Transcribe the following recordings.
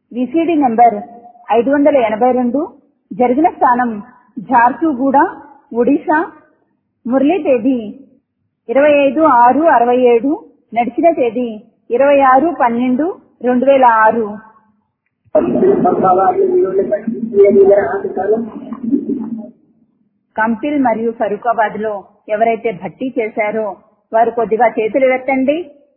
VCD number ఐదు వందల ఎనభై రెండు జరిగిన స్థానం ఝార్సుగూడ ఒడిశా మురళీ తేదీ ఇరవై ఐదు ఆరు అరవై ఏడు నడిచిన తేదీ ఇరవై ఆరు పన్నెండు రెండు వేల ఆరు కంపిల్ మరియు ఫరూకాబాద్ లో ఎవరైతే భర్తీ చేశారో వారు కొద్దిగా చేతులు ఎత్తండి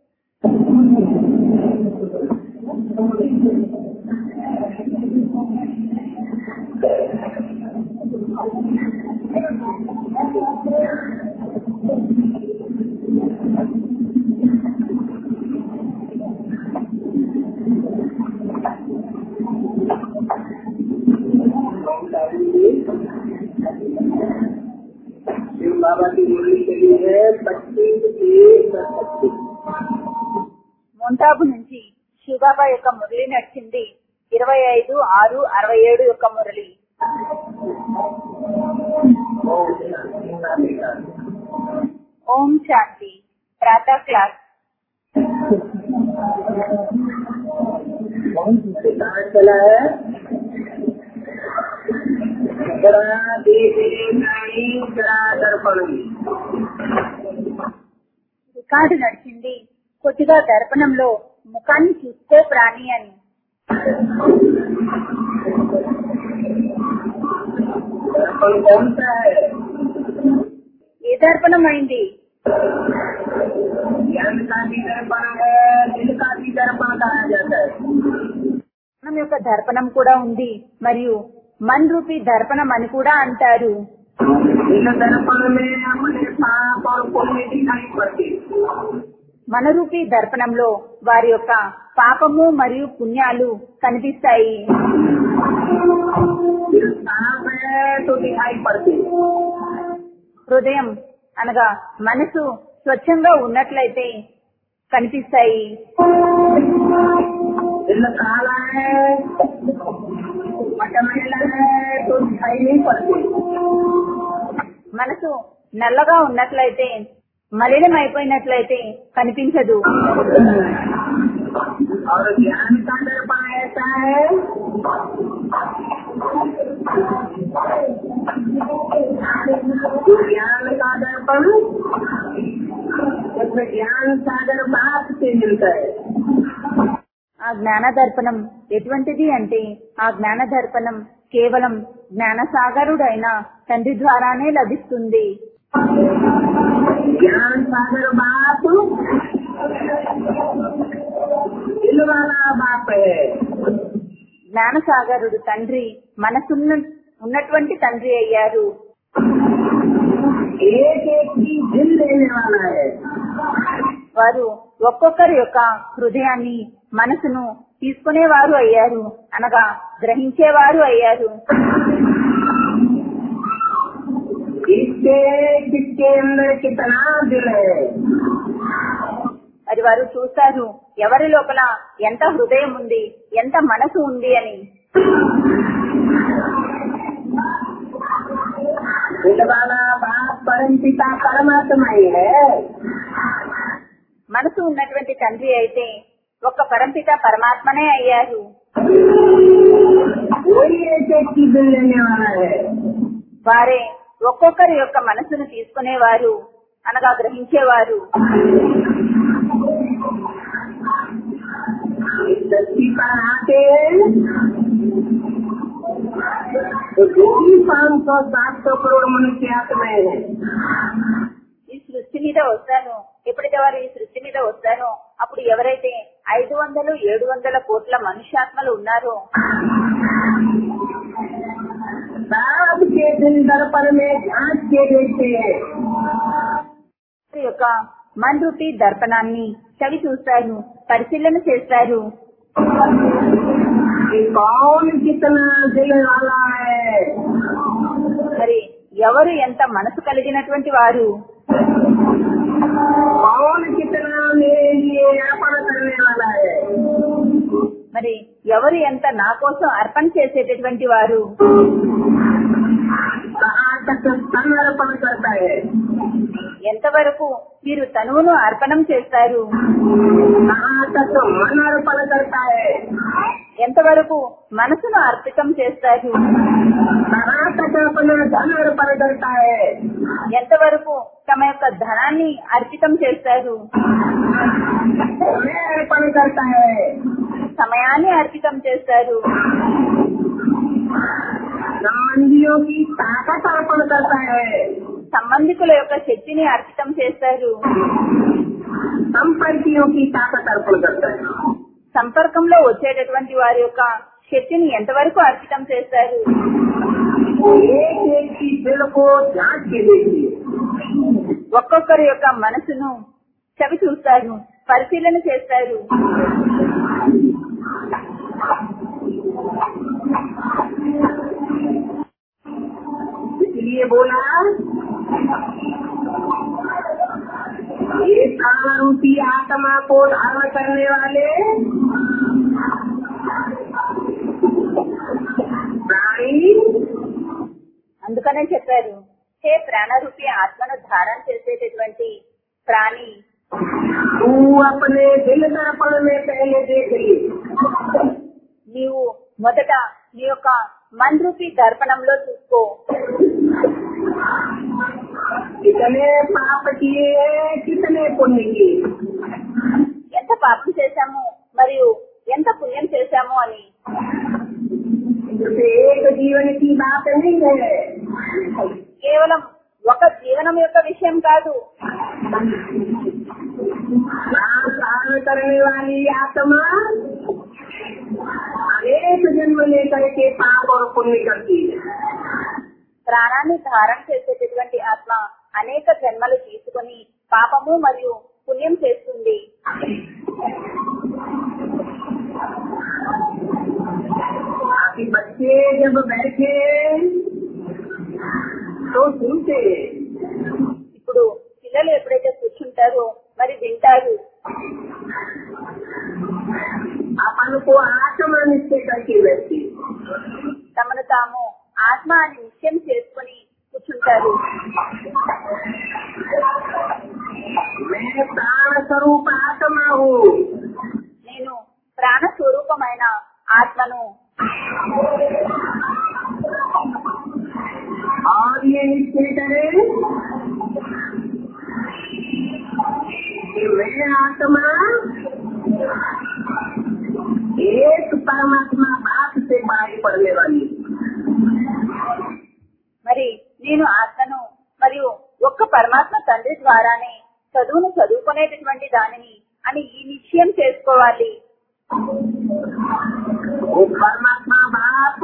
शिव बाबा की मुरली चली है पच्चीस एक पच्चीस ముంతాబు నుంచి శివబాబా యొక్క మురళి నడిచింది ఇరవై ఐదు ఆరు అరవై ఏడు యొక్క మురళి ఓం శాంతి ప్రాతः క్లాస్ कहाँ चला है जरा देवी नहीं जरा दर्पण రికార్డు నడిచింది కొద్దిగా దర్పణంలో ముఖాన్ని చూసుకో ప్రాణి అని दर्पण कौन सा है ఏ దర్పణం అయింది ज्ञान का भी दर्पण है दिल का भी दर्पण कहा जाता है మనం యొక్క దర్పణం కూడా ఉంది మరియు మన్ రూపీ దర్పణం అని కూడా అంటారు इस दर्पण में अपने पाप और पुण्य दिखाई पड़ती మన రూపీ దర్పణంలో వారి యొక్క పాపము మరియు పుణ్యాలు కనిపిస్తాయి दिल साफ है तो दिखाई पड़ती హృదయం అనగా మనసు స్వచ్ఛంగా ఉన్నట్లయితే కనిపిస్తాయి दिल काला है मटमैला है तो दिखाई नहीं पड़ती మనసు నల్లగా ఉన్నట్లయితే మలినం అయిపోయినట్లయితే కనిపించదు और ज्ञान का दर्पण ऐसा है जो ज्ञान का दर्पण उसमें ज्ञान सागर बात से मिलता है ఆ జ్ఞాన దర్పణం ఎటువంటిది అంటే ఆ జ్ఞాన దర్పణం కేవలం జ్ఞానసాగరుడైన తండ్రి ద్వారానే లభిస్తుంది ज्ञान सागर बाप दिल वाला बाप है జ్ఞానసాగరుడు తండ్రి మనసున్న ఉన్నటువంటి తండ్రి అయ్యారు एक एक की दिल लेने वाला है వారు ఒక్కొక్కరి యొక్క హృదయాన్ని మనసును తీసుకునేవారు అయ్యారు అనగా గ్రహించేవారు అయ్యారు किसके किसके अंदर कितना दिल है మరి వారు చూస్తారు ఎవరి లోపల ఎంత హృదయం ఉంది ఎంత మనసు ఉంది అని दिल वाला बाप परम पिता परमात्मा ही है మనసు ఉన్నటువంటి తండ్రి అయితే ఒక్క పరంపిత పరమాత్మనే అయ్యారు वही एक एक की दिल लेने वाला है వారే ఒక్కొక్కరి యొక్క మనసును తీసుకునేవారు అనగా గ్రహించేవారు इस धरती पर आते हैं तो जो भी पाँच सौ सात सौ करोड़ मनुष्य आत्माएं हैं ఈ సృష్టి మీద వస్తాను ఎప్పుడైతే వారు ఈ సృష్టి మీద వస్తానో అప్పుడు ఎవరైతే ఐదు వందలు ఏడు వందల కోట్ల మనుష్యాత్మలు ఉన్నారో सबके दिल दर्पण में झांक के देखते हैं వారి యొక్క మన్ రూపీ దర్పణాన్ని చవి చూస్తారు పరిశీలన చేస్తారు कि कौन कितना दिल वाला है మరి ఎవరు ఎంత మనసు కలిగినటువంటి వారు कौन कितना मेरे लिए अर्पण करने वाला है మరి ఎవరు ఎంత నా కోసం అర్పణ చేసేటటువంటి వారు कहाँ तक तन अर्पण करता है ఎంతవరకు మీరు తనువును అర్పణం చేస్తారు कहाँ तक मन अर्पण करता है ఎంతవరకు మనసును అర్పితం చేస్తారు कहाँ तक अपना धन अर्पण करता है ఎంతవరకు తమ యొక్క ధనాన్ని అర్పితం చేస్తారు समय अर्पण करता है సమయాన్ని అర్పితం చేస్తారు संबंधियों की ताकत अर्पण करता है సంబంధికుల యొక్క శక్తిని అర్పితం చేస్తారు संपर्कियों की ताकत अर्पण करता है సంపర్కంలో వచ్చేటటువంటి వారి యొక్క శక్తిని ఎంతవరకు అర్పితం చేస్తారు एक एक की दिल को जांच के देखिए ఒక్కొక్కరి యొక్క మనసును చవి చూస్తారు పరిశీలన చేస్తారు इसलिए बोला ये प्राण रूपी आत्मा को धारण करने वाले प्राणी అందుకనే చెప్పారు హే ప్రాణరూపి ఆత్మను ధారణ చేసేటటువంటి ప్రాణి तू अपने दिल दर्पण में पहले देख ली నీవు మొదట నీ యొక్క మన్ రూపీ దర్పణంలో చూసుకో कितने पाप किए हैं, कितने पुण्य किए ఎంత పాపం చేశాము మరియు ఎంత పుణ్యం చేశాము అని जैसे एक जीवन की बात नहीं है కేవలం ఒక జీవనం యొక్క విషయం కాదు प्राण धारण करने वाली आत्मा अनेक जन्म लेकर के पाप और पुण्य करती है ప్రాణాన్ని ధారణ చేసేటటువంటి ఆత్మ అనేక జన్మలు తీసుకొని పాపము మరియు పుణ్యం చేస్తుంది बाकी बच्चे जब बैठे तो सुनते ఇప్పుడు పిల్లలు ఎప్పుడైతే కూర్చుంటారో మరి వింటారు अपन को आत्मा निश्चय करके बैठते తమను తాము ఆత్మ అని నిశ్చయం చేసుకొని కూర్చుంటారు मैं प्राण स्वरूप आत्मा हूँ నేను ప్రాణ స్వరూపమైన ఆత్మను और ये निश्चय करें कि मैं आत्मा एक परमात्मा बात से बाहर पड़ने वाली हूँ। మరి నేను ఆత్మను మరియు ఒక్క పరమాత్మ తండ్రి ద్వారానే చదువును చదువుకునేటటువంటి దానిని అని ఈ నిశ్చయం చేసుకోవాలి वो परमात्मा बाप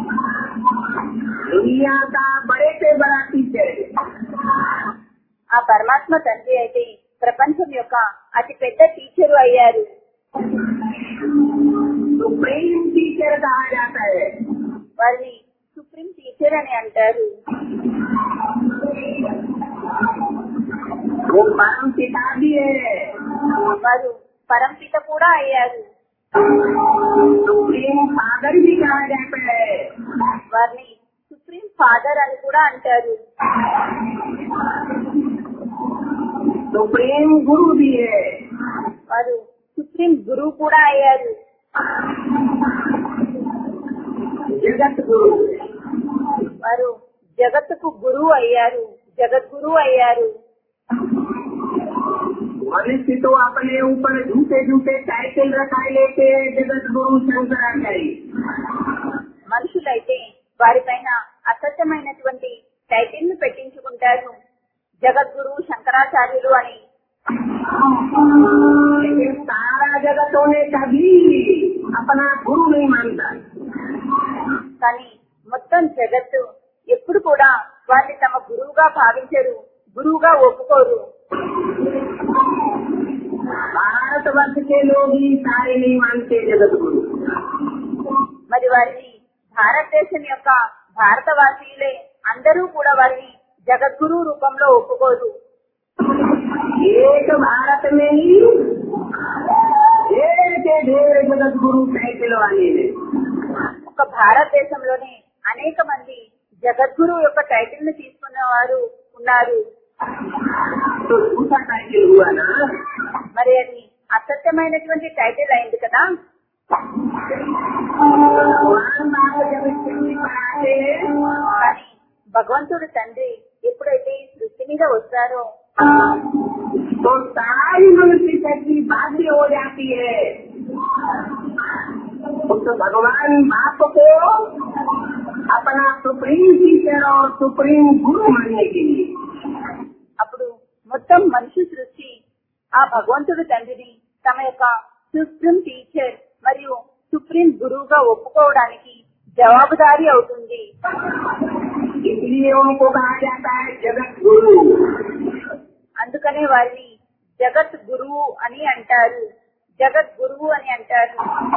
दुनिया का बड़े से बड़ा टीचर है ఆ పరమాత్మ తండ్రి అయితే ప్రపంచం యొక్క అతి పెద్ద టీచరు అయ్యారు सुप्रीम टीचर कहा जाता है వారిని సుప్రీం టీచర్ అని అంటారు वो परम पिता भी है వారు పరంపిత కూడా అయ్యారు सुप्रीम फादर भी कहा जाता है వారిని సుప్రీం ఫాదర్ అని కూడా అంటారు सुप्रीम गुरु भी है వారు సుప్రీం గురువు కూడా అయ్యారు जगत गुरु వారు జగత్తుకు గురువు అయ్యారు జగద్గురువు అయ్యారు मनुष्य तो अपने ऊपर झूठे झूठे टाइटल रखाए लेते हैं जगत गुरु शंकराचार्य మనుషులైతే వారిపైన అసత్యమైనటువంటి టైటిల్ ను పెట్టించుకుంటారు జగద్గురు శంకరాచార్యులు అని लेकिन सारा जगत उन्हें कभी अपना गुरु नहीं मानता కానీ మొత్తం జగత్తు ఎప్పుడు కూడా వారిని తమ గురువుగా భావించరు గురువుగా ఒప్పుకోరు भारतवर्ष के लोग ही सारे नहीं मानते जगत गुरु మరి వారిని భారతదేశం యొక్క భారతవాసీయులే అందరూ కూడా వారిని జగద్గురు రూపంలో ఒప్పుకోరు एक भारत में ही ढेर से ढेर जगत गुरु टाइटल वाले हैं ఒక భారతదేశంలోనే అనేక మంది జగద్గురు యొక్క టైటిల్ ని తీసుకున్న వారు ఉన్నారు तो झूठा टाइटल हुआ ना మరి అది అసత్యమైనటువంటి టైటిల్ అయింది కదా కానీ భగవంతుడు తండ్రి ఎప్పుడైతే ఈ సృష్టి మీద వస్తారో तो सारी मनुष्य शक्ति बाध्य हो जाती है तो भगवान बाप को अपना सुप्रीम टीचर और सुप्रीम गुरु मानने के लिए అప్పుడు మొత్తం మనిషి సృష్టి ఆ భగవంతుడు తండ్రిని తమ యొక్క సుప్రీం టీచర్ మరియు సుప్రీం గురువుగా ఒప్పుకోవడానికి జవాబుదారీ అవుతుంది इसलिए उनको कहा जाता है जगत गुरु అందుకనే వారిని జగత్ గురువు అని అంటారు జగత్ గురువు అని అంటారు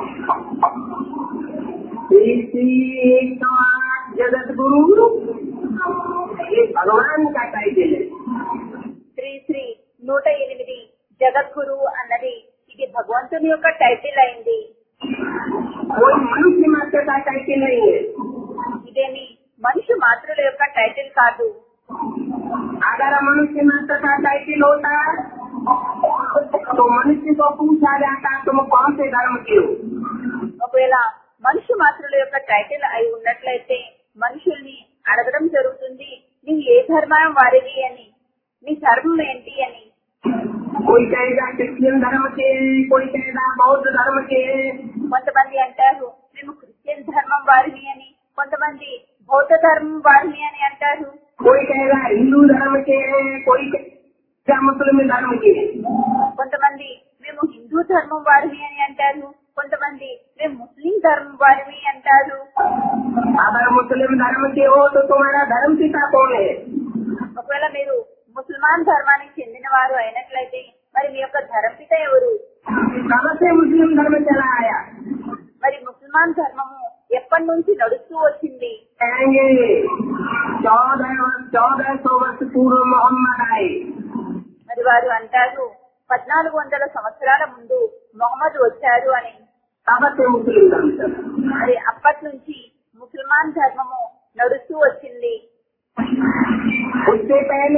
श्री एक सौ आठ जगत गुरु ये भगवान का टाइटल है శ్రీ శ్రీ నూట ఎనిమిది జగద్గురు అన్నది ఇది భగవంతుని యొక్క టైటిల్ అయింది कोई मनुष्य मात्र का टाइटल नहीं है ఇదేమి మనిషి మాతృల యొక్క టైటిల్ కాదు अगर मनुष्य मात्र का टाइटल होता तो मनुष्य को पूछा जाता तुम कौन से धर्म के हो ఒకవేళ మనిషి మాతృల యొక్క టైటిల్ అయి ఉన్నట్లయితే మనుషుల్ని అడగడం జరుగుతుంది నీవు ఏ ధర్మం వారివి అని నీ ధర్మం ఏంటి అని कोई कहेगा क्रिश्चियन धर्म के कोई कहेगा बौद्ध धर्म के కొంతమంది అంటారు మేము క్రిస్టియన్ ధర్మం వారిని అని కొంతమంది బౌద్ధ ధర్మం వారిని అని అంటారు कोई कहेगा हिंदू धर्म के कोई कहेगा मुस्लिम धर्म के కొంతమంది మేము హిందూ ధర్మం వారిని అని అంటారు కొంతమంది మేము ముస్లిం ధర్మం వారిని అంటారు अगर मुस्लिम धर्म के हो तो तुम्हारा धर्म पिता कौन है ఒకవేళ మీరు ముసల్మాన్ ధర్మానికి చెందిన వారు అయినట్లయితే మరి మీ యొక్క ధర్మపిత ఎవరు कब से मुस्लिम धर्म चला आया మరి ముసల్మాన్ ధర్మము ఎప్పటి నుంచి నడుస్తూ వచ్చింది कहेंगे चौदह वर्ष चौदह सौ वर्ष पूर्व मोहम्मद आए మరి వారు అంటారు పద్నాలుగు వందల సంవత్సరాల ముందు మొహమ్మద్ వచ్చారు అని तब से मुस्लिम धर्म चला మరి అప్పటి నుంచి ముసల్మాన్ ధర్మము నడుస్తూ వచ్చింది उससे पहले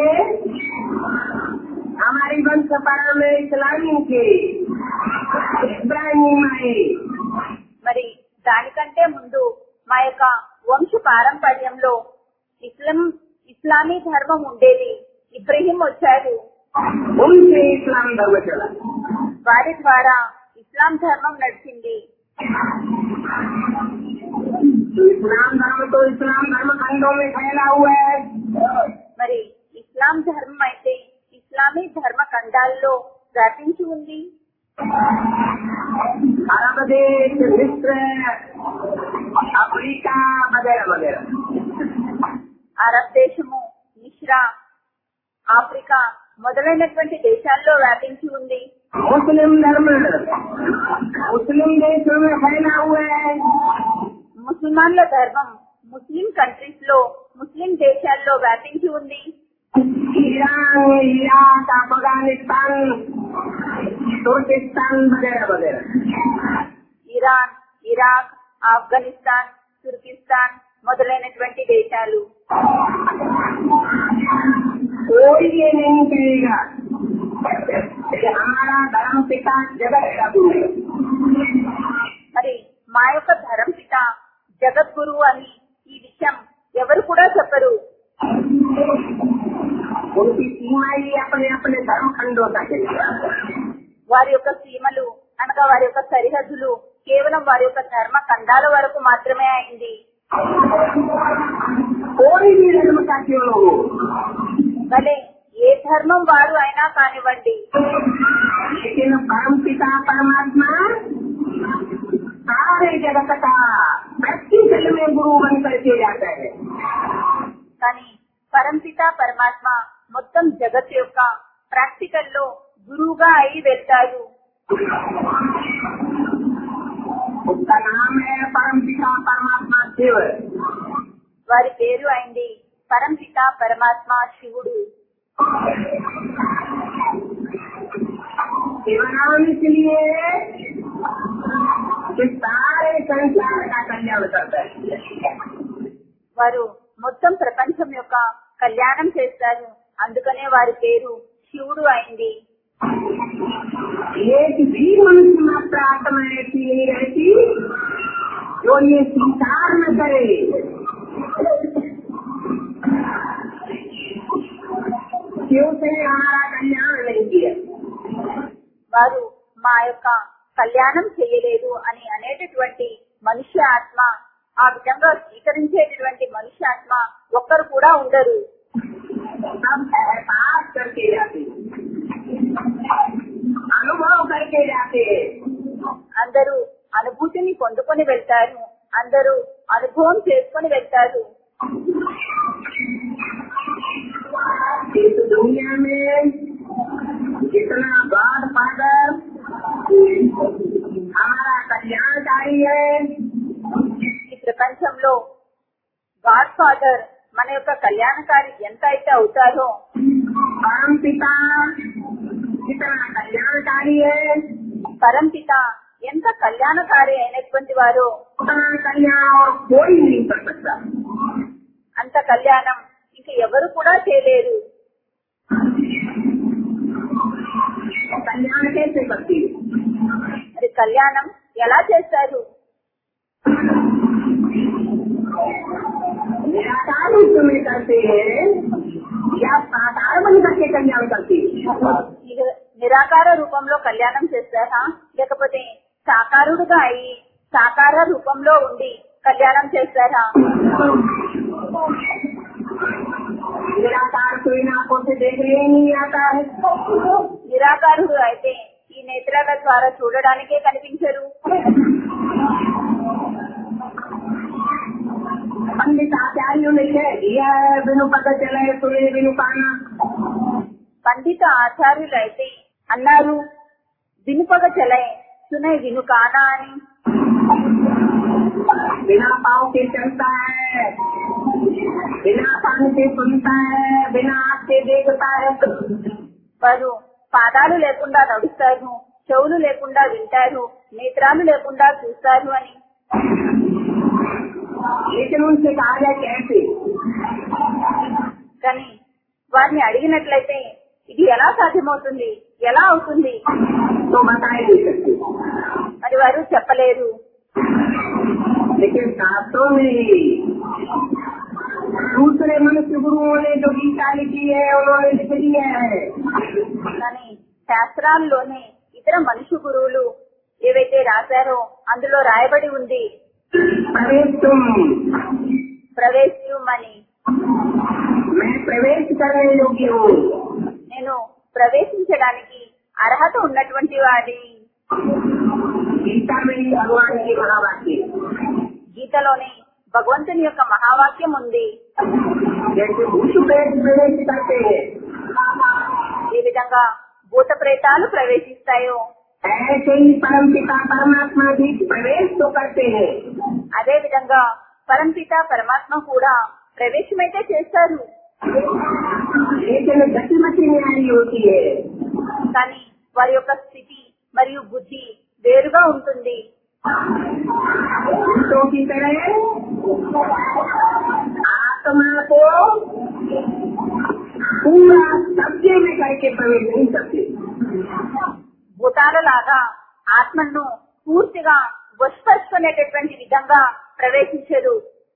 हमारी वंश परंपरा में इस्लामी के इब्राहिम आए మరి దానికంటే ముందు మా యొక్క వంశ పారంపర్యంలో ఇస్లాం ఇస్లామీ ధర్మం ఉండేది ఇబ్రహీం వచ్చారు उनसे इस्लाम धर्म चला వారి ద్వారా ఇస్లాం ధర్మం నడిచింది तो इस्लाम धर्म तो इस्लाम धर्म खंडों में फैला हुआ है మరి ఇస్లాం ధర్మం అయితే ఇస్లామీ ధర్మ ఖండాల్లో వ్యాపించి ఉంది अरब देश मिस्र अफ्रीका वगैरह वगैरह అరబ్ దేశము మిశ్రా ఆఫ్రికా మొదలైనటువంటి దేశాల్లో వ్యాపించి ఉంది मुस्लिम धर्म मुस्लिम देशों में फैला हुआ है ముస్లిమాన్ల ధర్మం ముస్లిం కంట్రీస్ లో ముస్లిం దేశాల్లో వ్యాపించి ఉంది ईरान इराक अफगानिस्तान तुर्किस्तान वगैरह वगैरह ఇరాన్ ఇరాక్ ఆఫ్ఘనిస్తాన్ తుర్కిస్తాన్ మొదలైనటువంటి దేశాలు कोई ये नहीं कहेगा कि हमारा धर्म पिता जगत का गुरु है మరి మా యొక్క ధరం పిత జగద్గురు అని ఈ విషయం ఎవరు కూడా చెప్పరు उनकी सीमा ही अपने अपने धर्म खंडों तक है వారి యొక్క సీమలు అనగా వారి యొక్క సరిహద్దులు కేవలం వారి యొక్క ధర్మ ఖండాల వరకు మాత్రమే అయింది कोई भी धर्म का क्यों न हो భలే ఏ ధర్మం వారు అయినా కానివ్వండి लेकिन परम पिता परमात्मा सारे जगत का प्रैक्टिकल में गुरु बन करके जाता है కానీ పరంపిత పరమాత్మ మొత్తం జగత్ యొక్క ప్రాక్టికల్ లో గురువుగా అయి వెళ్తారు उसका नाम है परम पिता परमात्मा शिव వారి పేరు అయింది పరంపిత పరమాత్మ శివుడు शिव नाम इसलिए कि सारे संसार का कल्याण करता है వారు మొత్తం ప్రపంచం యొక్క కళ్యాణం చేస్తారు అందుకనే వారి పేరు శివుడు అయింది एक भी मनुष्य मात्र आत्मा ऐसी नहीं रहती जो ये स्वीकार न करे వారు మా యొక్క కళ్యాణం చేయలేదు అని అనేటటువంటి మనుష్య ఆత్మ ఆ విధంగా స్వీకరించేటటువంటి మనుష్య ఆత్మ ఒక్కరు కూడా ఉండరు सब एहसास करके जाते हैं। अनुभव करके जाते हैं। అందరూ అనుభూతిని పొందుకొని వెళ్తారు అందరూ అనుభవం చేసుకొని వెళ్తారు इस दुनिया में जितना गॉड फादर हमारा कल्याणकारी है ఈ ప్రపంచంలో గాడ్ ఫాదర్ మన యొక్క కళ్యాణకారి ఎంత అయితే అవుతారో परम पिता जितना कल्याणकारी है పరంపిత ఎంత కళ్యాణకారి అయినటువంటి వారో उतना कल्याण और कोई नहीं कर सकता అంత కళ్యాణం ఇంక ఎవరు కూడా చేయలేరు कल्याण कैसे करती है మరి కళ్యాణం ఎలా చేస్తారు निराकार रूप में करते हैं या साकार बन करके कल्याण करती है ఇక నిరాకార రూపంలో కళ్యాణం చేస్తారా లేకపోతే సాకారుడుగా అయి సాకార రూపంలో ఉండి కళ్యాణం చేస్తారా निराकार कोई आंखों से देखने ही नहीं आता है నిరాకారుడు అయితే ఈ నేత్రాల ద్వారా చూడడానికే కనిపించరు पंडित आचार्यों ने कह दिया है बिनु पता चले सुने बिनु पाना పండిత ఆచార్యులు అయితే అన్నారు వినుపగ చలై సునై విను కానా అని बिना पाँव के चलता है बिना कान से सुनता है बिना आँख से देखता है వారు పాదాలు లేకుండా నడుస్తారు చెవులు లేకుండా వింటారు నేత్రాలు లేకుండా చూస్తారు అని लेकिन उनसे कहा जाए कैसे కానీ వారిని అడిగినట్లయితే ఇది ఎలా సాధ్యమవుతుంది ఎలా అవుతుంది तो बता ही नहीं सकते మరి వారు చెప్పలేరు लेकिन शास्त्रों में दूसरे मनुष्य गुरुओं ने जो गीता लिखी है उन्होंने लिख दी है కానీ శాస్త్రాల్లోనే ఇతర మనుషు గురువులు ఏవైతే రాశారో అందులో రాయబడి ఉంది प्रवेश तुम ప్రవేశ్యం అని मैं प्रवेश करने योग्य हूँ నేను ప్రవేశించడానికి అర్హత ఉన్నటువంటి వాడి गीता में ही भगवान की महावाक्य గీతలోనే భగవంతుని యొక్క మహావాక్యం ఉంది जैसे भूत प्रेत प्रवेश करते हैं ఏ విధంగా భూత ప్రేతాలు ప్రవేశిస్తాయో ऐसे ही परम पिता परमात्मा भी प्रवेश तो करते हैं అదే విధంగా పరంపిత పరమాత్మ కూడా ప్రవేశమైతే చేస్తారు लेकिन गतिमति न्यारी होती है కానీ వారి యొక్క స్థితి మరియు బుద్ధి వేరుగా ఉంటుంది भूतों की तरह आत्मा को पूरा कब्जे में करके प्रवेश नहीं करते భూతాల లాగా ఆత్మను పూర్తిగా వశపరుచుకునేటటువంటి విధంగా ప్రవేశించరు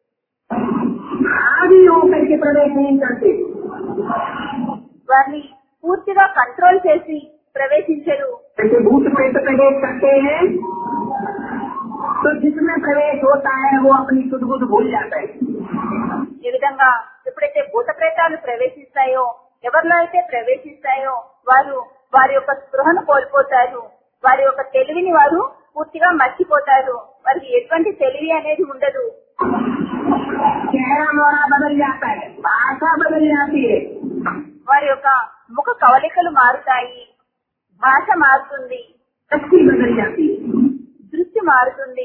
आदि होकर के प्रवेश नहीं करते వారిని పూర్తిగా కంట్రోల్ చేసి ప్రవేశించరు जैसे भूत प्रेत प्रवेश करते हैं तो जिसमें प्रवेश होता है वो अपनी सुध बुध भूल जाता है ఏ విధంగా ఎప్పుడైతే భూత ప్రేతాలు ప్రవేశిస్తాయో ఎవరిలో అయితే ప్రవేశిస్తాయో వారు వారి యొక్క స్పృహను కోల్పోతారు వారి యొక్క తెలివిని వారు పూర్తిగా మర్చిపోతారు వారికి ఎటువంటి తెలివి అనేది ఉండదు चेहरा मोड़ा बदल जाता है भाषा बदल जाती है వారి యొక్క ముఖ కవలికలు మారుతాయి భాష మారుతుంది शक्ति बदल जाती है దృష్టి మారుతుంది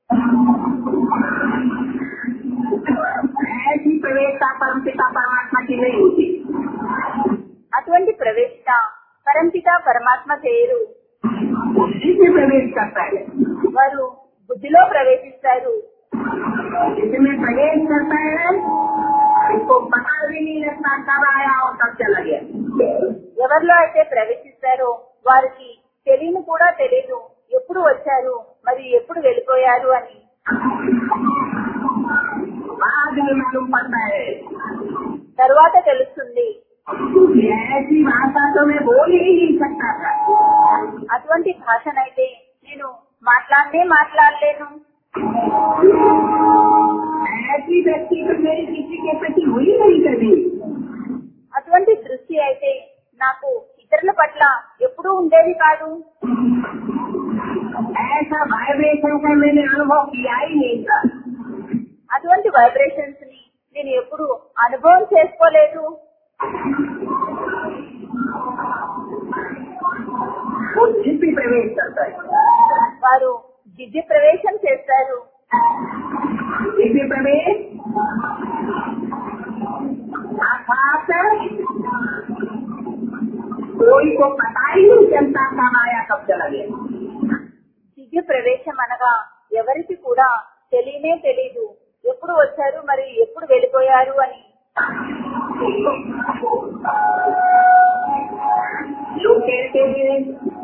ऐसी प्रवेशता परम पिता परमात्मा की नहीं होती అటువంటి ప్రవేశిత పరంపిత పరమాత్మ చేయరు जिसमें प्रवेश करता है వారు బుద్ధిలో ప్రవేశిస్తారు जिसमें प्रवेश करता है इसको पता भी नहीं लगता कब आया और कब चला गया ఎవరిలో అయితే ప్రవేశిస్తారో వారికి తెలియని కూడా తెలియదు ఎప్పుడు వచ్చారు మరియు ఎప్పుడు వెళ్ళిపోయారు అని बाद में मालूम पड़ता है తరువాత తెలుస్తుంది ऐसी भाषा तो मैं बोल ही नहीं सकता था అటువంటి భాషనైతే నేను మాట్లాడనే మాట్లాడలేను ऐसी व्यक्ति तो मेरी किसी के प्रति हुई नहीं कभी అటువంటి దృష్టి అయితే నాకు ఇతరుల పట్ల ఎప్పుడూ ఉండేది కాదు ऐसा वाइब्रेशन का मैंने अनुभव किया ही नहीं था అటువంటి వైబ్రేషన్స్ ని నేను ఎప్పుడు అనుభవం చేసుకోలేదు वो जिस भी प्रवेश करता है వారు దివ్య ప్రవేశం చేస్తారు दिव्य प्रवेश अर्थात कोई को पता ही नहीं चलता कब आया कब चला गया దివ్య ప్రవేశం అనగా ఎవరికి కూడా తెలియనే తెలీదు ఎప్పుడు వచ్చారు మరి ఎప్పుడు వెళ్ళిపోయారు అని लोग कहते हैं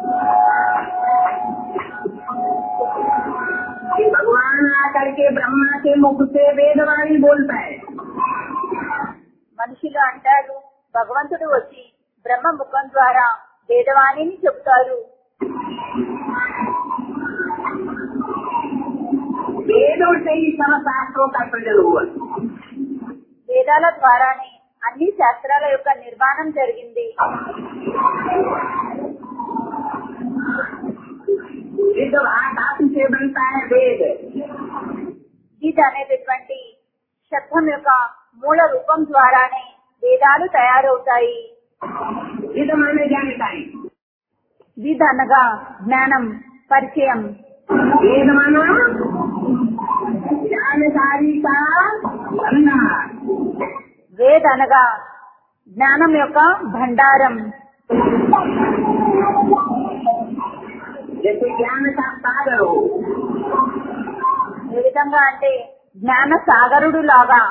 कि भगवान आकर के ब्रह्मा के मुख से वेदवाणी बोलता है మనుషులు అంటారు భగవంతుడు వచ్చి బ్రహ్మ ముఖం ద్వారా వేదవాణిని చెబుతారు वेदों से ही सब शास्त्रों का सृजन हुआ వేదాల ద్వారానే అన్ని శాస్త్రాల యొక్క నిర్మాణం జరిగింది विद्ध धातु से बनता है वेद గీత అనేటటువంటి శబ్దం యొక్క మూల రూపం ద్వారానే వేదాలు తయారవుతాయి विद्ध माने जानकारी విధ అనగా జ్ఞానం పరిచయం वेद माना जानकारी का भंडार వేద అనగా జ్ఞానం యొక్క భండారం जैसे ज्ञान का सागर हो ఏ విధంగా అంటే జ్ఞాన సాగరుడు లాగా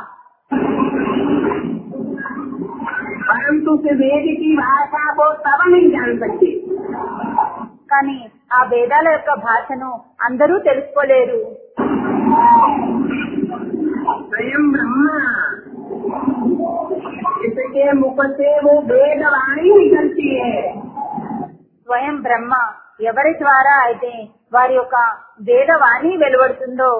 परंतु उस वेद की भाषा को तब नहीं जान सकते కానీ ఆ వేదాల యొక్క భాషను అందరూ తెలుసుకోలేరు स्वयं ब्रह्मा इसके मुख से वो वेद वाणी निकलती है స్వయం బ్రహ్మ ఎవరి ద్వారా అయితే వారి యొక్క వేదవాణి వెలువడుతుందో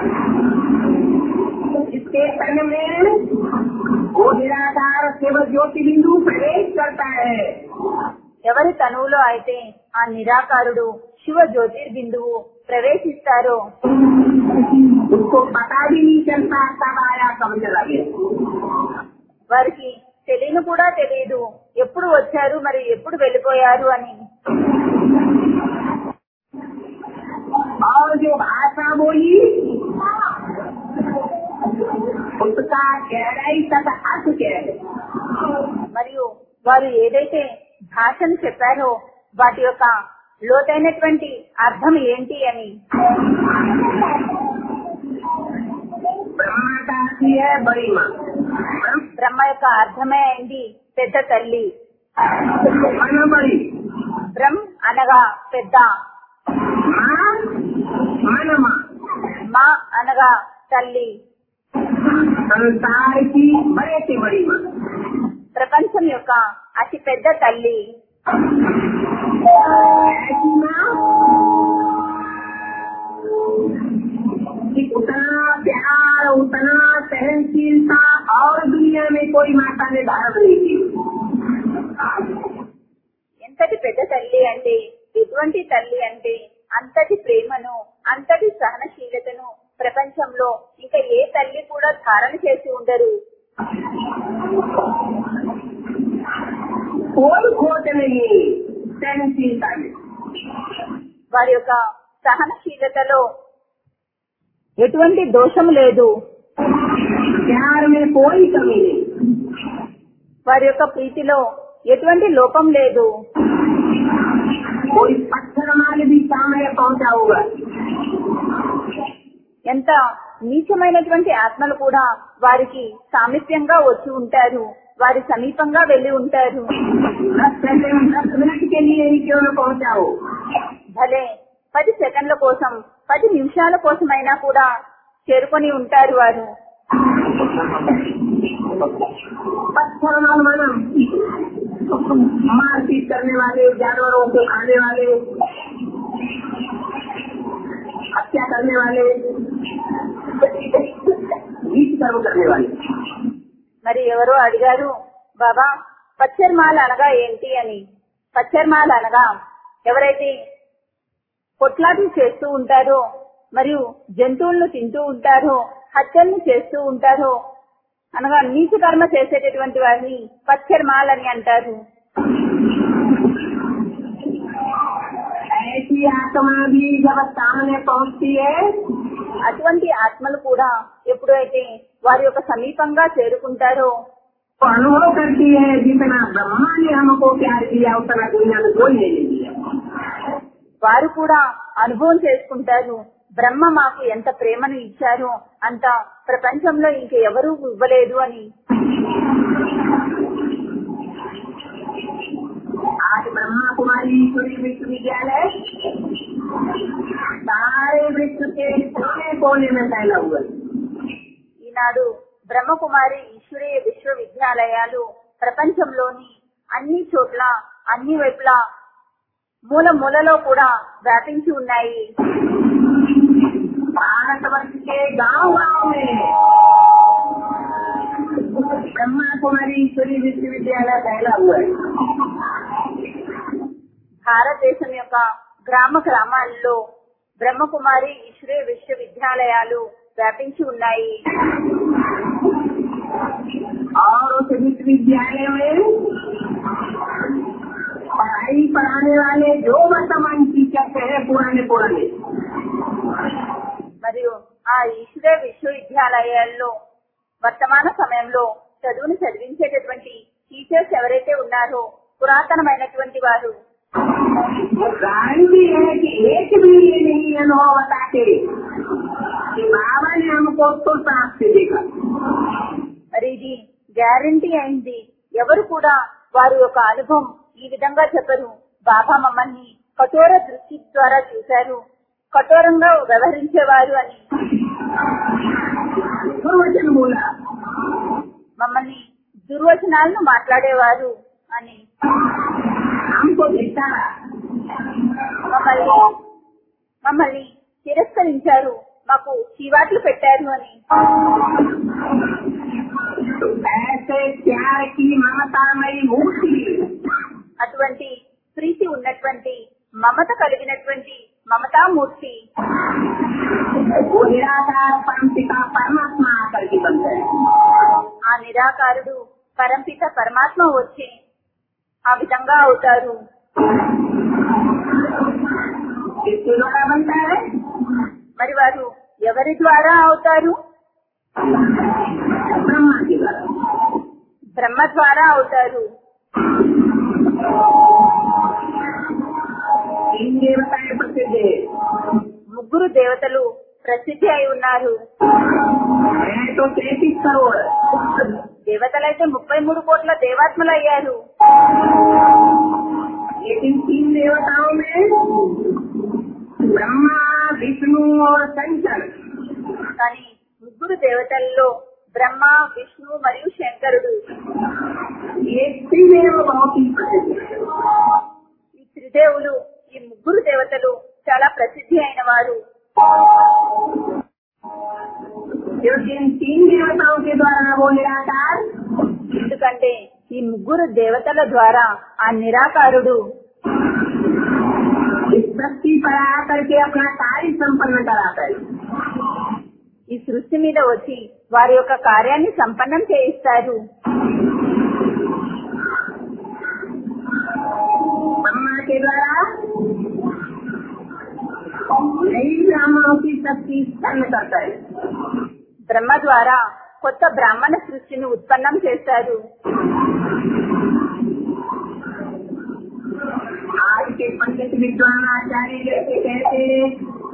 इसके तन में वो निराकार शिव ज्योति बिंदु प्रवेश करता है ఎవరి తనువులో అయితే ఆ నిరాకారుడు శివ జ్యోతిర్బిందువు ప్రవేశిస్తారో उसको पता भी नहीं चलता कब आया कब चला गया వారికి తెలియను కూడా తెలియదు ఎప్పుడు వచ్చారు మరి ఎప్పుడు వెళ్ళిపోయారు అని और जो भाषा बोली उसका गहराई तक अर्थ क्या है మరియు వారు ఏదైతే భాషను చెప్పారో వాటి యొక్క లోతైనటువంటి అర్థం ఏంటి అని ब्रह्मा का अर्थ है बड़ी माँ ब्रह्म బ్రహ్మ యొక్క అర్థమే అయింది పెద్ద తల్లి मन बड़ी బ్రహ్మ అనగా పెద్ద माँ मन माँ మా అనగా తల్లి संसार की बड़े से बड़ी माँ ప్రపంచం యొక్క అతి పెద్ద తల్లి ऐसी माँ कि उतना प्यार उतना सहनशीलता और दुनिया में कोई माता ने धारण नहीं की ఎంతటి పెద్ద తల్లి అంటే ఎటువంటి తల్లి అంటే అంతటి ప్రేమను అంతటి సహనశీలతను ప్రపంచంలో ఇంకా ఏ తల్లి కూడా ధారణ చేసి ఉండరు कोई खोट नहीं सहनशीलता में వారి యొక్క సహనశీలతలో ఎటువంటి దోషం లేదు प्यार में कोई कमी नहीं వారి యొక్క ప్రీతిలో ఎటువంటి లోపం లేదు कोई पत्थर माल भी सामने पहुंचा होगा ఎంత నీచమైనటువంటి ఆత్మలు కూడా వారికి సామీప్యంగా వచ్చి ఉంటారు వారి సమీపంగా వెళ్లి ఉంటారు दस सेकंड दस मिनट के लिए ही क्यों न पहुंचा हो భలే పది సెకండ్ల కోసం పది నిమిషాల కోసమైనా కూడా చేరుకొని ఉంటారు వారు पत्थर माना मारपीट करने वाले जानवरों को खाने वाले हत्या करने वाले नीच कर्म करने वाले మరి ఎవరో అడిగారు బాబా పచ్చర్మాల అనగా ఏంటి అని పచ్చర్మాల అనగా ఎవరైతే కొట్లాటలు చేస్తూ ఉంటారో మరియు జంతువులను తింటూ ఉంటారో హత్యల్ని చేస్తూ ఉంటారో అనగా నీచ కర్మ చేసేటటువంటి వారిని పచ్చర్మాల్ అని అంటారు ऐसी आत्मा भी जब सामने पहुंचती है అటువంటి ఆత్మలు కూడా ఎప్పుడైతే వారి యొక్క సమీపంగా చేరుకుంటారో तो अनुभव करती है जितना ब्रह्मा ने हमको प्यार किया उतना दुनिया में कोई नहीं दिया వారు కూడా అనుభవం చేసుకుంటారు బ్రహ్మ మాకు ఎంత ప్రేమను ఇచ్చారో అంత ప్రపంచంలో ఇంక ఎవరూ ఇవ్వలేదు అని आज ब्रह्मा कुमारी ईश्वरी विश्वविद्यालय सारे विश्व के कोने कोने में फैला हुआ है ఈనాడు బ్రహ్మకుమారి ఈశ్వరీయ విశ్వవిద్యాలయాలు ప్రపంచంలోని అన్ని చోట్ల అన్ని వైపులా మూల మూలలో కూడా వ్యాపించి ఉన్నాయి भारतवर्ष के गांव गांव में ब्रह्मा कुमारी ईश्वरी विश्वविद्यालय फैला हुआ है భారతదేశం యొక్క గ్రామ గ్రామాల్లో బ్రహ్మకుమారి ఈశ్వరీయ విశ్వవిద్యాలయాలు వ్యాపించి ఉన్నాయి और उस विश्वविद्यालय में पढ़ाई पढ़ाने वाले जो वर्तमान टीचर हैं पुराने पुराने మరియు ఆ ఈశ్వరీయ విశ్వవిద్యాలయాల్లో వర్తమాన సమయంలో చదువును చదివించేటటువంటి టీచర్స్ ఎవరైతే ఉన్నారో పురాతనమైనటువంటి వారు वो गारंटी है कि एक भी ये नहीं अनुभव बताते कि बाबा ने हमको तो प्राप्त देगा మరి ఇది గ్యారంటీ అయింది ఎవరు కూడా వారి యొక్క అనుభవం ఈ విధంగా చెప్పరు బాబా మమ్మల్ని కఠోర దృష్టి ద్వారా చూశారు కఠోరంగా వ్యవహరించేవారు అని वचन बोला మమ్మల్ని దుర్వచనాలను మాట్లాడేవారు అని हमको धिक्कारा మమ్మల్ని మమ్మల్ని తిరస్కరించారు మాకు చీవాట్లు పెట్టారు అని तो ऐसे प्यार की ममतामयी मूर्ति అటువంటి ప్రీతి ఉన్నటువంటి మమత కలిగినటువంటి మమతామూర్తి वो निराकार परम पिता परमात्मा आकर के बन गए ఆ నిరాకారుడు పరంపిత పరమాత్మ వచ్చి ఆ విధంగా అవుతారు किसके द्वारा बनता है మరి వారు ఎవరి ద్వారా అవుతారు ब्रह्मा के द्वारा బ్రహ్మ ద్వారా అవుతారు तीन देवताएं प्रसिद्ध है ముగ్గురు దేవతలు ప్రసిద్ధి అయి ఉన్నారు है तो तैतीस करोड़ దేవతలైతే ముప్పై మూడు కోట్ల దేవాత్మలు అయ్యారు लेकिन तीन देवताओं में ब्रह्मा विष्णु और शंकर కానీ ముగ్గురు దేవతల్లో బ్రహ్మ విష్ణు మరియు శంకరుడు ये त्रिदेव बहुत ही प्रसिद्ध है ఈ త్రిదేవులు ఈ ముగ్గురు దేవతలు చాలా ప్రసిద్ధి అయిన వారు क्योंकि इन तीन देवताओं के द्वारा वो निराकार ఎందుకంటే ఈ ముగ్గురు దేవతల ద్వారా ఆ నిరాకారుడు इस सृष्टि पर आकर के अपना कार्य संपन्न कराता है ఈ సృష్టి మీద వచ్చి వారి యొక్క కార్యాన్ని సంపన్నం చేయిస్తారు ब्रह्मा के द्वारा नई ब्राह्मणों की शक्ति उत्पन्न करता है బ్రహ్మ ద్వారా కొత్త బ్రాహ్మణ సృష్టిని ఉత్పన్నం చేస్తారు आज के पंडित विद्वान आचार्य जैसे कहते हैं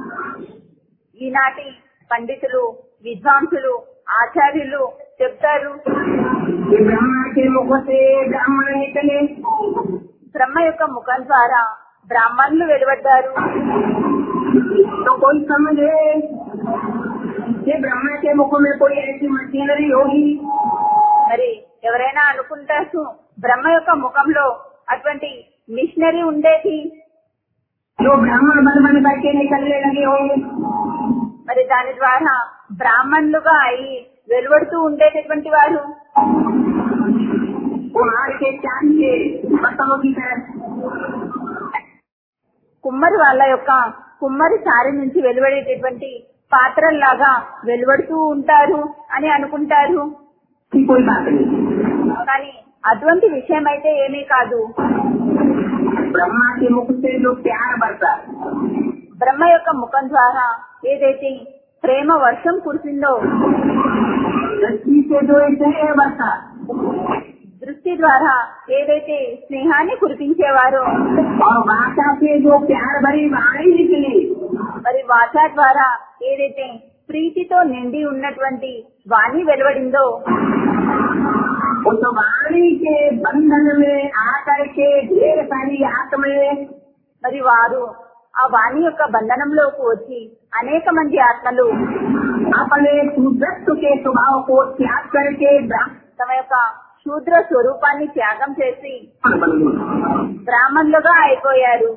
ఈనాటి పండితులు విద్వాంసులు ఆచార్యులు చెప్తారు कि ब्रह्मा के मुख से ब्राह्मण निकले బ్రహ్మ యొక్క ముఖం ద్వారా బ్రాహ్మణులు వెలువడ్డారు तो कोई समझे कि ब्रह्मा के मुख में कोई ऐसी मशीनरी होगी మరి ఎవరైనా అనుకుంటారు బ్రహ్మ యొక్క ముఖంలో అటువంటి మిషనరీ ఉండేది जो ब्राह्मण बन बन करके निकलने लगे होंगे మరి దాని ద్వారా బ్రాహ్మణులుగా అయి వెలువడుతూ ఉండేటటువంటి వారు कुम्हार के चाहिए बर्तनों की तरह కుమ్మరి వాళ్ళ యొక్క కుమ్మరి సారి నుంచి వెలువడేటటువంటి పాత్రల్లాగా వెలువడుతూ ఉంటారు అని అనుకుంటారు की कोई बात नहीं కానీ అటువంటి విషయం అయితే ఏమీ కాదు ब्रह्मा के मुख से जो प्यार बरसा బ్రహ్మ యొక్క ముఖం ద్వారా ఏదైతే ప్రేమ వర్షం కురిసిందో दृष्टि से जो स्नेह बरसा దృష్టి ద్వారా ఏదైతే స్నేహాన్ని కురిపించేవారో और भाषा से जो प्यार भरी वाणी निकली మరి వాచ ద్వారా ఏదైతే ప్రీతితో నిండి ఉన్నటువంటి వాణి వెలువడిందో उस वाणी के बंधन में आकर के ढेर सारी आत्माएं మరి వారు ఆ వాణి యొక్క బంధనంలోకి వచ్చి అనేక మంది ఆత్మలు अपने सुदृष्ट के स्वभाव को त्याग करके ब्राह्मण తమ యొక్క శూద్ర స్వరూపాన్ని త్యాగం చేసి बन गए బ్రాహ్మణులుగా అయిపోయారు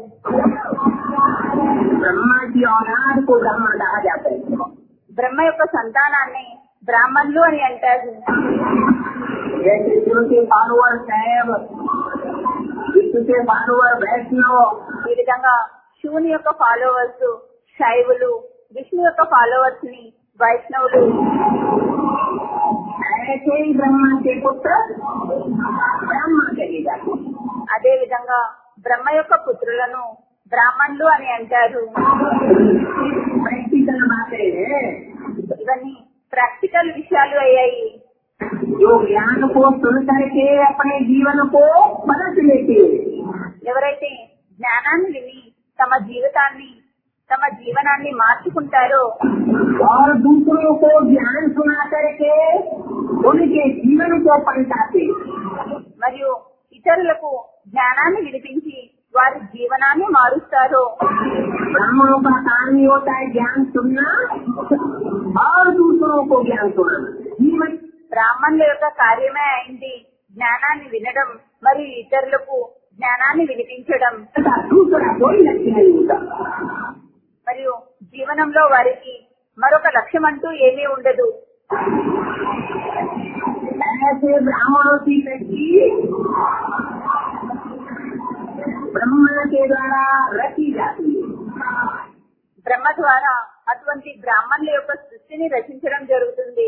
ब्रह्मा की औलाद को ब्राह्मण कहा जाता है బ్రహ్మ యొక్క సంతానాన్ని బ్రాహ్మణులు అని అంటారు जैसे विष्णु के फॉलोअर शैव विष्णु के फॉलोअर वैष्णव ఈ విధంగా శివుని యొక్క ఫాలోవర్స్ శైవులు విష్ణు యొక్క ఫాలోవర్స్ ని వైష్ణవులు ऐसे ही ब्रह्मा के पुत्र ब्राह्मण कहे जाते हैं అదే విధంగా బ్రహ్మ యొక్క పుత్రులను బ్రాహ్మణులు అని అంటారు प्रैक्टिकल बातें हैं ఇవన్నీ ప్రాక్టికల్ విషయాలు అయ్యాయి जो ज्ञान को सुन करके अपने जीवन को बदल लेते हैं ఎవరైతే జ్ఞానాన్ని విని తమ జీవితాన్ని తమ జీవనాన్ని మార్చుకుంటారో और दूसरों को ज्ञान सुना करके उनके जीवन को पलटाते हैं। మరియు ఇతరులకు జ్ఞానాన్ని వినిపించి వారి జీవనాన్ని మారుస్తారో ब्राह्मणों का काम ही होता है ज्ञान सुनना और दूसरों को ज्ञान सुनाना जीवन బ్రాహ్మణుల యొక్క కార్యమే అయింది జ్ఞానాన్ని వినడం మరియు ఇతరులకు జ్ఞానాన్ని వినిపించడం का दूसरा कोई लक्ष्य नहीं होता మరియు జీవనంలో వారికి మరొక లక్ష్యం అంటూ ఏమీ ఉండదు ऐसे ब्राह्मणों की सृष्टि ब्रह्मा के द्वारा रची जाती है బ్రహ్మ ద్వారా అటువంటి బ్రాహ్మణుల యొక్క సృష్టిని రచించడం జరుగుతుంది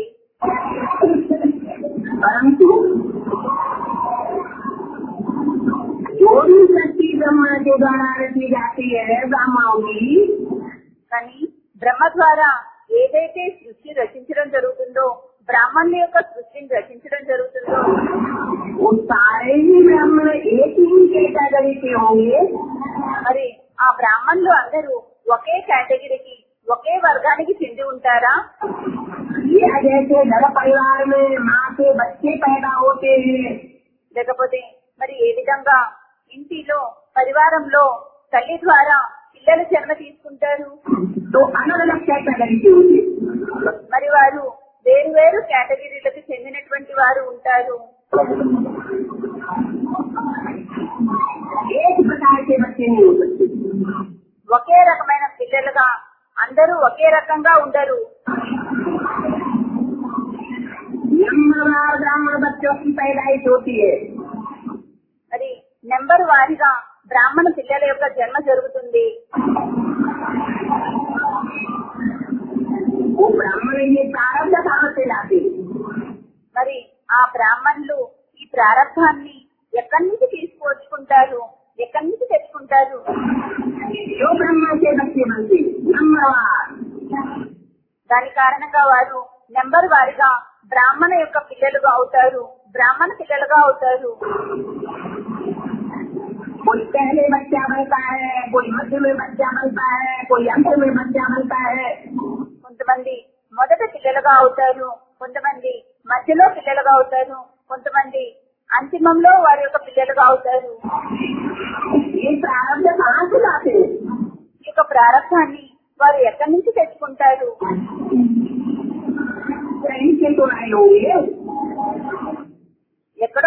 परंतु जो भी सृष्टि ब्रह्मा के द्वारा रची जाती है ब्राह्मणों की కానీ బ్రహ్మ ద్వారా ఏదైతే సృష్టి రచించడం జరుగుతుందో బ్రాహ్మణుల యొక్క సృష్టిని రచించడం జరుగుతుందో वो सारे ही ब्राह्मण एक ही कैटेगरी के होंगे మరి ఆ బ్రాహ్మణులు అందరూ ఒకే కేటగిరీకి ఒకే వర్గానికి చెంది ఉంటారా या जैसे घर परिवार में माँ के बच्चे पैदा होते हैं లేకపోతే మరి ఏ విధంగా ఇంటిలో పరివారంలో తల్లి ద్వారా పిల్లలు జన్మ తీసుకుంటారు तो अलग अलग कैटेगरी के होते हैं। మరి వారు వేరు వేరు కేటగిరీలకు చెందినటువంటి వారు ఉంటారు एक प्रकार के बच्चे नहीं हो सकते ఒకే రకమైన పిల్లలుగా అందరూ ఒకే రకంగా ఉండరు नंबरवार ब्राह्मण बच्चों की पैदाइश होती है మరి నెంబర్ వారీగా బ్రాహ్మణ పిల్లల యొక్క జన్మ జరుగుతుంది वो ब्राह्मण ये प्रारब्ध कहाँ से लाते हैं? మరి ఆ బ్రాహ్మణులు ఈ ప్రారంభాన్ని ఎక్కడి నుంచి తీసుకువచ్చుకుంటారు ఎక్కడి నుంచి తెచ్చుకుంటారు जो ब्रह्मा के बच्चे बनते हैं, नंबरवार దాని కారణంగా వారు నెంబర్ వారిగా బ్రాహ్మణ యొక్క పిల్లలుగా అవుతారు బ్రాహ్మణ పిల్లలుగా అవుతారు कोई पहले बच्चा बनता है कोई मध्य में बच्चा बनता है कोई अंत में बच्चा बनता है కొంతమంది మొదట పిల్లలుగా అవుతారు కొంతమంది మధ్యలో పిల్లలుగా అవుతారు కొంతమంది అంతిమంలో వారి యొక్క పిల్లలుగా అవుతారు ये प्रारब्ध कहाँ से लाते हैं ఈ యొక్క ప్రారంభాన్ని వారు ఎక్కడి నుంచి తెచ్చుకుంటారు कहीं से तो आए होंगे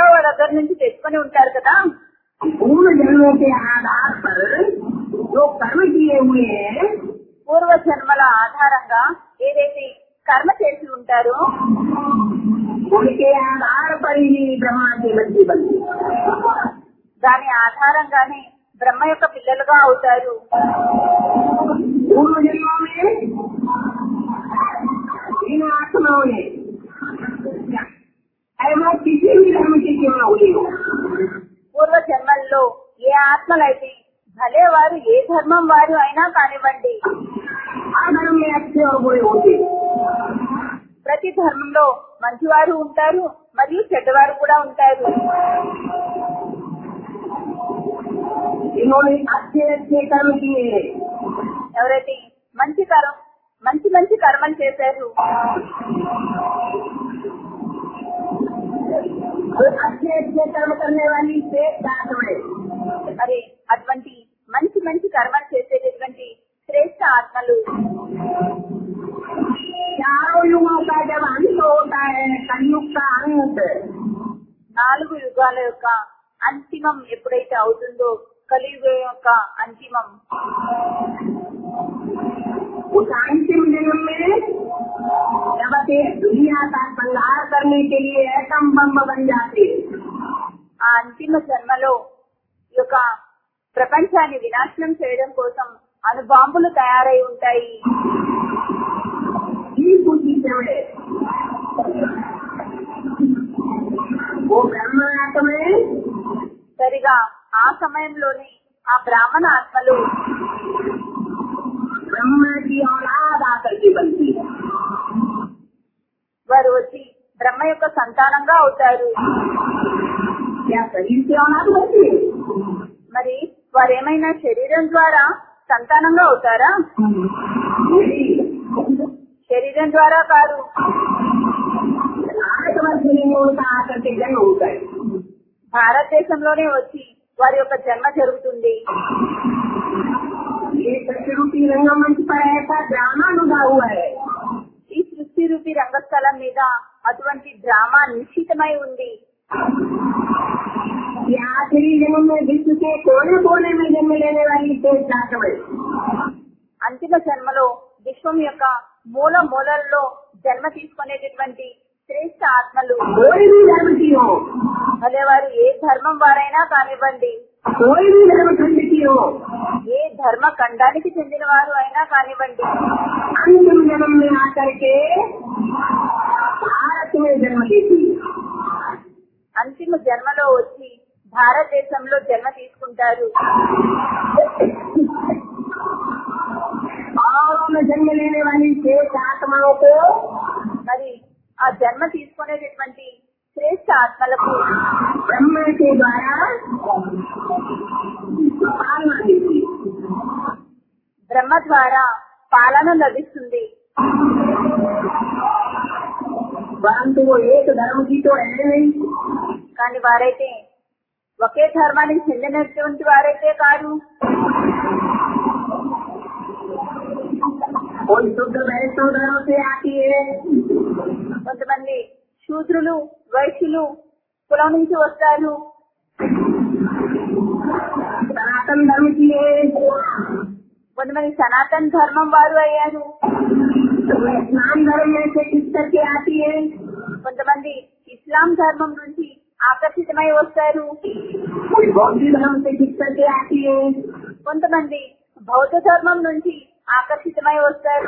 బాబా దగ్గర నుంచి తెచ్చుకొని ఉంటారు కదా पूर्व जन्मों के आधार पर जो कर्म किए हुए हैं పూర్వ జన్మల ఆధారంగా ఏదైతే కర్మ చేసి ఉంటారో उनके आधार पर ही ब्रह्मा की बच्ची बनती దాని ఆధారంగానే బ్రహ్మ యొక్క పిల్లలుగా అవుతారు पूर्व जन्मों में इन आत्माओं ने ऐसा किसी भी धर्म की क्यों न हुई हो పూర్వ జన్మల్లో ఏ ఆత్మలైతే భలే వారు ఏ ధర్మం వారు అయినా కానివ్వండి हर धर्म में अच्छे और बुरे होते हैं। ప్రతి ధర్మంలో మంచివారు ఉంటారు మరియు చెడ్డవారు కూడా ఉంటారు इन्होंने अच्छे अच्छे कर्म किए हैं ఎవరైతే మంచి కర్మ మంచి మంచి కర్మలు చేశారు तो अच्छे अच्छे कर्म करने वाली श्रेष्ठ आत्माएं మరి అటువంటి మంచి మంచి కర్మలు చేసేటటువంటి శ్రేష్ట ఆత్మలు चारों युगों का जब अंत होता है कलयुग का अंत నాలుగు యుగాల యొక్క అంతిమం ఎప్పుడైతే అవుతుందో కలియుగ యొక్క అంతిమం उस अंतिम जन्म में जब ये दुनिया का संहार करने के लिए एटम बम बन जाते हैं, ఆ అంతిమ జన్మలో ఈ యొక్క ప్రపంచాన్ని వినాశనం చేయడం కోసం అణుబాంబులు తయారై ఉంటాయి ठीक उसी समय वो ब्रह्म आत्माएं సరిగా ఆ సమయంలోనే ఆ బ్రాహ్మణ ఆత్మలు ब्रह्मा की औलाद आकर के बनती है వారు వచ్చి బ్రహ్మ యొక్క సంతానంగా అవుతారు क्या शरीर से औलाद बनती है మరి వారు ఏమైనా శరీరం ద్వారా సంతానంగా అవుతారా नहीं శరీరం ద్వారా కాదు आठ वर्ष में उनका आकर के जन्म होता है భారతదేశంలోనే వచ్చి వారి యొక్క జన్మ జరుగుతుంది ये सत्यरूपी रंगमंच पर ऐसा ड्रामा लुगा हुआ है ఈ సృష్టి రూపి రంగస్థలం మీద అటువంటి డ్రామా నిశ్చితమై ఉంది कि आखिरी जन्म में विश्व के कोने कोने में जन्म लेने वाली शेष आत्माएं అంతిమ జన్మలో విశ్వం యొక్క మూల మూలల్లో జన్మ తీసుకునేటటువంటి శ్రేష్ట ఆత్మలు कोई भी धर्म की हो భలే వారు ఏ ధర్మం వారైనా కానివ్వండి कोई भी धर्म खंड की हो ఏ ధర్మ ఖండానికి చెందిన వారు అయినా కానివ్వండి अंतिम जन्म में आकर के भारत में जन्म लेती है అంతిమ జన్మలో వచ్చి భారతదేశంలో జన్మ తీసుకుంటారు और उन जन्म लेने वाली शेष आत्माओं को మరి ఆ జన్మ తీసుకునేటటువంటి శ్రేష్ట ఆత్మలకు ब्रह्म के द्वारा पालना देती है బ్రహ్మ ద్వారా పాలన లభిస్తుంది परंतु वो एक धर्म की तो है नहीं కానీ వారైతే ఒకే ధర్మానికి చెందినటువంటి వారైతే కాదు कोई शुद्ध वैष्णव धर्म से आती है కొంతమంది శూద్రులు వైశ్యులు కులం నుంచి వస్తారు सनातन धर्म की है కొంతమంది సనాతన్ ధర్మం వారు అయ్యారు तो वो इस्लाम धर्म में से किस करके आती है కొంతమంది ఇస్లాం ధర్మం నుంచి ఆకర్షితమై వస్తారు कोई बौद्ध धर्म से किस करके आती है కొంతమంది బౌద్ధ ధర్మం నుంచి ఆకర్షితమై వస్తారు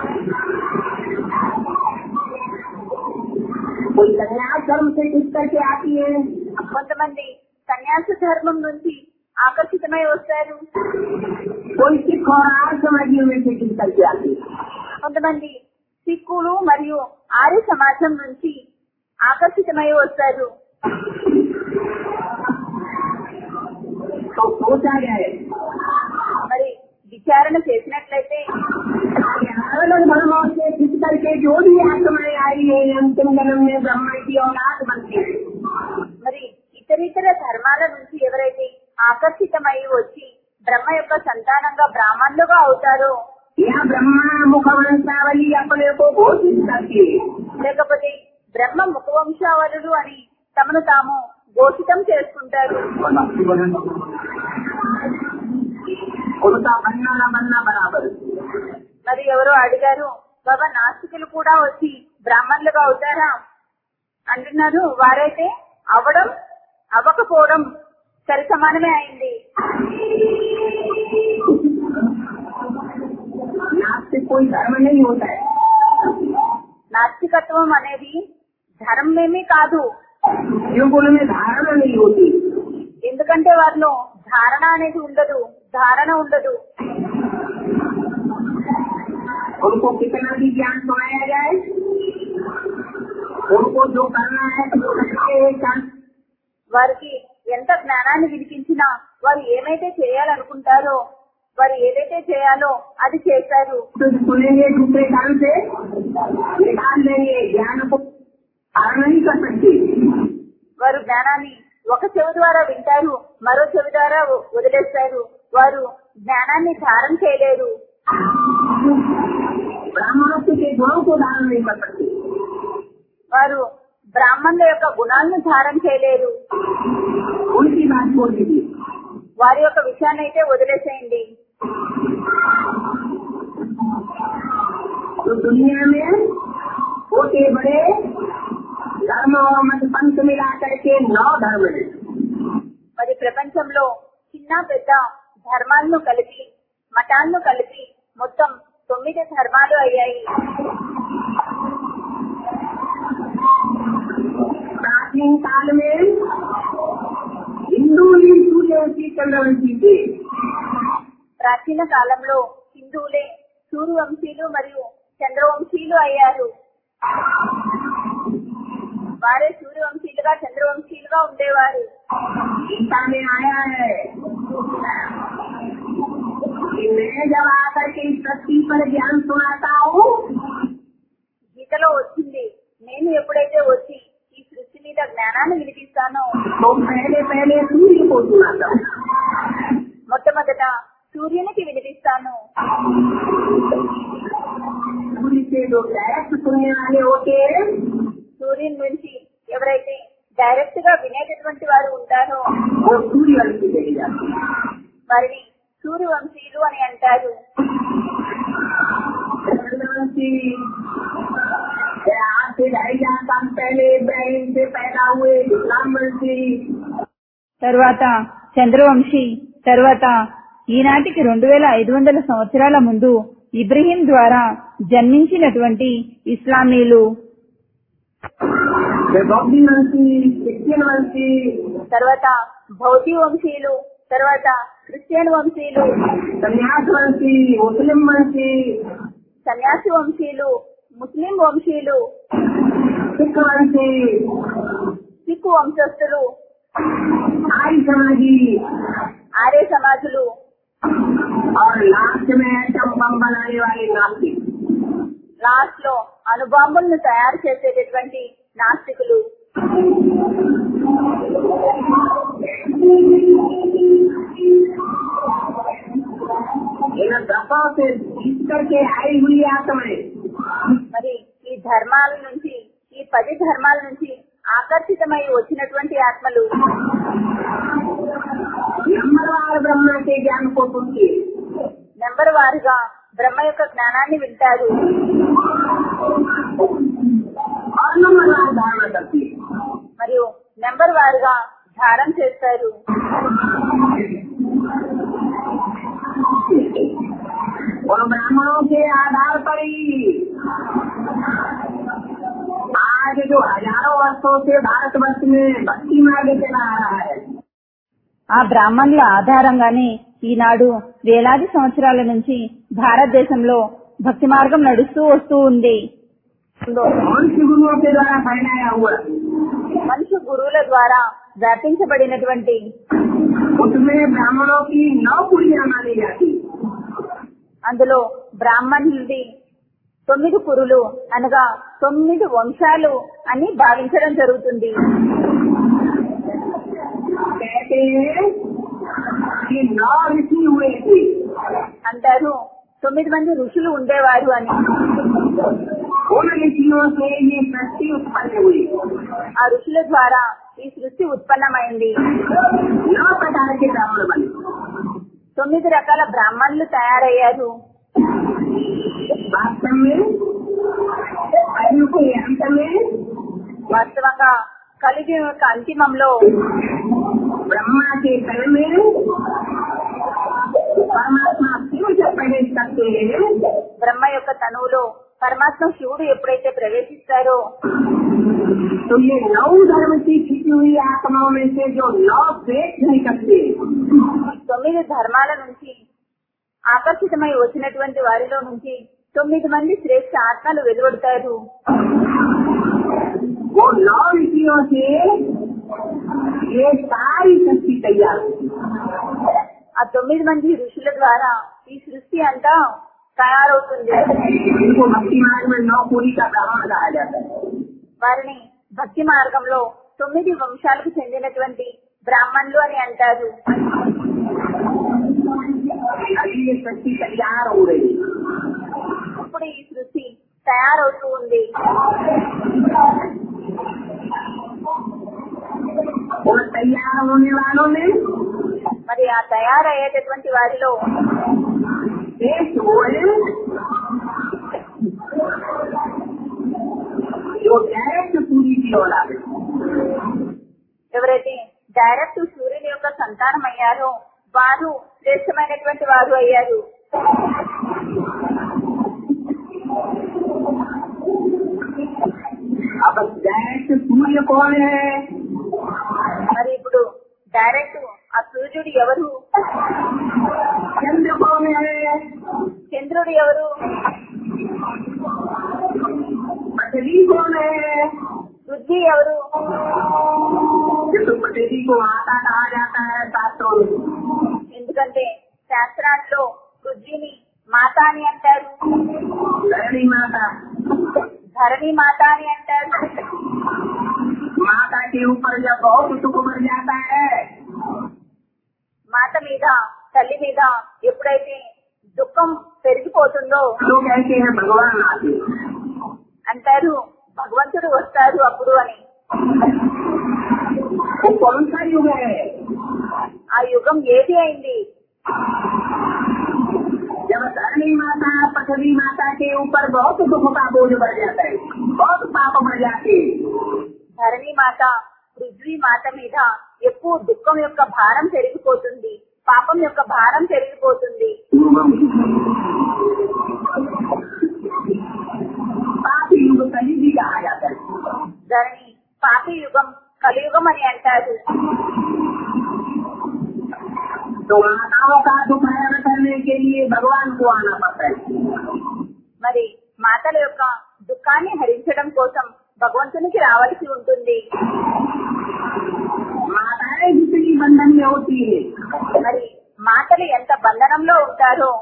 कोई संन्यास धर्म से किस करके आती है కొంతమంది సన్యాస ధర్మం నుంచి ఆకర్షితమై వస్తారు कोई सिख और आर्य समाजियों में से किस करके आती है కొంతమంది సిక్కులు మరియు ఆర్య సమాజం నుంచి ఆకర్షితమై వస్తారు तो सोचा जाए మరి విచారణ చేసినట్లయితే कि अलग धर्मों से किस करके जो भी आत्माएं आई है अंतिम जन्म में ब्रह्मा की औलाद बनती है మరి ఇతరితర ధర్మాల నుంచి ఎవరైతే ఆకర్షితమై వచ్చి బ్రహ్మ యొక్క సంతానంగా బ్రాహ్మణులుగా అవుతారో यह ब्रह्मा मुखवंशावली अपने को घोषित करती है లేకపోతే బ్రహ్మ ముఖవంశావళులు అని తమను తాము పోషితం చేసుకుంటారు और भक्ति भजन उनका बनना न बनना बराबर మరి ఎవరో అడిగారు బాబా నాస్తికులు కూడా వచ్చి బ్రాహ్మణులుగా అవుతారా అంటున్నారు వారైతే అవడం అవ్వకపోవడం సరి సమానమే అయింది नास्तिक कोई धर्म नहीं होता है నాస్తికత్వం అనేది ధర్మమేమీ కాదు क्योंकि उनमें धारणा नहीं होती ఎందుకంటే వారిలో ధారణ అనేది ఉండదు ధారణ ఉండదు उनको कितना भी ज्ञान सुनाया जाए उनको जो करना है वो करते हैं चांस వారికి ఎంత జ్ఞానాన్ని వినిపించినా వారు ఏమైతే చేయాలనుకుంటారో వారు ఏదైతే చేయాలో అది చేశారు तो सुनेंगे दूसरे कान से निकाल लेंगे ज्ञान को धारण नहीं कर सकते వారు జ్ఞానాన్ని ఒక చెవి ద్వారా వింటారు మరో చెవి ద్వారా వ- వదిలేస్తారు వారు జ్ఞానాన్ని ధారణ చేయలేరు ब्राह्मणों के गुणों को धारण नहीं कर सकते వారు బ్రాహ్మణుల యొక్క గుణాలను ధారణ చేయలేరు उनकी बात बोल दीजिए వారి యొక్క విషయాన్ని అయితే వదిలేసేయండి तो दुनिया में छोटे बड़े धर्म और मत पंथ मिला करके नौ धर्म है మరి ప్రపంచంలో చిన్న పెద్ద ధర్మాలను కలిపి మతాలను కలిపి మొత్తం తొమ్మిది ధర్మాలు అయ్యాయి प्राचीन काल में हिंदू ही सूर्यवंशी चंद्रवंशी थे ప్రాచీన కాలంలో హిందువులే సూర్యవంశీలు మరియు చంద్రవంశీలు అయ్యారు వారే సూర్యవంశీలుగా చంద్రవంశీలుగా ఉండేవారు गीता में आया है कि मैं जब आकर के इस पृथ्वी पर ज्ञान सुनाता हूँ గీతలో వచ్చింది నేను ఎప్పుడైతే వచ్చి ఈ సృష్టి మీద జ్ఞానాన్ని వినిపిస్తానో तो पहले पहले सूर्य को सुनाता हूँ మొట్టమొదట సూర్యునికి వినిపిస్తాను सूर्य से जो डायरेक्ट सुनने वाले होते हैं సూర్యుని నుంచి ఎవరైతే డైరెక్ట్ గా వినేటటువంటి వారు ఉంటారో वो सूर्यवंशी चली जाती है వారిని సూర్యవంశీయులు అని అంటారు चंद्रवंशी आज से ढाई हजार साल पहले बहन से पैदा हुए इस्लाम वंशी తర్వాత చంద్రవంశీ తర్వాత ఈనాటికి రెండు వేల ఐదు వందల సంవత్సరాల ముందు ఇబ్రహీం ద్వారా జన్మించినటువంటి ఇస్లామీలు बौद्धि वंशी क्रिश्चियन वंशी తర్వాత భౌతి వంశీయులు తర్వాత క్రిస్టియన్ వంశీయులు संन्यास वंशी मुस्लिम वंशी సన్యాసి వంశీయులు ముస్లిం వంశీయులు सिख वंशी సిక్కు వంశస్థులు आर्य समाजी ఆర్య సమాజులు और लास्ट में एटम बम बनाने वाले नास्तिक లాస్ట్ లో అణుబాంబులను తయారు చేసేటటువంటి నాస్తికులు इन दफा से जीत करके आई हुई आत्माएं మరి ఈ ధర్మాల నుంచి ఈ పది ధర్మాల నుంచి ఆకర్షితమై వచ్చినటువంటి ఆత్మలు नंबरवार ब्रह्मा के ज्ञान को सुनती है నెంబర్ వారుగా బ్రహ్మ యొక్క జ్ఞానాన్ని వింటారు और नंबरवार धारणा करती है మరియు నెంబర్ వారుగా ధారణ చేస్తారు उन ब्राह्मणों के आधार पर ही आज जो हजारों वर्षों से भारतवर्ष में भक्ति मार्ग चला आ रहा है ఆ బ్రాహ్మణుల ఆధారంగానే ఈనాడు వేలాది సంవత్సరాల నుంచి భారతదేశంలో భక్తి మార్గం నడుస్తూ వస్తూ ఉంది मनुष्य गुरुओं के द्वारा फैलाया हुआ మనుషు గురువుల ద్వారా వ్యాపించబడినటువంటి उसमें ब्राह्मणों की नौ पुड़िया मानी जाती అందులో బ్రాహ్మణులది తొమ్మిది కురులు అనగా తొమ్మిది వంశాలు అని భావించడం జరుగుతుంది कहते हैं कि नौ ऋषि हुए थे అంటారు తొమ్మిది మంది ఋషులు ఉండేవారు అని उन ऋषियों से ये सृष्टि उत्पन्न हुई ఆ ఋషుల ద్వారా ఈ సృష్టి ఉత్పన్నమైంది नौ प्रकार के ब्राह्मण बने తొమ్మిది రకాల బ్రాహ్మణులు తయారయ్యారు वास्तव में कलयुग के अंत में వాస్తవంగా కలిగి యొక్క అంతిమంలో ब्रह्मा के तन में परमात्मा शिव जब प्रवेश करते हैं బ్రహ్మ యొక్క తనువులో పరమాత్మ శివుడు ఎప్పుడైతే ప్రవేశిస్తారో तो ये नौ धर्म की छिपी हुई आत्माओं में से जो नौ पेट निकलते हैं ఈ తొమ్మిది ధర్మాల నుంచి ఆకర్షితమై వచ్చినటువంటి వారిలో నుంచి తొమ్మిది మంది శ్రేష్ఠ ఆత్మలు వెలువడతారు वो नौ ऋषियों से ये सारी शक्ति तैयार हुई ఆ తొమ్మిది మంది ఋషుల ద్వారా ఈ సృష్టి అంతా తయారవుతుంది इनको भक्ति मार्ग में नौ पूरी का ब्राह्मण कहा जाता है వారిని భక్తి మార్గంలో తొమ్మిది వంశాలకు చెందినటువంటి బ్రాహ్మణులు అని అంటారు अभी ये शक्ति तैयार हो रही है ఇప్పుడు ఈ సృష్టి తయారవుతూ ఉంది और तैयार होने वालों में మరి ఆ తయారయ్యేటటువంటి వారిలో एक वो है जो डायरेक्ट पूरी की औलाद है ఎవరైతే డైరెక్ట్ సూర్యుని యొక్క సంతానం అయ్యారో వారు శ్రేష్టమైనటువంటి వారు అయ్యారు अब डायरेक्ट सूर्य कौन है మరి ఇప్పుడు డైరెక్ట్ ఆ సూర్యుడు ఎవరు चंद्र कौन है చంద్రుడు ఎవరు पृथ्वी कौन है పృథ్వీ ఎవరు जिसको पृथ्वी को माता कहा जाता है शास्त्रों में ఎందుకంటే శాస్త్రాల్లో పృథ్వీని మాత అని అంటారు धरणी माता ధరణి మాత అని అంటారు माता के ऊपर जब बहुत सुख बढ़ जाता है మాత మీద తల్లి మీద ఎప్పుడైతే దుఃఖం పెరిగిపోతుందో तो कहते हैं भगवान आते हैं। అంటారు భగవంతుడు వస్తారు అప్పుడు అని वो कौन सा युग है ఆ యుగం ఏది అయింది जब धरणी माता पृथ्वी माता के ऊपर बहुत दुख का बोझ बढ़ जाता है बहुत पाप बढ़ जाते हैं ధరణి మాత పృథ్వీ మాత మీద ఎక్కువ దుఃఖం యొక్క భారం పెరిగిపోతుంది పాపం యొక్క భారం పెరిగిపోతుంది पाप युग कली भी कहा जाता है ధరణి పాపి యుగం కలియుగం అని అంటారు तो माताओं का दुख हरण करने के लिए भगवान को आना पड़ता है మరి మాతల యొక్క దుఃఖాన్ని హరించడం కోసం భగవంతునికి రావాల్సి ఉంటుంది माताएं जितनी बंधन में होती है మరి మాతలు ఎంత బంధనంలో ఉంటారో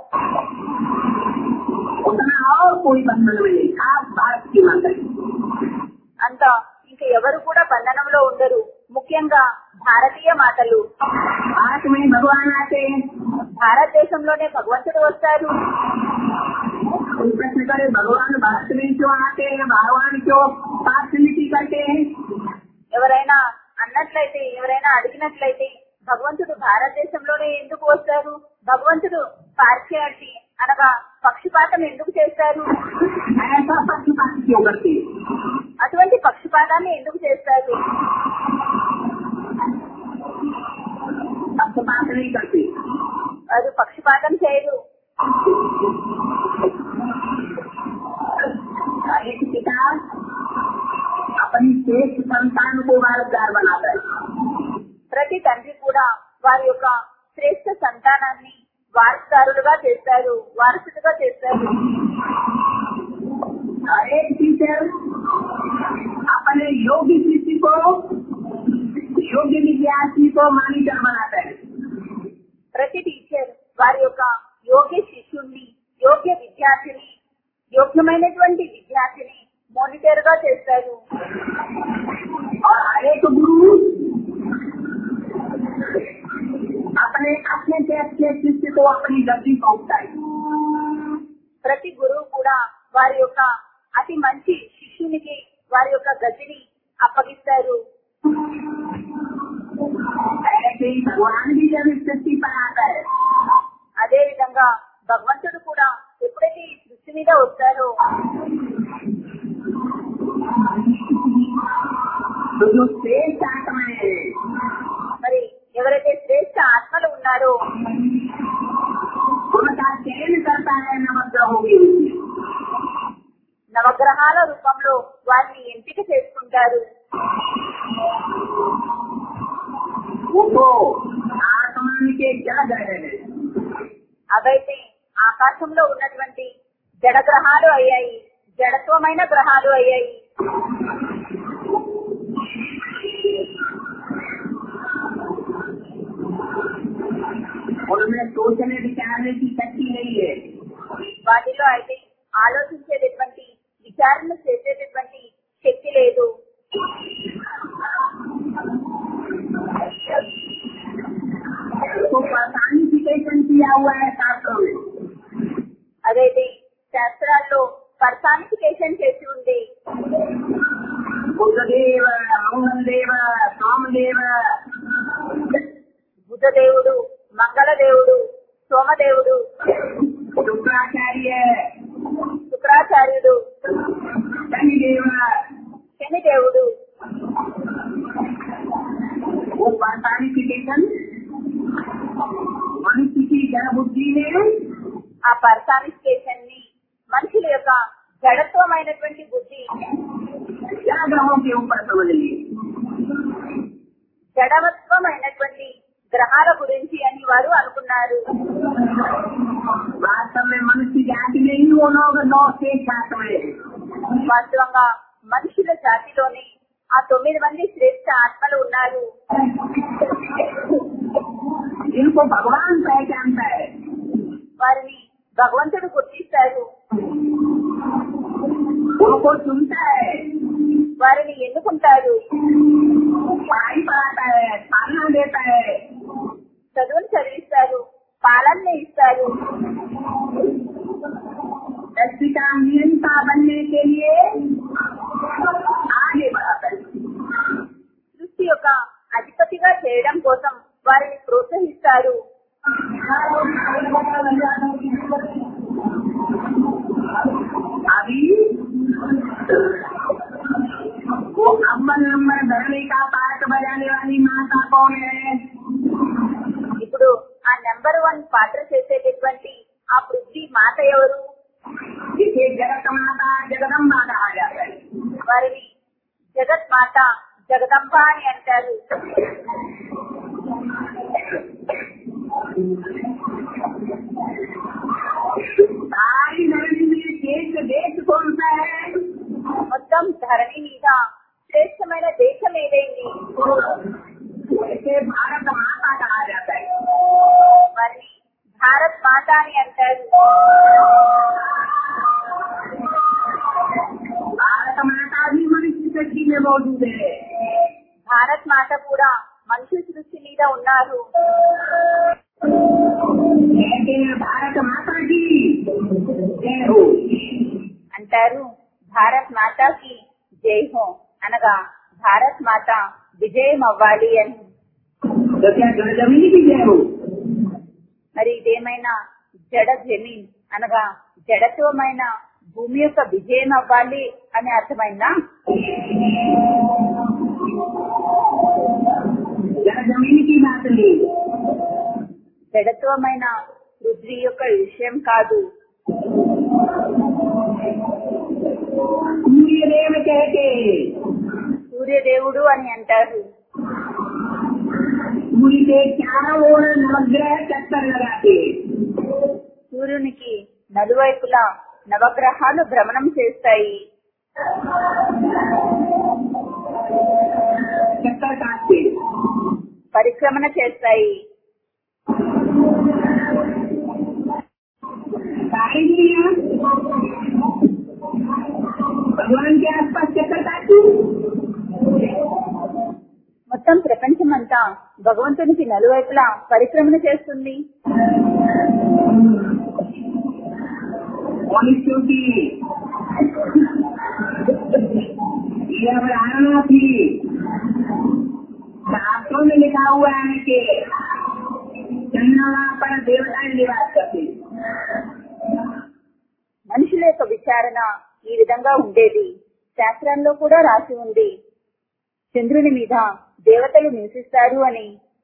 उतना और कोई बंधन में नहीं खास भारत की माता అంత ఇంకా ఎవరు కూడా బంధనంలో ఉండరు ముఖ్యంగా భారతీయ మాతలు भारत में भगवान आते हैं భారతదేశంలోనే భగవంతుడు వస్తారు कोई प्रश्न करे भगवान भारत में क्यों आते हैं भगवान क्यों पार्शलिटी करते हैं ఎవరైనా అన్నట్లయితే ఎవరైనా అడిగినట్లయితే భగవంతుడు భారతదేశంలోనే ఎందుకు వస్తారు భగవంతుడు పార్షియాలిటీ అనగా పక్షపాతం ఎందుకు చేస్తారు ऐसा पक्षपात क्यों करते हैं అటువంటి పక్షపాతాన్ని ఎందుకు చేస్తారు पक्षपात नहीं करते అది పక్షపాతం చేయరు एक पिता अपनी श्रेष्ठ संतान को वारसदार बनाता है ప్రతి తండ్రి కూడా వారి యొక్క శ్రేష్ఠ సంతానాన్ని వారసుదారులుగా చేస్తారు వారసుడుగా చేస్తారు और एक टीचर अपने योग्य शिष्य को योग्य विद्यार्थी को मॉनिटर बनाता है ప్రతి టీచర్ వారి యొక్క యోగ్య శిష్యుణ్ణి యోగ్య విద్యార్థిని యోగ్యమైనటువంటి విద్యార్థిని మానిటర్ గా చేస్తారు और हर एक गुरु अपने अच्छे से अच्छे शिष्य को अपनी गति पहुंचता है ప్రతి గురువు కూడా వారి యొక్క అతి మంచి శిష్యునికి వారి యొక్క గతిని అప్పగిస్తారు గ్రహాల రూపంలో వారిని ఎంపిక చేసుకుంటారు वो आसमान के जड़ है అవైతే ఆకాశంలో ఉన్నటువంటి జడ గ్రహాలు అయ్యాయి జడత్వమైన గ్రహాలు అయ్యాయి उनमें सोचने विचारने की शक्ति नहीं है వాటిలో అయితే ఆలోచించేటటువంటి విచారణ చేసేటటువంటి శక్తి లేదు तो पर्सानिफिकेशन किया हुआ है शास्त्रों में అదైతే శాస్త్రాల్లో పర్సానిఫికేషన్ చేసి ఉంది बुद्धदेव मंगलदेव सोमदेव బుద్ధదేవుడు మంగళదేవుడు సోమదేవుడు शुक्राचार्य శుక్రాచార్యుడు शनिदेव శనిదేవుడు वो पर्सानिफिकेशन मनुष्य की जड़ बुद्धि में ఆ పర్సానిఫికేషన్ ని మనుషుల యొక్క జడత్వమైనటువంటి బుద్ధి जड़ ग्रहों के ऊपर समझ लिए జడవత్వమైనటువంటి గ్రహాల గురించి అని వారు అనుకున్నారు वास्तव में मनुष्य जाति में ही वो लोग नौ से छात्र हुए వాస్తవంగా మనుషుల జాతిలోని ఆ తొమ్మిది మంది శ్రేష్ఠ ఆత్మలు ఉన్నారు जिनको भगवान पहचानता है వారిని భగవంతుడు గుర్తిస్తారు उनको चुनता है వారిని ఎన్నుకుంటారు पढ़ाई पढ़ाता है पालना देता है చదువును చదివిస్తారు పాలన ఇస్తారు व्यक्ति का नियंता बनने के लिए आगे बढ़ाता है సృష్టి యొక్క అధిపతిగా చేయడం కోసం వారిని ప్రోత్సహిస్తారు अभी वो अव्वल नंबर धरने का पार्ट बजाने वाली माता कौन है ఇప్పుడు ఆ నెంబర్ వన్ పాత్ర చేసేటటువంటి ఆ పృథ్వీ మాత ఎవరు जिसे जगत माता जगदम्बा कहा जाता है వారిని జగత్ మాత జగదంబ అని అంటారు सारी धरनी में देश देश कौन सा है మొత్తం ధరణి మీద శ్రేష్టమైన దేశం ఏదైంది इसे भारत माता कहा जाता है వారిని భారత్ మాత అని అంటారు भारत माता भी मनुष्य सृष्टि में मौजूद है భారత్ మాత కూడా మనుషు సృష్టి మీద ఉన్నారు कहते हैं भारत माता की जय हो అంటారు భారత్ మాతాకి జై హో అనగా భారత్ మాత విజయం అవ్వాలి అని तो क्या जड़ जमीन की जय हो మరి ఇదేమైనా జడ జమీన్ అనగా జడత్వమైన భూమి యొక్క విజయం అవ్వాలి అని అర్థమైందా जड़ जमीन की बात नहीं జడత్వమైన పృథ్వీ యొక్క విషయం కాదు सूर्य देव कहते సూర్యదేవుడు అని అంటారు सूर्य के चारों ओर नवग्रह चक्कर लगाते సూర్యునికి నలువైపులా నవగ్రహాలు భ్రమణం చేస్తాయి चक्कर काटते పరిక్రమణ చేస్తాయి सारी दुनिया भगवान के आसपास चक्कर काटती మొత్తం ప్రపంచమంతా భగవంతునికి నలువైపులా పరిక్రమణ చేస్తుంది मनुष्यों की यह धारणा थी शास्त्रों में लिखा हुआ है कि चंद्रमा पर देवताएं निवास करते మనుషుల యొక్క విచారణ ఈ విధంగా ఉండేది శాస్త్రంలో కూడా రాసి ఉంది చంద్రుని మీద దేవతలు నివసిస్తారు అని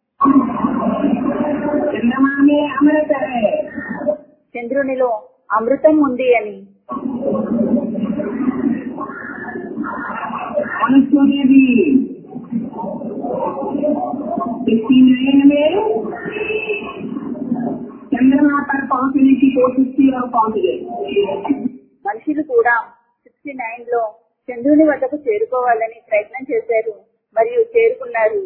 चंद्रमा में अमृत है చంద్రునిలో అమృతం ఉంది అని मनुष्यों ने भी सिक्सटी नाइन में चंद्रमा पर पहुंचने की कोशिश की और पहुंच गए మనుషులు కూడా సిక్స్టీ నైన్ లో చంద్రుని వద్దకు చేరుకోవాలని ప్రయత్నం చేశారు మరియు చేరుకున్నారు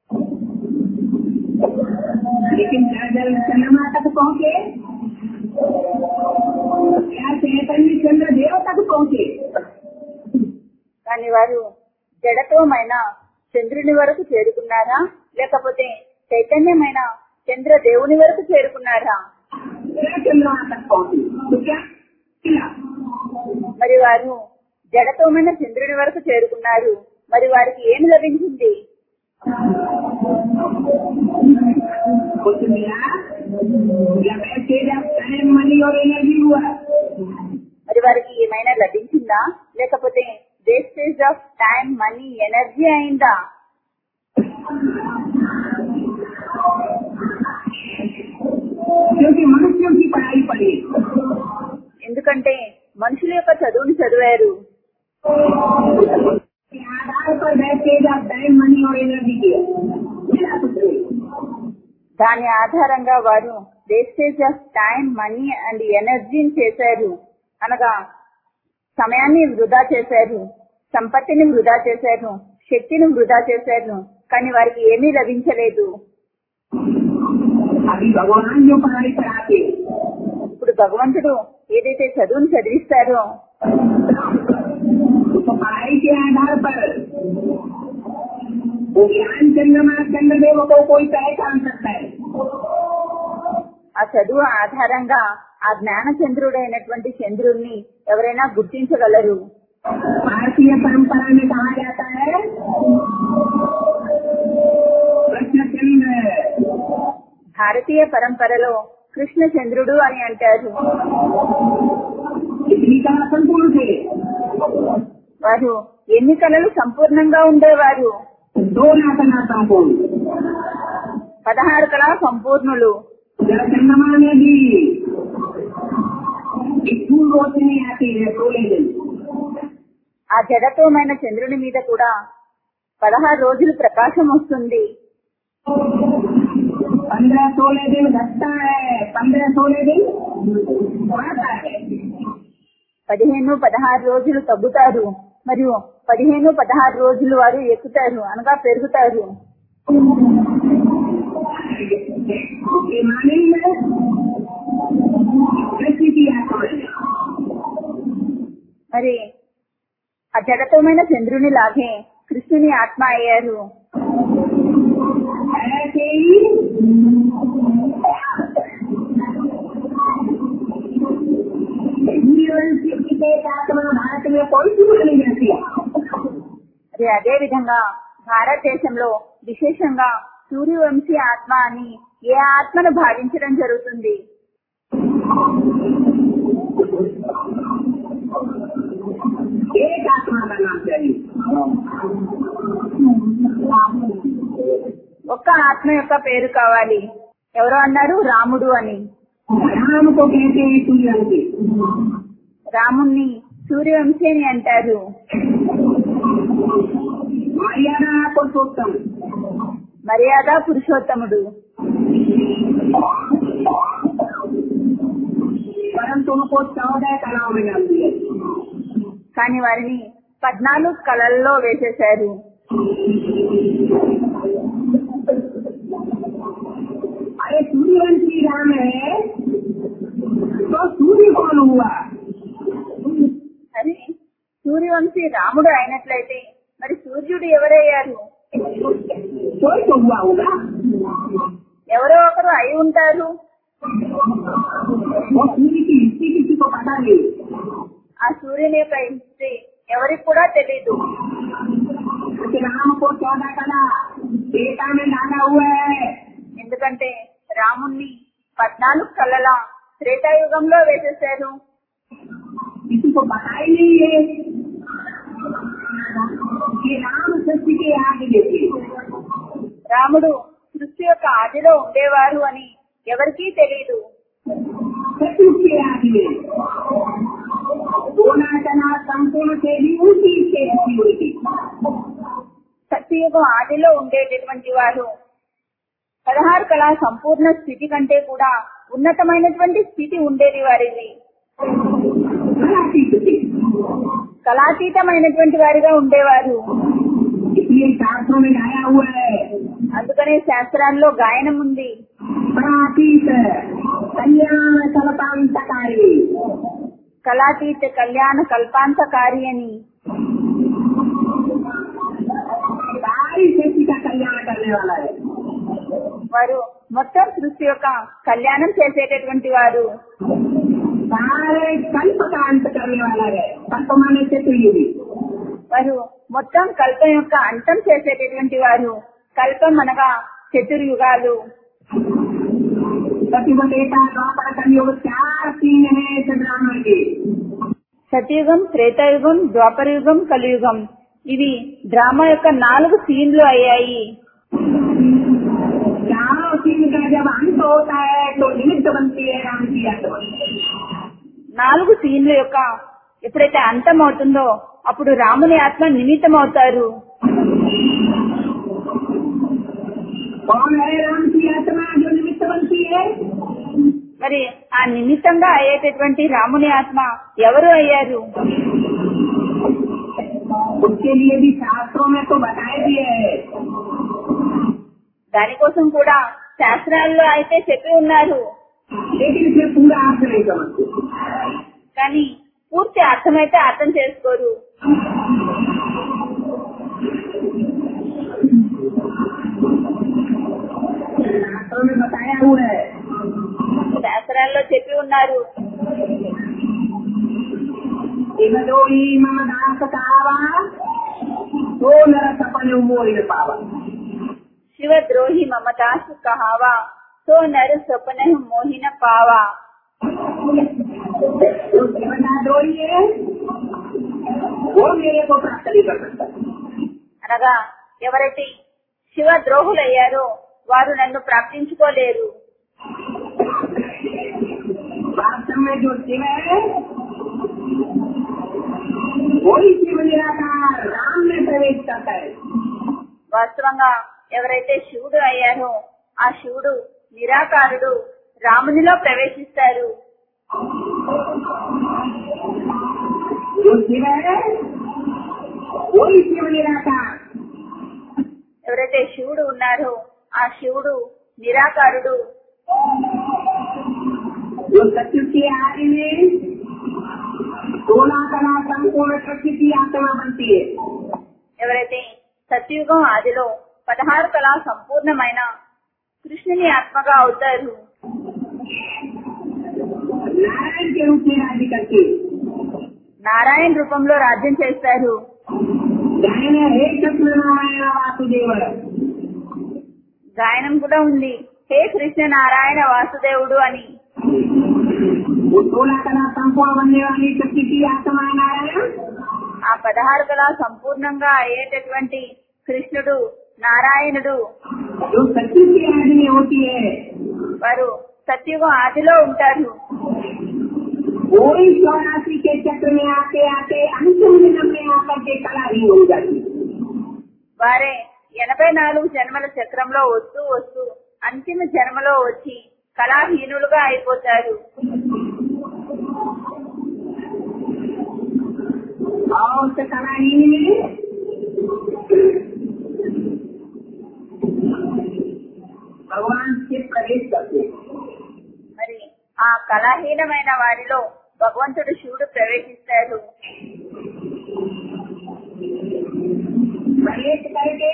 लेकिन क्या जब चंद्रमा तक पहुंचे क्या चैतन्य चंद्र देव तक पहुंचे కానీ వారు జడత్వమైన చంద్రుని వరకు చేరుకున్నారా లేకపోతే చైతన్యమైన చంద్ర దేవుని వరకు చేరుకున్నారా क्या चंद्रमा तक पहुंचे तो क्या मिला మరి వారు జడత్వమైన చంద్రుని వరకు చేరుకున్నారు మరి వారికి ఏమి లభించింది कुछ मिला या वैसे जब टाइम मनी और एनर्जी हुआ మరి వారికి ఏమైనా లభించిందా లేకపోతే wastage of time money energy అయిందా क्योंकि मनुष्यों की पढ़ाई पढ़ी ఎందుకంటే మనుషుల యొక్క చదువుని చదివారు के आधार पर वैसेज ऑफ टाइम मनी और एनर्जी किया मिला कुछ नहीं దాని ఆధారంగా వారు wastage of time money and ఎనర్జీని చేశారు అనగా సమయాన్ని వృధా చేశారు సంపత్తిని వృధా చేశారు శక్తిని వృధా చేశారు కానీ వారికి ఏమీ లభించలేదు अभी भगवान जो पढ़ाई पढ़ाते हैं, ఇప్పుడు భగవంతుడు ఏదైతే చదువుని చదివిస్తారో तो पढ़ाई के आधार पर वो ज्ञान चंद्रमा चंद्रदेव को कोई पहचान सकता है ఆ చదువు ఆధారంగా ఆ జ్ఞాన చంద్రుడైనటువంటి చంద్రుణ్ణి ఎవరైనా గుర్తించగలరు भारतीय परंपरा में कहा जाता है कृष्णचंद्र భారతీయ పరంపరలో కృష్ణ చంద్రుడు అని అంటారు कितनी कला संपूर्ण थे వారు ఎన్ని కళలు సంపూర్ణంగా ఉండేవారు दो नातना संपूर्ण పదహారు కళా సంపూర్ణులు जब चंद्रमा में भी इतनी रोशनी आती है सोलह दिन ఆ జడత్వమైన చంద్రుని మీద కూడా పదహారు రోజులు ప్రకాశం వస్తుంది पंद्रह सोलह दिन घटता है पंद्रह सोलह दिन बढ़ता है పదిహేను పదహారు రోజులు తగ్గుతారు మరియు పదిహేను పదహారు రోజులు వారు ఎక్కుతారు అనగా పెరుగుతారు ये मानेंगे कृष्ण की आत्मा है మరి ఆ జడత్వమైన చంద్రుని లాగే కృష్ణుని ఆత్మ అయ్యారు ऐसे ही जीवन की एक आत्मा भारत में कोई सी मानी जाती है మరి అదే విధంగా భారతదేశంలో విశేషంగా సూర్యవంశీ ఆత్మ అని ఏ ఆత్మను భావించడం జరుగుతుంది एक आत्मा का नाम चाहिए ఒక్క ఆత్మ యొక్క పేరు కావాలి ఎవరో అన్నారు రాముడు అని राम को कहते हैं सूर्यवंशी రాముణ్ణి సూర్యవంశీ అని అంటారు मर्यादा पुरुषोत्तम మర్యాద పురుషోత్తముడు परंतु उनको चौदह कलाओं में डाल दिया కానీ వారిని పద్నాలుగు కళల్లో వేసేశారు अरे सूर्यवंशी राम है तो सूर्य कौन हुआ అని సూర్యవంశీ రాముడు అయినట్లయితే మరి సూర్యుడు ఎవరయ్యారు कोई तो हुआ होगा ఎవరో ఒకరు అయి ఉంటారు वो सूर्य की हिस्ट्री किसी को पता नहीं ఆ సూర్యుని యొక్క హిస్టరీ ఎవరికి కూడా తెలీదు क्योंकि राम को चौदह कला बेटा में डाला हुआ है ఎందుకంటే రాముణ్ణి పద్నాలుగు కళల త్రేతాయుగంలో వేసేశారు किसी को पता ही नहीं है कि राम सृष्टि के आगे देखे రాముడు సృష్టి యొక్క ఆదిలో ఉండేవారు అని ఎవరికీ తెలియదు सचमुच के आगे सोना चना संपूर्ण से भी ऊंची शेष की हुई थी సత్యయుగం ఆదిలో ఉండేటటువంటి వారు పదహారు కళా సంపూర్ణ స్థితి కంటే కూడా ఉన్నతమైనటువంటి స్థితి ఉండేది వారిది कलातीत थे కళాతీతమైనటువంటి వారిగా ఉండేవారు इसलिए शास्त्रों में गाया हुआ है అందుకనే శాస్త్రాల్లో గాయనం ఉంది कलातीत कल्याण कल्पांतकारी కళాతీత కళ్యాణ కల్పాంతకారి అని सारी सृष्टि का कल्याण करने वाला है వారు మొత్తం సృష్టి యొక్క కళ్యాణం చేసేటటువంటి వారు सारे कल्प का अंत करने वाला है कल्प माने चतुर्युगी వారు మొత్తం కల్పం యొక్క అంతం చేసేటటువంటి వారు కల్పం అనగా చతుర్యుగాలు प्रतिबद्धता द्वापर कलयुग चार तीन है ब्राह्मण के సతయుగం త్రేతాయుగం ద్వాపరయుగం కలియుగం ఇవి డ్రామా యొక్క నాలుగు సీన్లు అయ్యాయి चारों तीन का जब अंत होता है तो निमित्त बनती है राम की आत्मा నాలుగు సీన్ల యొక్క ఎప్పుడైతే అంతం అవుతుందో అప్పుడు రాముని ఆత్మ నిమిత్తం అవుతారు कौन है राम की आत्मा जो निमित्त बनती है మరి ఆ నిమిత్తంగా అయ్యేటటువంటి రాముని ఆత్మ ఎవరు అయ్యారు उसके लिए भी शास्त्रों में तो बताए दिए है దానికోసం కూడా శాస్త్రాల్లో అయితే చెప్పి ఉన్నారు लेकिन फिर पूरा अर्थ नहीं समझते కానీ పూర్తి అర్థమైతే అర్థం చేసుకోరు शास्त्रों में बताया हुआ है శాస్త్రాల్లో చెప్పి ఉన్నారు इमदो ही मम दास कावा तो नर सपन मोहि न पावा శివద్రోహి మమదాసు కహావా సో నరు స్వప్న మోహిన పావా जो जीवनद्रोही है वो मेरे को प्राप्त नहीं कर सकता అనగా ఎవరైతే శివ ద్రోహులయ్యారో వారు నన్ను ప్రాప్తించుకోలేరు वास्तव में जो शिव है वही शिव निराकार राम में प्रवेश करता है వాస్తవంగా ఎవరైతే శివుడు అయ్యారో ఆ శివుడు నిరాకారుడు రామునిలో ప్రవేశిస్తారు जो शिव है वही शिव निराकार ఎవరైతే శివుడు ఉన్నారో ఆ శివుడు నిరాకారుడు जो सत्य के आदि में सोलह कला संपूर्ण सत्य की आत्मा बनती है ఎవరైతే సత్యుగం ఆదిలో పదహారు కళా సంపూర్ణమైన కృష్ణుని ఆత్మగా అవుతారు नारायण के रूप में राज्य करके నారాయణ రూపంలో రాజ్యం చేస్తారు गायन हे कृष्ण नारायण वासुदेव గాయనం కూడా ఉంది హే కృష్ణ నారాయణ వాసుదేవుడు అని वो सोलह कला संपूर्ण बनने वाली शक्ति की आत्मा है नारायण ఆ పదహారు కళ సంపూర్ణంగా అయ్యేటటువంటి కృష్ణుడు నారాయణుడు जो सत्य की आदि में होती है వారు సత్యుగం ఆదిలో ఉంటారు वही चौरासी के चक्र में आते आते अंतिम जन्म में आकर के कला ही हो जाती है వారే ఎనభై నాలుగు జన్మల చక్రంలో వస్తూ వస్తూ అంతిమ జన్మలో వచ్చి కళాహీనులుగా అయిపోతారు और उस कलाही में भगवान से प्रवेश करते हैं మరి ఆ కళాహీనమైన వారిలో భగవంతుడు శివుడు ప్రవేశిస్తాడు प्रवेश करके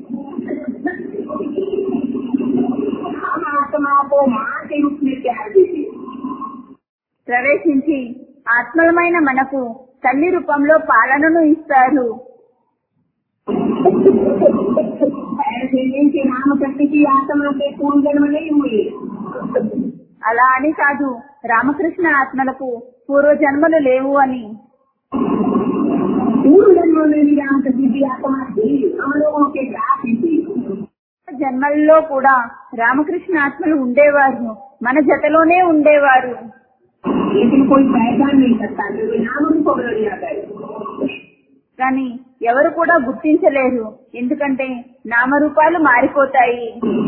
हम आत्मा को माँ के रूप में प्यार देते हैं ప్రవేశించి ఆత్మలమైన మనకు తల్లి రూపంలో పాలనను ఇస్తారు ऐसे दिन के नाम शक्ति की आत्मा के पूर्ण जन्म नहीं हुए అలా అని కాదు రామకృష్ణ ఆత్మలకు పూర్వజన్మలు లేవు అని पूर्व जन्म में भी राम शक्ति की आत्मा थी हम लोगों के साथ ही थी జన్మల్లో కూడా రామకృష్ణ ఆత్మలు ఉండేవారు మన జతలోనే ఉండేవారు लेकिन कोई पहचान नहीं सकता क्योंकि नाम उनको बदल जाता है కానీ ఎవరు కూడా గుర్తించలేరు ఎందుకంటే నామరూపాలు మారిపోతాయి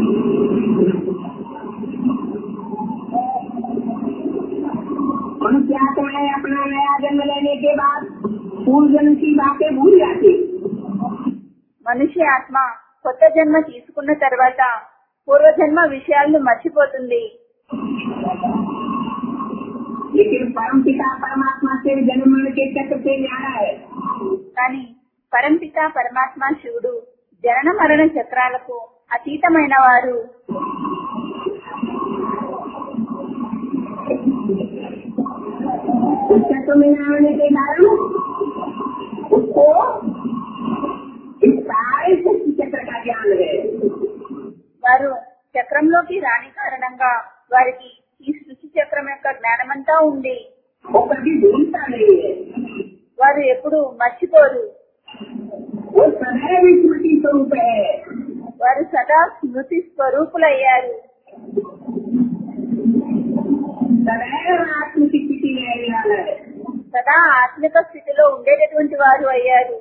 मनुष्य आत्माएं अपना नया जन्म लेने के बाद पूर्व जन्म की बातें भूल जाती మనిషి ఆత్మ కొత్త జన్మ తీసుకున్న తర్వాత పూర్వజన్మ విషయాలను మర్చిపోతుంది लेकिन परम पिता परमात्मा से जन्म मरण के चक्र से न्यारा है కానీ పరంపిత పరమాత్మ శివుడు జనన మరణ చక్రాలకు అతీతమైన వారు उस चक्र में न आने के कारण उसको इस सारे शक्ति चक्र का ज्ञान है వారు చక్రంలోకి రాని కారణంగా వారికి ఈ సృష్టి చక్రం యొక్క జ్ఞానమంతా ఉంది वो कभी भूलता नहीं है వారు ఎప్పుడు మర్చిపోరు वो सदैव स्मृति स्वरूप है వారు సదా స్మృతి స్వరూపులయ్యారు सदैव आत्म की स्थिति में रहने वाला है సదా ఆత్మిక స్థితిలో ఉండేటటువంటి వారు అయ్యారు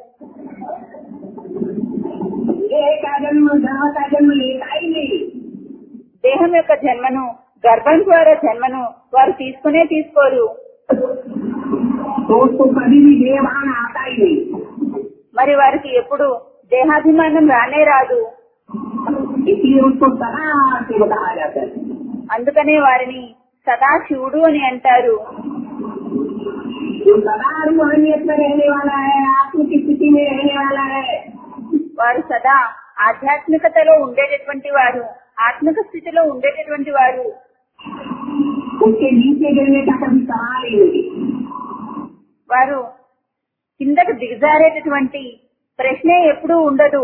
ये का जन्म धर्म का जन्म लेता ही नहीं దేహం యొక్క జన్మను గర్భం ద్వారా జన్మను వారు తీసుకునే తీసుకోరు तो उसको कभी भी देवान आता ही नहीं మరి వారికి ఎప్పుడు దేహాభిమానం రానే రాదు इसलिए उसको सदा से बताया जाता है అందుకనే వారిని సదా శివుడు అని అంటారు जो सदा रूहानियत में रहने वाला है आत्म की स्थिति में रहने वाला है వారు సదా ఆధ్యాత్మికతలో ఉండేటటువంటి వారు ఆత్మిక స్థితిలో ఉండేటటువంటి వారు उसके नीचे गिरने का कभी सवाल ही नहीं వారు కిందకు దిగజారేటటువంటి ప్రశ్నే ఎప్పుడూ ఉండదు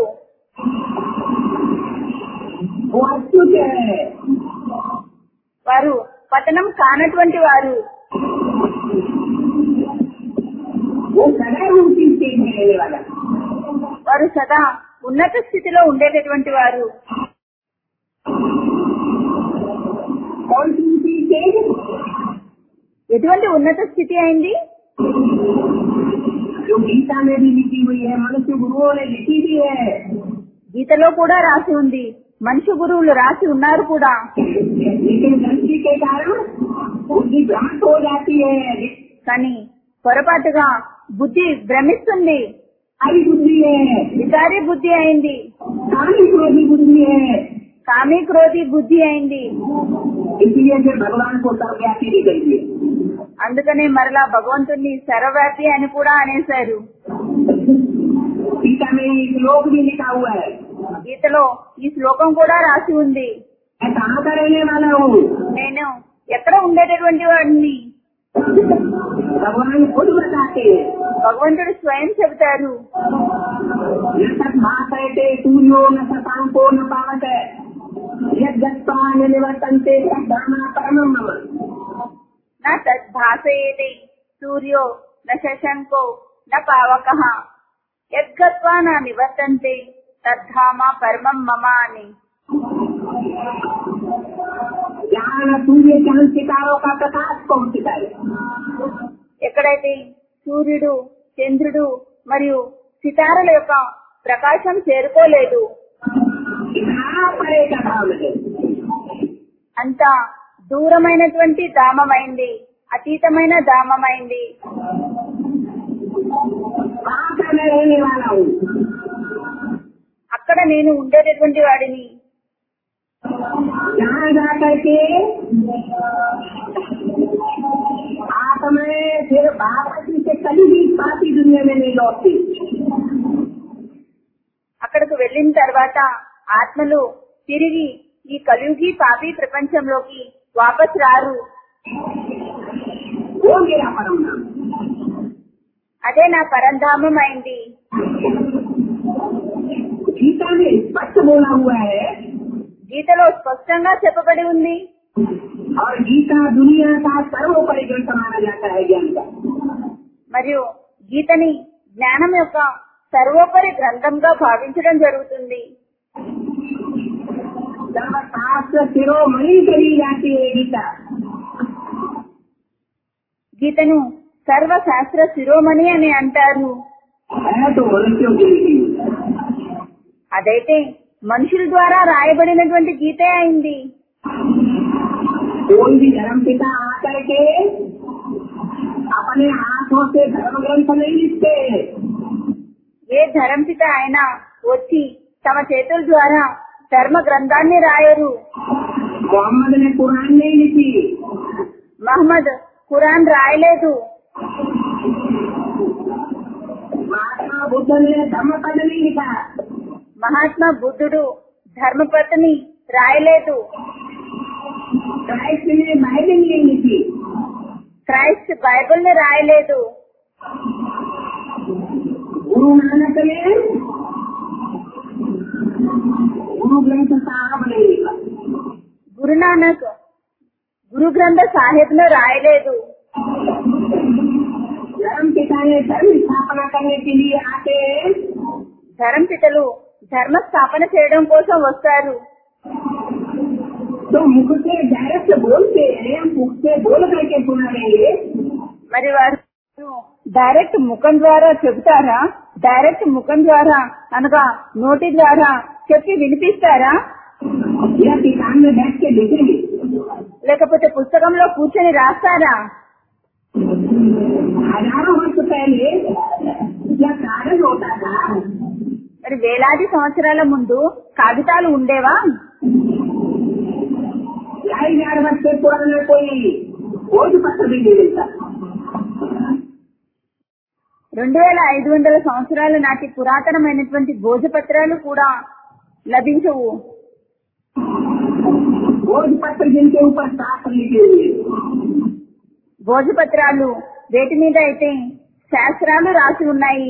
वो अच्युत है వారు పతనం కానటువంటి వారు वो सदैव उसी स्टेज में रहने वाला है వారు సదా ఉన్నత స్థితిలో ఉండేటటువంటి వారు कौन सी उसी स्टेज ఎటువంటి ఉన్నత స్థితి అయింది जो गीता में भी लिखी हुई है मनुष्य गुरुओं ने लिखी भी है గీతలో కూడా రాసి ఉంది మనిషి గురువులు రాసి ఉన్నారు కూడా लेकिन गलती के कारण बुद्धि भ्रमित हो जाती है కానీ పొరపాటుగా బుద్ధి భ్రమిస్తుంది आई बुद्धि है వికారి బుద్ధి అయింది कामी क्रोधी बुद्धि है కామి క్రోధి బుద్ధి అయింది इसलिए फिर भगवान को सर्वव्यापी दी गई है అందుకనే మరలా భగవంతుణ్ణి సర్వవ్యాపి అని కూడా అనేశారు गीता में एक श्लोक भी लिखा हुआ है గీతలో ఈ శ్లోకం కూడా రాసి ఉంది मैं कहाँ का रहने वाला हूँ నేను ఎక్కడ ఉండేటటువంటి వాడిని भगवान खुद बताते हैं భగవంతుడు స్వయం చెబుతారు न सत भाषयते सूर्यो न शशांको न पावत यद्गत्वा न निवर्तन्ते तद्धामा परमं मम నా తద్భాసయేది సూర్యో న శశంకో న పావక యద్గత్వా నా నివర్తంతే తద్ధామ పరమం మమ అని जहाँ न सूर्य चांद सितारों का प्रकाश पहुँचता है ఎక్కడైతే సూర్యుడు చంద్రుడు మరియు సితారల యొక్క ప్రకాశం చేరుకోలేదు इतना परे का धाम है అంత దూరమైనటువంటి ధామమైంది అతీతమైన ధామమైంది वहाँ का मैं रहने वाला हूँ అక్కడ నేను ఉండేటటువంటి वाడిని जहाँ जा करके आत्माएं फिर बाबाजी से कभी भी पापी दुनिया में नहीं लौटती అక్కడికి వెళ్ళిన తర్వాత ఆత్మలు తిరిగి ఈ కలియుగి పాపి ప్రపంచంలోకి వాపస్ రారు वो मेरा परम नाम అదే నా పరంధామం అయింది गीता में स्पष्ट बोला हुआ है గీతలో స్పష్టంగా చెప్పబడి ఉంది और गीता दुनिया का सर्वोपरि ग्रंथ माना जाता है ज्ञान का మరియు గీతని జ్ఞానం యొక్క సర్వోపరి గ్రంథంగా భావించడం జరుగుతుంది सर्वशास्त्र शिरोमणि करी जाती है गीता గీతను సర్వశాస్త్ర శిరోమణి అని అంటారు है तो मनुष्यों के लिए అదైతే మనుషుల ద్వారా రాయబడినటువంటి గీతే అయింది कोई भी धर्म पिता आकर के अपने हाथों से धर्म ग्रंथ नहीं लिखते ఏ ధరంపిత అయినా వచ్చి తమ చేతుల ద్వారా ధర్మ గ్రంథాన్ని రాయరు मोहम्मद ने कुरान नहीं लिखी మహమ్మద్ ఖురాన్ రాయలేదు महात्मा बुद्ध ने धर्म पद नहीं लिखा మహాత్మా బుద్ధుడు ధర్మపతిని రాయలేదు क्राइस्ट ने बाइबल नहीं लिखी క్రైస్ట్ బైబిల్ ని రాయలేదు गुरु नानक ने गुरु ग्रंथ साहब नहीं लिखा గురునానక్ గురు గ్రంథ సాహిబ్ ను రాయలేదు धर्म पिता ने धर्म स्थापना करने के लिए आते ధరంపితలు ధర్మ స్థాపన చేయడం కోసం వస్తారు तो मुख से डायरेक्ट बोलते हैं मुख से बोल करके सुनाएंगे మరి వారు డైరెక్ట్ ముఖం ద్వారా చెబుతారా డైరెక్ట్ ముఖం ద్వారా అనగా నోటి ద్వారా చెప్పి వినిపిస్తారా या किसान में बैठ के लिखेंगे లేకపోతే పుస్తకంలో కూర్చొని రాస్తారా हजारों वर्ष पहले क्या कागज होता था మరి వేలాది సంవత్సరాల ముందు కాగితాలు ఉండేవా ढाई हजार वर्ष से पुराना कोई भोज पत्र भी नहीं मिलता రెండు వేల ఐదు వందల సంవత్సరాల నాటి పురాతనమైనటువంటి భోజపత్రాలు కూడా లభించవు भोज पत्र जिनके ऊपर साफ लिखे हुए భోజపత్రాలు వేటి మీద అయితే శాస్త్రాలు రాసి ఉన్నాయి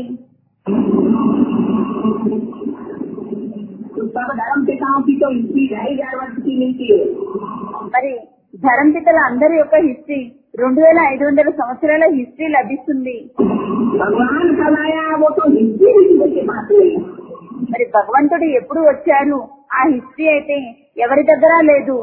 तो सब धर्म पिताओं की तो हिस्ट्री ढाई हजार वर्ष की मिलती है మరి ధరంపితల అందరి యొక్క హిస్టరీ రెండు వేల ఐదు వందల సంవత్సరాల హిస్టరీ లభిస్తుంది भगवान कब आया वो तो हिस्ट्री भी किसी के पास नहीं है। మరి భగవంతుడు ఎప్పుడు వచ్చారు ఆ హిస్టరీ అయితే ఎవరి దగ్గర లేదు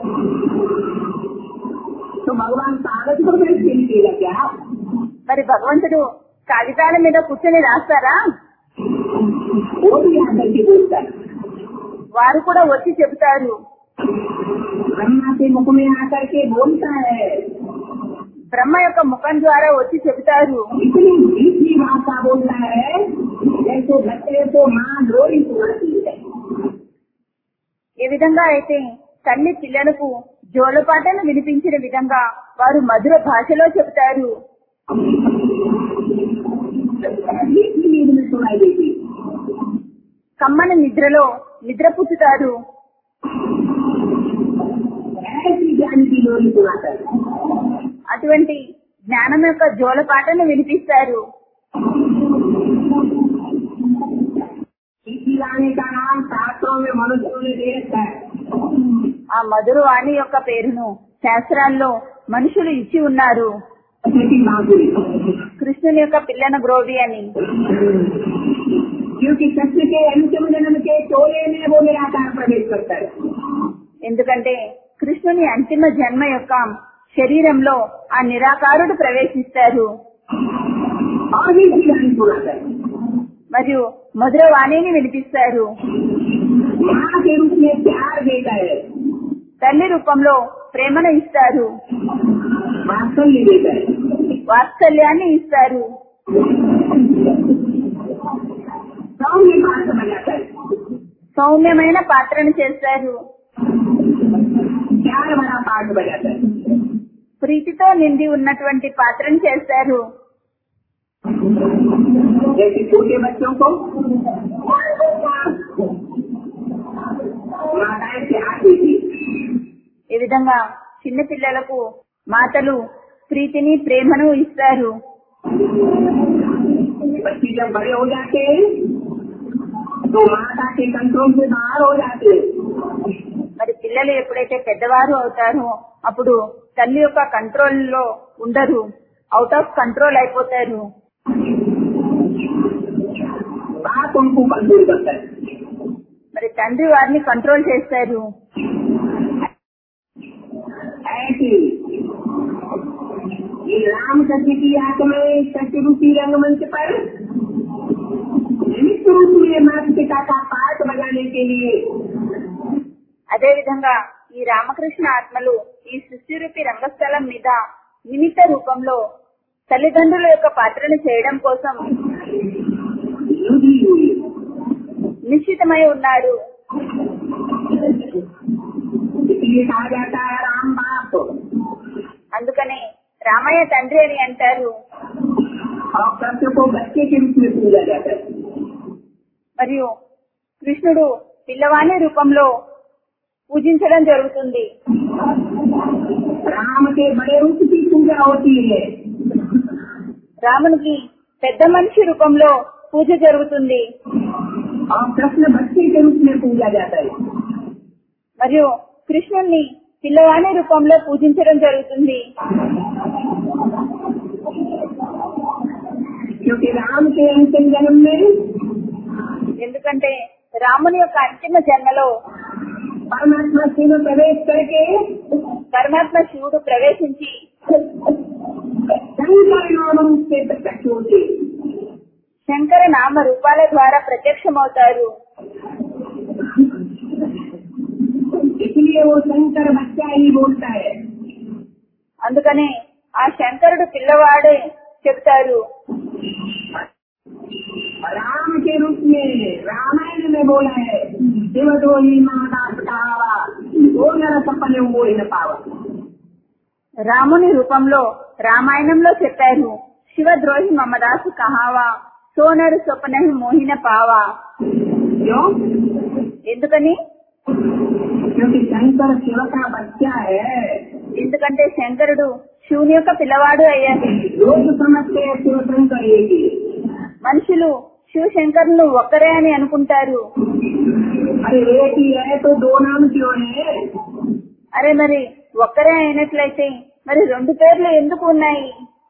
तो भगवान कागज पर बैठ के लिखेगा क्या మరి భగవంతుడు కాగితాల మీద కూర్చొని రాస్తారా वो भी आकर के बोलता है వారు కూడా వచ్చి చెబుతారు ब्रह्मा के मुख में आकर के बोलता है బ్రహ్మ యొక్క ముఖం ద్వారా వచ్చి చెబుతారు इतनी मीठी भाषा बोलता है जैसे बच्चे को माँ लोरी सुनाती है ఏ విధంగా అయితే తల్లి పిల్లలకు జోలపాటను వినిపించిన విధంగా వారు మధుర భాషలో చెబుతారు मीठी नींद में सुनाई देती కమ్మని నిద్రలో నిద్ర పుచ్చుతారు ऐसी ज्ञान की लोरी सुनाता है అటువంటి జ్ఞానం యొక్క జోలపాటను వినిపిస్తారు मीठी लाने का नाम शास्त्रों में मनुष्यों ने दे रखा है ఆ మధుర వాణి యొక్క పేరును శాస్త్రాల్లో మనుషులు ఇచ్చి ఉన్నారు जैसे बांसुरी కృష్ణుని యొక్క పిల్లన గ్రోవి అని क्योंकि कृष्ण के अंतिम जन्म के चोले में वो निराकार प्रवेश करता है ఎందుకంటే కృష్ణుని అంతిమ జన్మ యొక్క శరీరంలో ఆ నిరాకారుడు ప్రవేశిస్తారు और मीठी गानी सुनाता है మరియు మధుర వాణిని వినిపిస్తారు माँ के रूप में प्यार देता है తల్లి రూపంలో ప్రేమను ఇస్తారు वात्सल्य देता है వాత్సల్యాన్ని ఇస్తారు सौम्य पात्र बनाता है సౌమ్యమైన పాత్రను చేస్తారు प्यार भरा पाठ बजाता है ప్రీతితో నిండి ఉన్నటువంటి పాత్రను చేస్తారు जैसे छोटे बच्चों को माताएं प्यार देती है। ఈ విధంగా చిన్న పిల్లలకు మాతలు ప్రీతిని ప్రేమను ఇస్తారు बच्चे जब बड़े हो जाते हैं तो माता के कंट्रोल से बाहर हो जाते हैं మరి పిల్లలు ఎప్పుడైతే పెద్దవారు అవుతారో అప్పుడు తల్లి యొక్క కంట్రోల్ లో ఉండరు అవుట్ ఆఫ్ కంట్రోల్ అయిపోతారు बाप उनको कंट्रोल करता है మరి తండ్రి వారిని కంట్రోల్ చేస్తారు ऐसे ये राम सत्य की आत्माएं सत्य रूपी रंगमंच पर रूप में माता पिता का पाठ बजाने के लिए అదే విధంగా ఈ రామకృష్ణ ఆత్మలు ఈ సృష్టి రూపి రంగస్థలం మీద నిమిత్త రూపంలో తల్లిదండ్రుల యొక్క పాత్రను చేయడం కోసం लगी हुई है। నిశ్చితమై ఉన్నారు इसलिए कहा जाता है राम बाप అందుకనే రామయ్య తండ్రి అని అంటారు और कृष्ण को बच्चे के रूप में पूजा जाता है మరియు కృష్ణుడు పిల్లవాణి రూపంలో పూజించడం జరుగుతుంది राम के बड़े रूप की पूजा होती है రామునికి పెద్ద మనిషి రూపంలో పూజ జరుగుతుంది और कृष्ण बच्चे के रूप में पूजा जाता है మరియు కృష్ణుణ్ణి పిల్లవాణి రూపంలో పూజించడం జరుగుతుంది क्योंकि राम के अंतिम जन्म में ఎందుకంటే రాముని యొక్క అంతిమ జన్మలో परमात्मा से में प्रवेश करके పరమాత్మ శివుడు ప్రవేశించి शंकर नाम रूप से प्रत्यक्ष होते శంకర నామ రూపాల ద్వారా ప్రత్యక్షమవుతారు इसलिए वो शंकर बच्चा ही बोलता है అందుకనే ఆ శంకరుడు పిల్లవాడే చెప్తారు राम के रूप में रामायण में बोला है शिव जो ही महादास कहावा वो नर सपने वो ही न पावा రాముని రూపంలో రామాయణంలో చెప్పారు శివద్రోహి మమదాసు కహావా సోనరు స్వప్న మోహిన పావా क्यों ఎందుకని क्योंकि शंकर शिव का बच्चा है ఎందుకంటే శంకరుడు శివుని యొక్క పిల్లవాడు అయ్యారు लोग समझते हैं शिव शंकर एक ही మనుషులు శివ శంకరులు ఒక్కరే అని అనుకుంటారు अरे एक ही है तो दो नाम क्यों है అరే మరి ఒక్కరే అయినట్లయితే మరి రెండు పేర్లు ఎందుకు ఉన్నాయి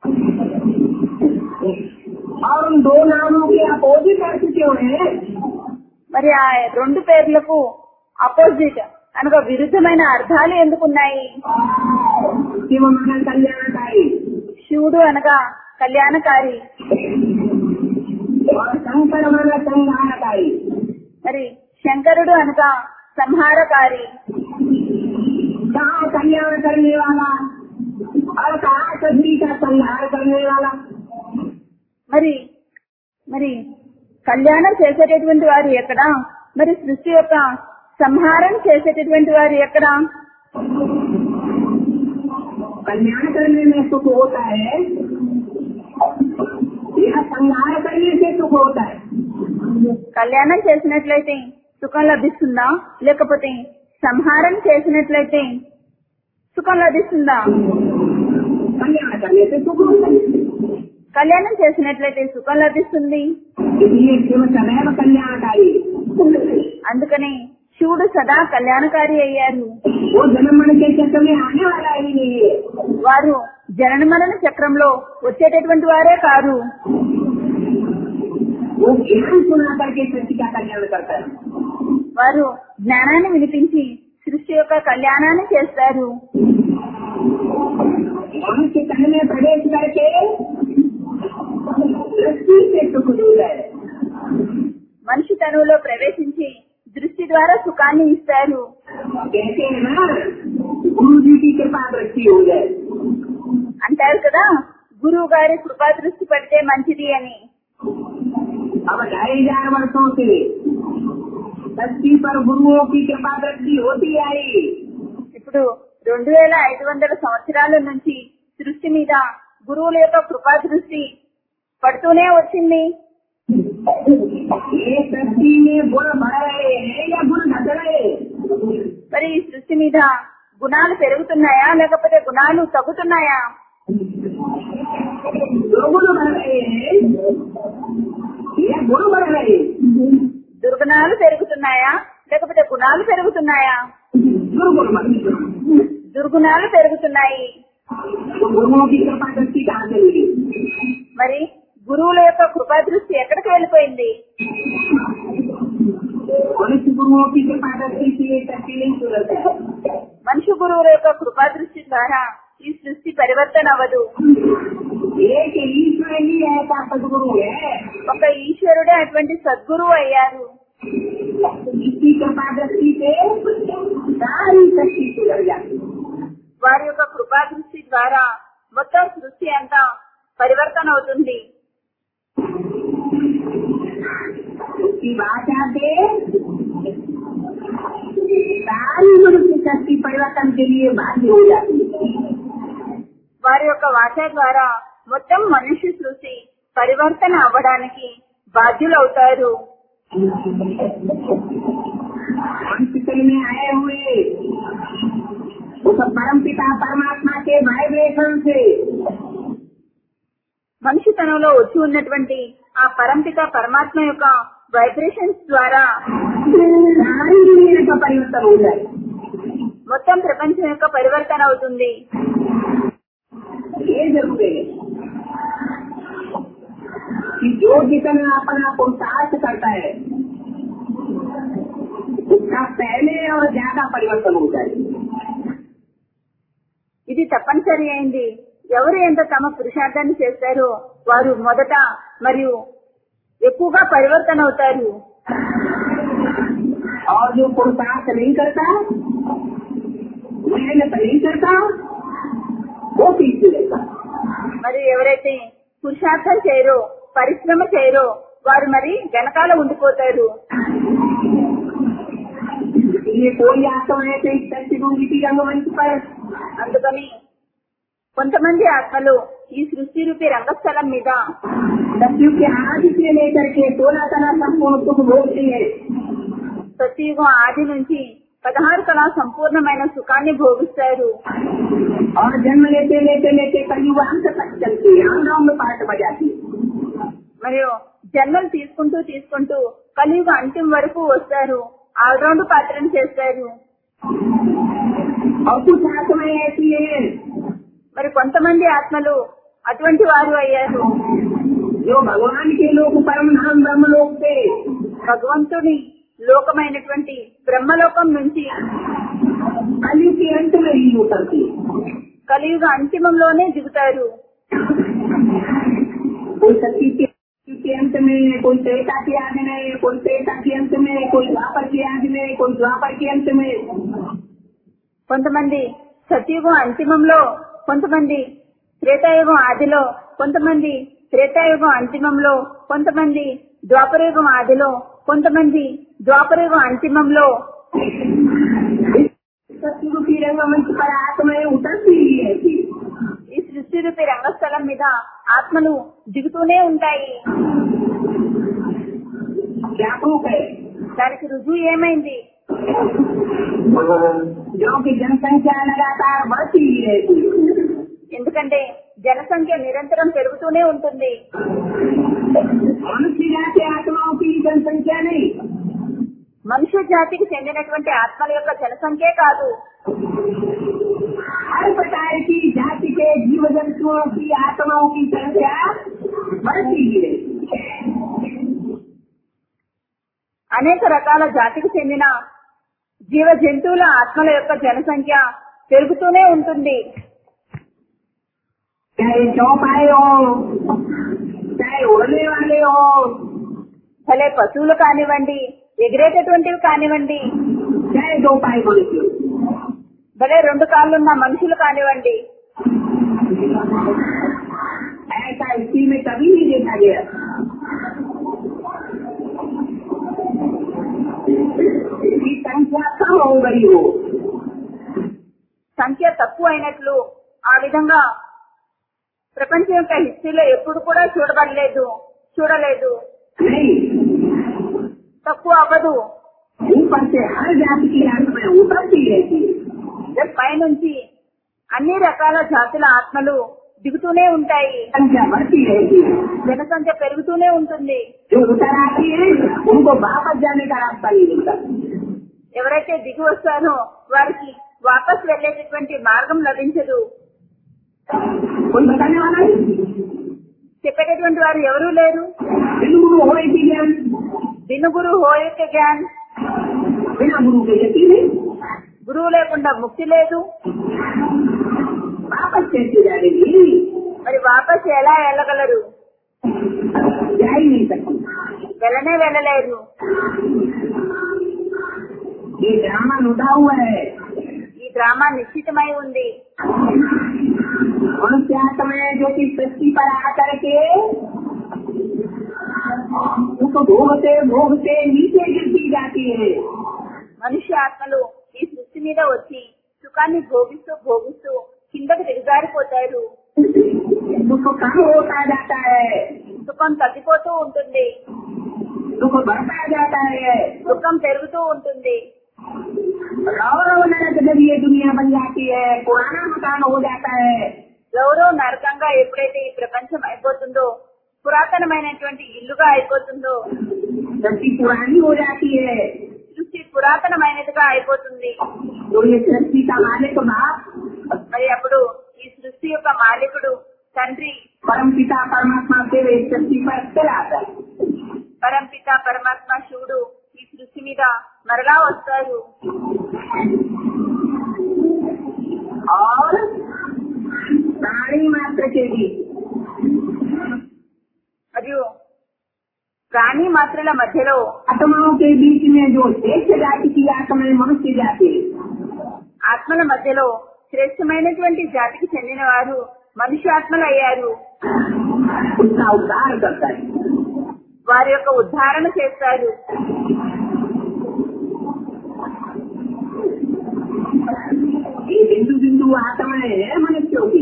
और उन दो नामों के अपोजिट अर्थ क्यों है మరి ఆ రెండు పేర్లకు అపోజిట్ అనగా విరుద్ధమైన అర్థాలు ఎందుకున్నాయి शिव माना कल्याणकारी శివుడు అనగా కళ్యాణకారి और शंकर माना संहारकारी మరి శంకరుడు అనగా సంహారకారి कहाँ कल्याण करने वाला और कहाँ सभी का संहार करने वाला మరి మరి కళ్యాణం చేసేటటువంటి వారు ఎక్కడ మరి సృష్టి యొక్క సంహారం చేసేటటువంటి వారు ఎక్కడ कल्याण करने में सुख होता है या संहार करने से सुख होता है కళ్యాణం చేసినట్లయితే సుఖం లభిస్తుందా లేకపోతే సంహారం చేసినట్లయితే సుఖం లభిస్తుందా कल्याण करने से सुख होता है కళ్యాణం చేసినట్లయితే సుఖం లభిస్తుంది इसलिए शिव सदैव कल्याणकारी है। అందుకనే శివుడు సదా కళ్యాణకారి అయ్యారు वो जन्म मरण के चक्र में आने वाला ही नहीं है వారు జనన మరణ చక్రంలో వచ్చేటటువంటి వారే కారు वो ज्ञान सुना करके सृष्टि का कल्याण करता है వారు జ్ఞానాన్ని వినిపించి సృష్టి యొక్క కళ్యాణాన్ని చేస్తారు मनुष्य तन में प्रवेश करके सृष्टि से सुख दूर है మనిషి తనువులో ప్రవేశించి దృష్టి ద్వారా సుఖాన్ని ఇస్తారు कहते हैं ना गुरु जी की कृपा दृष्टि हो जाए అంటారు కదా గురువు గారి కృపా దృష్టి పడితే మంచిది అని अब ढाई हजार वर्षों से धरती पर गुरुओं की कृपा दृष्टि होती आई ఇప్పుడు రెండు వేల ఐదు వందల సంవత్సరాల నుంచి సృష్టి మీద గురువుల యొక్క కృపా దృష్టి పడుతూనే వచ్చింది ये सृष्टि में गुण बढ़ रहे हैं या गुण घट रहे हैं? మరి ఈ సృష్టి మీద గుణాలు పెరుగుతున్నాయా లేకపోతే గుణాలు తగ్గుతున్నాయా दो गुण बढ़ रहे हैं या गुण बढ़ रहे हैं? దుర్గుణాలు పెరుగుతున్నాయా లేకపోతే గుణాలు పెరుగుతున్నాయా दुर्गुण बढ़ रहे हैं। దుర్గుణాలు పెరుగుతున్నాయి तो गुरुओं की कृपा दृष्टि कहाँ से मिली మరి గురువుల యొక్క కృపా దృష్టి ఎక్కడికి వెళ్ళిపోయింది मनुष्य गुरुओं की कृपा दृष्टि से ये सृष्टि नहीं सुधरता है మనిషి గురువుల యొక్క కృపా దృష్టి ద్వారా ఈ సృష్టి పరివర్తన అవ్వదు एक ईश्वर ही ऐसा सदगुरु है ఒక ఈశ్వరుడే అటువంటి సద్గురువు అయ్యారు जिसकी कृपा दृष्टि से सारी शक्ति सुधर जाती है వారి యొక్క కృపా దృష్టి ద్వారా మొత్తం సృష్టి అంతా పరివర్తన అవుతుంది उसकी भाषा से सारी मनुष्य शक्ति परिवर्तन के लिए बाध्य हो जाती है వారి యొక్క వాచ ద్వారా మొత్తం మనిషి సృష్టి పరివర్తన అవ్వడానికి బాధ్యులవుతారు मनुष्य में आए हुए उस परम पिता परमात्मा के वाइब्रेशन से మనిషితనంలో వచ్చి ఉన్నటువంటి ఆ పరంపిత పరమాత్మ యొక్క వైబ్రేషన్స్ ద్వారా सारी दुनिया का परिवर्तन हो जाए మొత్తం ప్రపంచం యొక్క పరివర్తన అవుతుంది ये जरूर है कि जो जितना अपना पुरुषार्थ करता है उसका पहले और ज्यादा परिवर्तन हो जाए ఇది తప్పనిసరి అయింది ఎవరు ఎంత తమ పురుషార్థాన్ని చేస్తారో వారు మొదట మరియు ఎక్కువగా పరివర్తన అవుతారు और जो पुरुषार्थ नहीं करता मेहनत नहीं करता वो पीछे रहता మరి ఎవరైతే పురుషార్థం చేయరో పరిశ్రమ చేయరో వారు మరి వెనకాల ఉండిపోతారు इसलिए कोई आत्मा ऐसे इस शक्ति की रंगमंच पर అందుకని కొంతమంది ఆత్మలు ఈ సృష్టి రూపి రంగస్థలం మీద सत्यु के आदि से लेकर के सोलह तरह संपूर्ण सुख भोगती है సత్యుగం ఆది నుంచి పదహారు కళ సంపూర్ణమైన సుఖాన్ని భోగిస్తారు और जन्म लेते लेते लेते कलयुग अंत तक चलती है राउंड पार्ट बजाती है మరియు జన్మలు తీసుకుంటూ తీసుకుంటూ కలియుగ అంతిమ వరకు వస్తారు ఆల్రౌండ్ పాత్రను చేస్తారు और कुछ आत्माएं ऐसी हैं మరి కొంతమంది ఆత్మలు అటువంటి వారు అయ్యారు जो भगवान के लोग परम धाम ब्रह्म लोक से భగవంతుని లోకమైనటువంటి బ్రహ్మలోకం నుంచి कलयुग के अंत में ही उतरती है కలియుగ అంతిమంలోనే దిగుతారు कोई सती के के अंत में कोई त्रेता के आदि में कोई त्रेता के अंत में कोई द्वापर के आदि में कोई द्वापर के अंत में కొంతమంది సత్యుగం అంతిమంలో కొంతమంది త్రేతాయుగం ఆదిలో కొంతమంది త్రేతాయుగం అంతిమంలో కొంతమంది ద్వాపరయుగం ఆదిలో కొంతమంది ద్వాపరయుగం అంతిమంలో सत्युग की रंगमंच पर आत्माएं उतरती ही रहती है ఈ సృష్టి రూపి రంగస్థలం మీద ఆత్మలు దిగుతూనే ఉంటాయి क्या प्रूफ है దానికి రుజువు ఏమైంది जो की जनसंख्या लगातार बढ़ती ही रहती है ఎందుకంటే జనసంఖ్య నిరంతరం పెరుగుతూనే ఉంటుంది मनुष्य जाति आत्माओं की जनसंख्या नहीं మనుష్య జాతికి చెందినటువంటి ఆత్మల యొక్క జనసంఖ్యే కాదు हर प्रकार की जाति के जीव जंतुओं की आत्माओं की संख्या बढ़ती ही रहती है అనేక రకాల జాతికి చెందిన జీవ జంతువుల ఆత్మల యొక్క జనసంఖ్య పెరుగుతూనే ఉంటుంది चाहे चौपाए हो चाहे उड़ने वाले हो భలే పశువులు కానివ్వండి ఎగిరేటటువంటివి కానివ్వండి चाहे दो पाए मनुष्य భలే రెండు కాళ్ళున్న మనుషులు కానివ్వండి ऐसा स्थिति में कभी नहीं देखा गया इसकी संख्या कम हो गई हो సంఖ్య తక్కువ అయినట్లు ఆ విధంగా ప్రపంచం యొక్క హిస్టరీలో ఎప్పుడు కూడా చూడబడలేదు చూడలేదు नहीं తక్కువ అవ్వదు ऊपर से हर जाति की आत्मा उतरती रहती है పైనుంచి అన్ని రకాల జాతుల ఆత్మలు దిగుతూనే ఉంటాయి संख्या बढ़ती रहती है జనసంఖ్య పెరుగుతూనే ఉంటుంది जो उतर आती है उनको वापस जाने का रास्ता नहीं मिलता ఎవరైతే దిగి వస్తారో వారికి వాపస్ వెళ్లేటటువంటి మార్గం లభించదు कोई बताने वाला नहीं చెప్పేటటువంటి వారు ఎవరూ లేరు बिन गुरु हो थी ज्ञान దినుగురు హోయక జ్ఞాన్ बिना गुरु के यकीन नहीं గురువు లేకుండా ముక్తి లేదు वापस कैसे जाएगी మరి వాపస్ ఎలా వెళ్ళగలరు जा ही नहीं सकती వెళ్ళనే వెళ్ళలేరు ये ड्रामा लुटा हुआ है ఈ డ్రామా నిశ్చితమై ఉంది मनुष्य आत्मा है जो कि सृष्टि पर आकर के उसको भोगते भोगते नीचे गिरती जाती है మనిషి ఆత్మలు ఈ సృష్టి మీద వచ్చి సుఖాన్ని భోగిస్తూ భోగిస్తూ కిందకు దిగజారిపోతారు दुख कम होता जाता है సుఖం తగ్గిపోతూ ఉంటుంది दुख बढ़ता जाता है సుఖం పెరుగుతూ ఉంటుంది और नरक जब ये दुनिया बन जाती है पुराना मकान हो जाता है ఎవరో నరకంగా ఎప్పుడైతే ఈ ప్రపంచం అయిపోతుందో పురాతనమైనటువంటి ఇల్లుగా అయిపోతుందో सृष्टि पुरानी हो जाती है సృష్టి పురాతనమైనదిగా అయిపోతుంది तो ये सृष्टि का मालिक बाप మరి అప్పుడు ఈ సృష్టి యొక్క మాలికుడు తండ్రి परम पिता परमात्मा से वे सृष्टि पर चलाता है పరంపిత పరమాత్మ శివుడు ఈ సృష్టి మీద మరలా వస్తారు और प्राणी मात्र के भी మరియు ప్రాణి మాత్రల మధ్యలో आत्माओं के बीच में जो श्रेष्ठ जाति की आत्माएं मनुष्य जाति ఆత్మల మధ్యలో శ్రేష్టమైనటువంటి జాతికి చెందిన వారు మనుష్యాత్మలు అయ్యారు उसका उद्धार करता है వారి యొక్క ఉద్ధారణ చేస్తారు ये बिंदु बिंदु आत्माएं है मनुष्यों की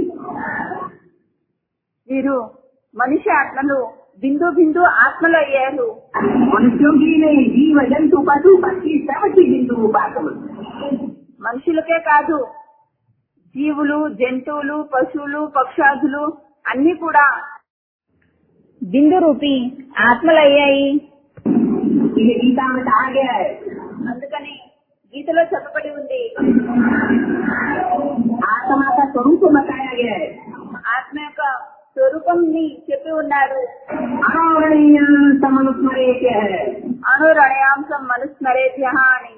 వీరు మనిషి ఆత్మలు బిందు బిందు ఆత్మలు అయ్యారు मनुष्यों की नहीं जीव जंतु पशु पक्षी सबकी बिंदु उपासना మనుషులకే కాదు జీవులు జంతువులు పశువులు పక్షాదులు అన్ని కూడా బిందు రూపి ఆత్మలు అయ్యాయి ये गीता में कहा गया है అందుకని గీతలో చెప్పబడి ఉంది आत्मा का स्वरूप बताया गया है ఆత్మ యొక్క స్వరూపంని చెప్పి ఉన్నారు अनोरणीय समनुस्मरे के है అనురణయాంశం మనుస్మరేభ్య అని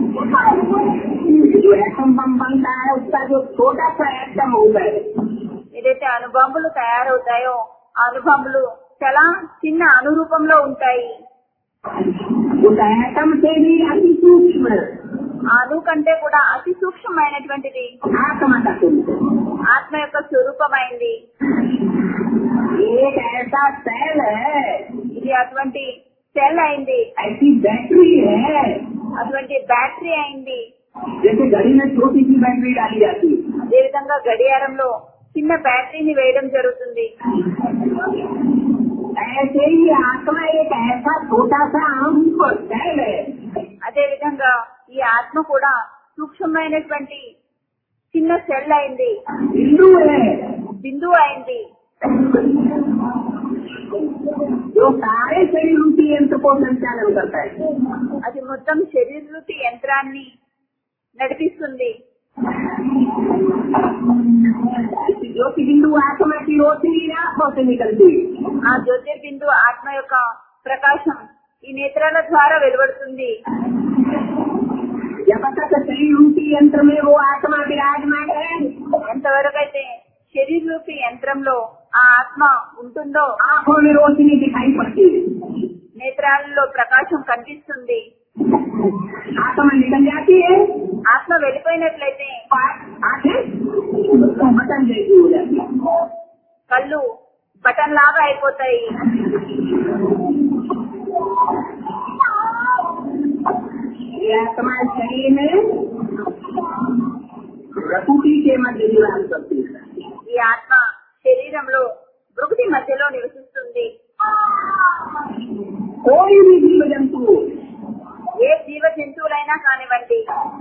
जो एटम बम बनता है उसका जो छोटा सा एटम होगा ఏదైతే అణుబాంబులు తయారవుతాయో ఆ అణుబాంబులు చాలా చిన్న అణురూపంలో ఉంటాయి उस एटम से भी अति सूक्ष्म ఆ అణువు కంటే కూడా అతి సూక్ష్మమైనటువంటిది आत्मा का स्वरूप ఆత్మ యొక్క స్వరూపమైంది एक ऐसा सेल है ఇది అటువంటి సెల్ అయింది ऐसी बैटरी है అటువంటి బ్యాటరీ అయింది जैसे घड़ी में छोटी सी बैटरी डाली जाती है అదేవిధంగా గడియారంలో చిన్న బ్యాటరీని వేయడం జరుగుతుంది ऐसे ही आत्मा एक ऐसा छोटा सा अंक सेल है అదే విధంగా ఈ ఆత్మ కూడా సూక్ష్మమైనటువంటి చిన్న సెల్ అయింది बिंदु है బిందువు అయింది जो सारे शरीर रूपी यंत्र को संचालन करता है అది మొత్తం శరీర రూపి యంత్రాన్ని నడిపిస్తుంది ज्योति बिंदु आत्मा की रोशनी आंखों से निकलती है ఆ జ్యోతిర్బిందు ఆత్మ యొక్క ప్రకాశం ఈ నేత్రాల ద్వారా వెలువడుతుంది जब तक शरीर रूपी यंत्र में वो आत्मा विराजमान है ఎంతవరకు అయితే శరీర రూపి యంత్రంలో ఆ ఆత్మ ఉంటుందో आंखों में रोशनी दिखाई पड़ती है నేత్రాలలో ప్రకాశం కనిపిస్తుంది आत्मा निकल जाती है ఆత్మ వెళ్ళిపోయినట్లయితే आ- आंखें बटन जैसी हो जाती है కళ్ళు బటన్ లాగా అయిపోతాయి ये आत्मा शरीर में प्रकृति के मध्य निवास करती है ఈ ఆత్మ శరీరంలో భృగుటి మధ్యలో నివసిస్తుంది कोई भी जीव जंतु ఏ జీవ జంతువులైనా కానివ్వండి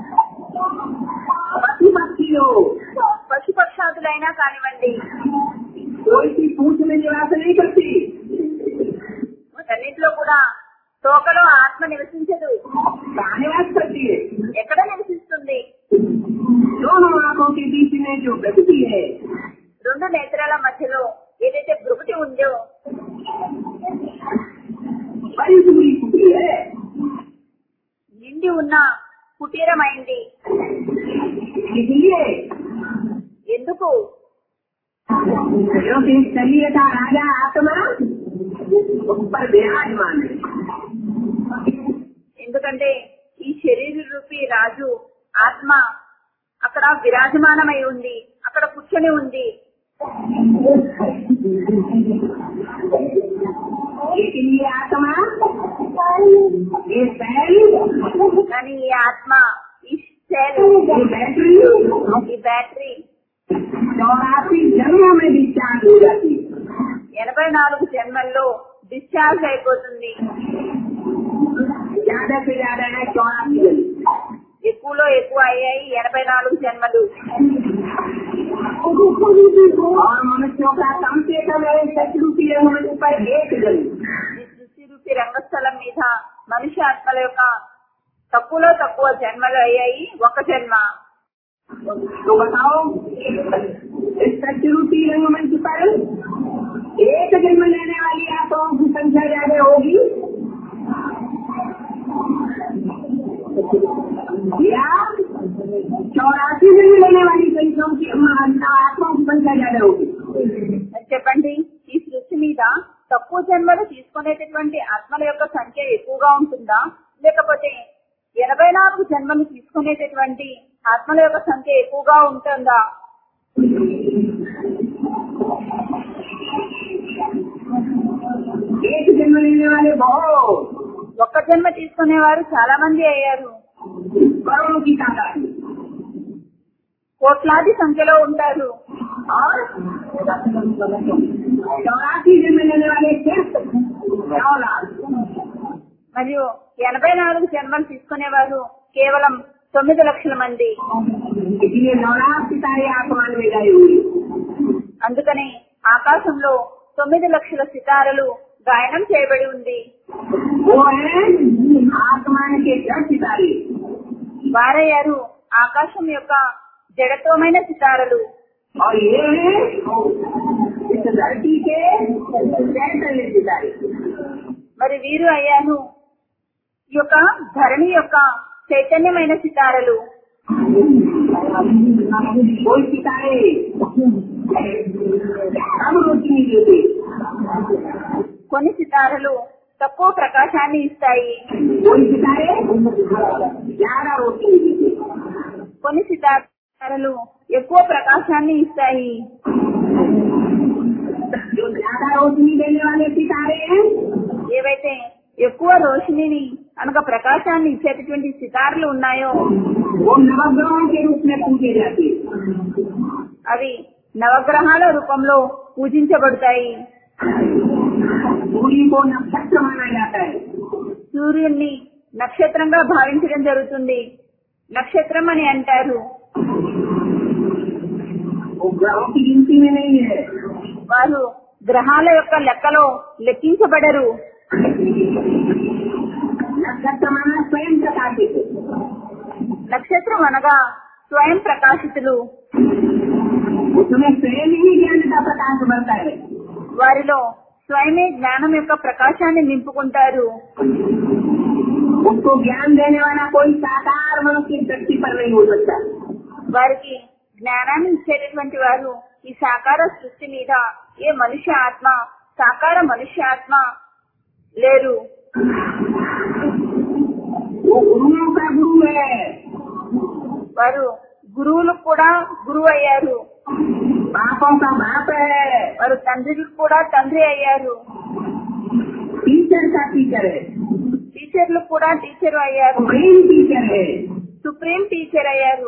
पशु पक्षी हो పశు పక్షాదులైనా కానివ్వండి कोई सी पूछ में निवास नहीं करती వాటన్నిటిలో కూడా తోకలో ఆత్మ నివసించదు कहाँ निवास करती है ఎక్కడ నివసిస్తుంది दोनों आंखों के बीच में जो प्रकृति है రెండు నేత్రాల మధ్యలో ఏదైతే భృగుటి ఉందో बड़ी पूरी कुटी है నిండి ఉన్న కుటీరమైంది इसलिए ఎందుకు क्योंकि शरीर का राजा आत्मा ऊपर विराजमान है ఎందుకంటే ఈ శరీర రూపి రాజు ఆత్మ అక్కడ విరాజమానమై ఉంది అక్కడ కూర్చొని ఉంది लेकिन ये आत्मा ये सेल కానీ ఈ ఆత్మ ఈ సెల్ ये बैटरी ఈ బ్యాటరీ चौरासी जन्मों में डिस्चार्ज हो जाती है ఎనభై నాలుగు జన్మల్లో డిశ్చార్జ్ అయిపోతుంది ज्यादा से ज्यादा है चौरासी जन्म ఎక్కువలో ఎక్కువ అయ్యాయి ఎనభై నాలుగు జన్మలు और मनुष्यों का कम से कम है शत्रु मनुष्य पर एक जन्म ఈ సృష్టి రూపి రంగస్థలం మీద మనిషి ఆత్మల యొక్క తక్కువలో తక్కువ జన్మలు అయ్యాయి ఒక జన్మ तो बताओ इस शत्रु रंगमंच पर एक जन्म लेने वाली आत्माओं की संख्या ज्यादा होगी या चौरासी जन्म लेने वाली संख्याओं की आत्माओं की संख्या ज्यादा होगी మరి చెప్పండి ఈ సృష్టి మీద తక్కువ జన్మలు తీసుకునేటటువంటి ఆత్మల యొక్క సంఖ్య ఎక్కువగా ఉంటుందా లేకపోతే ఎనభై నాలుగు జన్మలు తీసుకునేటటువంటి ఆత్మల యొక్క సంఖ్య ఎక్కువగా ఉంటుందా एक जन्म लेने वाले बहुत ఒక్క జన్మ తీసుకునేవారు చాలా మంది అయ్యారు करोड़ों की तादाद में కోట్లాది సంఖ్యలో ఉంటారు और चौरासी जन्म लेने वाले सिर्फ नौ लाख మరియు ఎనభై నాలుగు జన్మలు తీసుకునేవారు కేవలం తొమ్మిది లక్షల మంది इसलिए नौ लाख सितारे आसमान में गए हुए అందుకని ఆకాశంలో తొమ్మిది లక్షల సితారలు గాయనం చేయబడి ఉంది वो है आसमान के जड़ सितारे వారయ్యారు ఆకాశం యొక్క జడత్వమైన సితారలు और ये है इस धरती के चैतन्य सितारे మరి వీరు అయ్యారు ఈ యొక్క ధరణి యొక్క చైతన్యమైన సితారలు कोई सितारे कम रोशनी देते కొన్ని సితారలు తక్కువ ప్రకాశాన్ని ఇస్తాయి कोई सितारे ज्यादा रोशनी देते కొన్ని సితారలు ఎక్కువ ప్రకాశాన్ని ఇస్తాయి जो ज्यादा रोशनी देने वाले सितारे हैं ఏవైతే ఎక్కువ రోషినిని అనగా ప్రకాశాన్ని ఇచ్చేటటువంటి సితారలు ఉన్నాయో वो नवग्रहों के रूप में पूजे जाते हैं అవి నవగ్రహాల రూపంలో పూజించబడతాయి सूर्य को नक्षत्र माना जाता है సూర్యుణ్ణి నక్షత్రంగా భావించడం జరుగుతుంది నక్షత్రం అని అంటారు वो ग्रहों की गिनती में नहीं है వారు గ్రహాల యొక్క లెక్కలో లెక్కించబడరు नक्षत्र माना स्वयं प्रकाशित నక్షత్రం అనగా స్వయం ప్రకాశితులు उसमें स्वयं ही ज्ञान का प्रकाश बढ़ता है వారిలో స్వయమే జ్ఞానం యొక్క ప్రకాశాన్ని నింపుకుంటారు उसको ज्ञान देने वाला कोई साकार मनुष्य इस धरती पर नहीं हो सकता వారికి జ్ఞానాన్ని ఇచ్చేటటువంటి వారు ఈ సాకార సృష్టి మీద ఏ మనుష్య ఆత్మ సాకార మనుష్య ఆత్మ లేరు वो गुरुओं का गुरु है వారు గురువులకు కూడా గురువు అయ్యారు बापों का बाप है వారు తండ్రికి కూడా తండ్రి అయ్యారు टीचर का टीचर है టీచర్లు కూడా టీచర్ అయ్యారు मेन टीचर है సుప్రీం టీచర్ అయ్యారు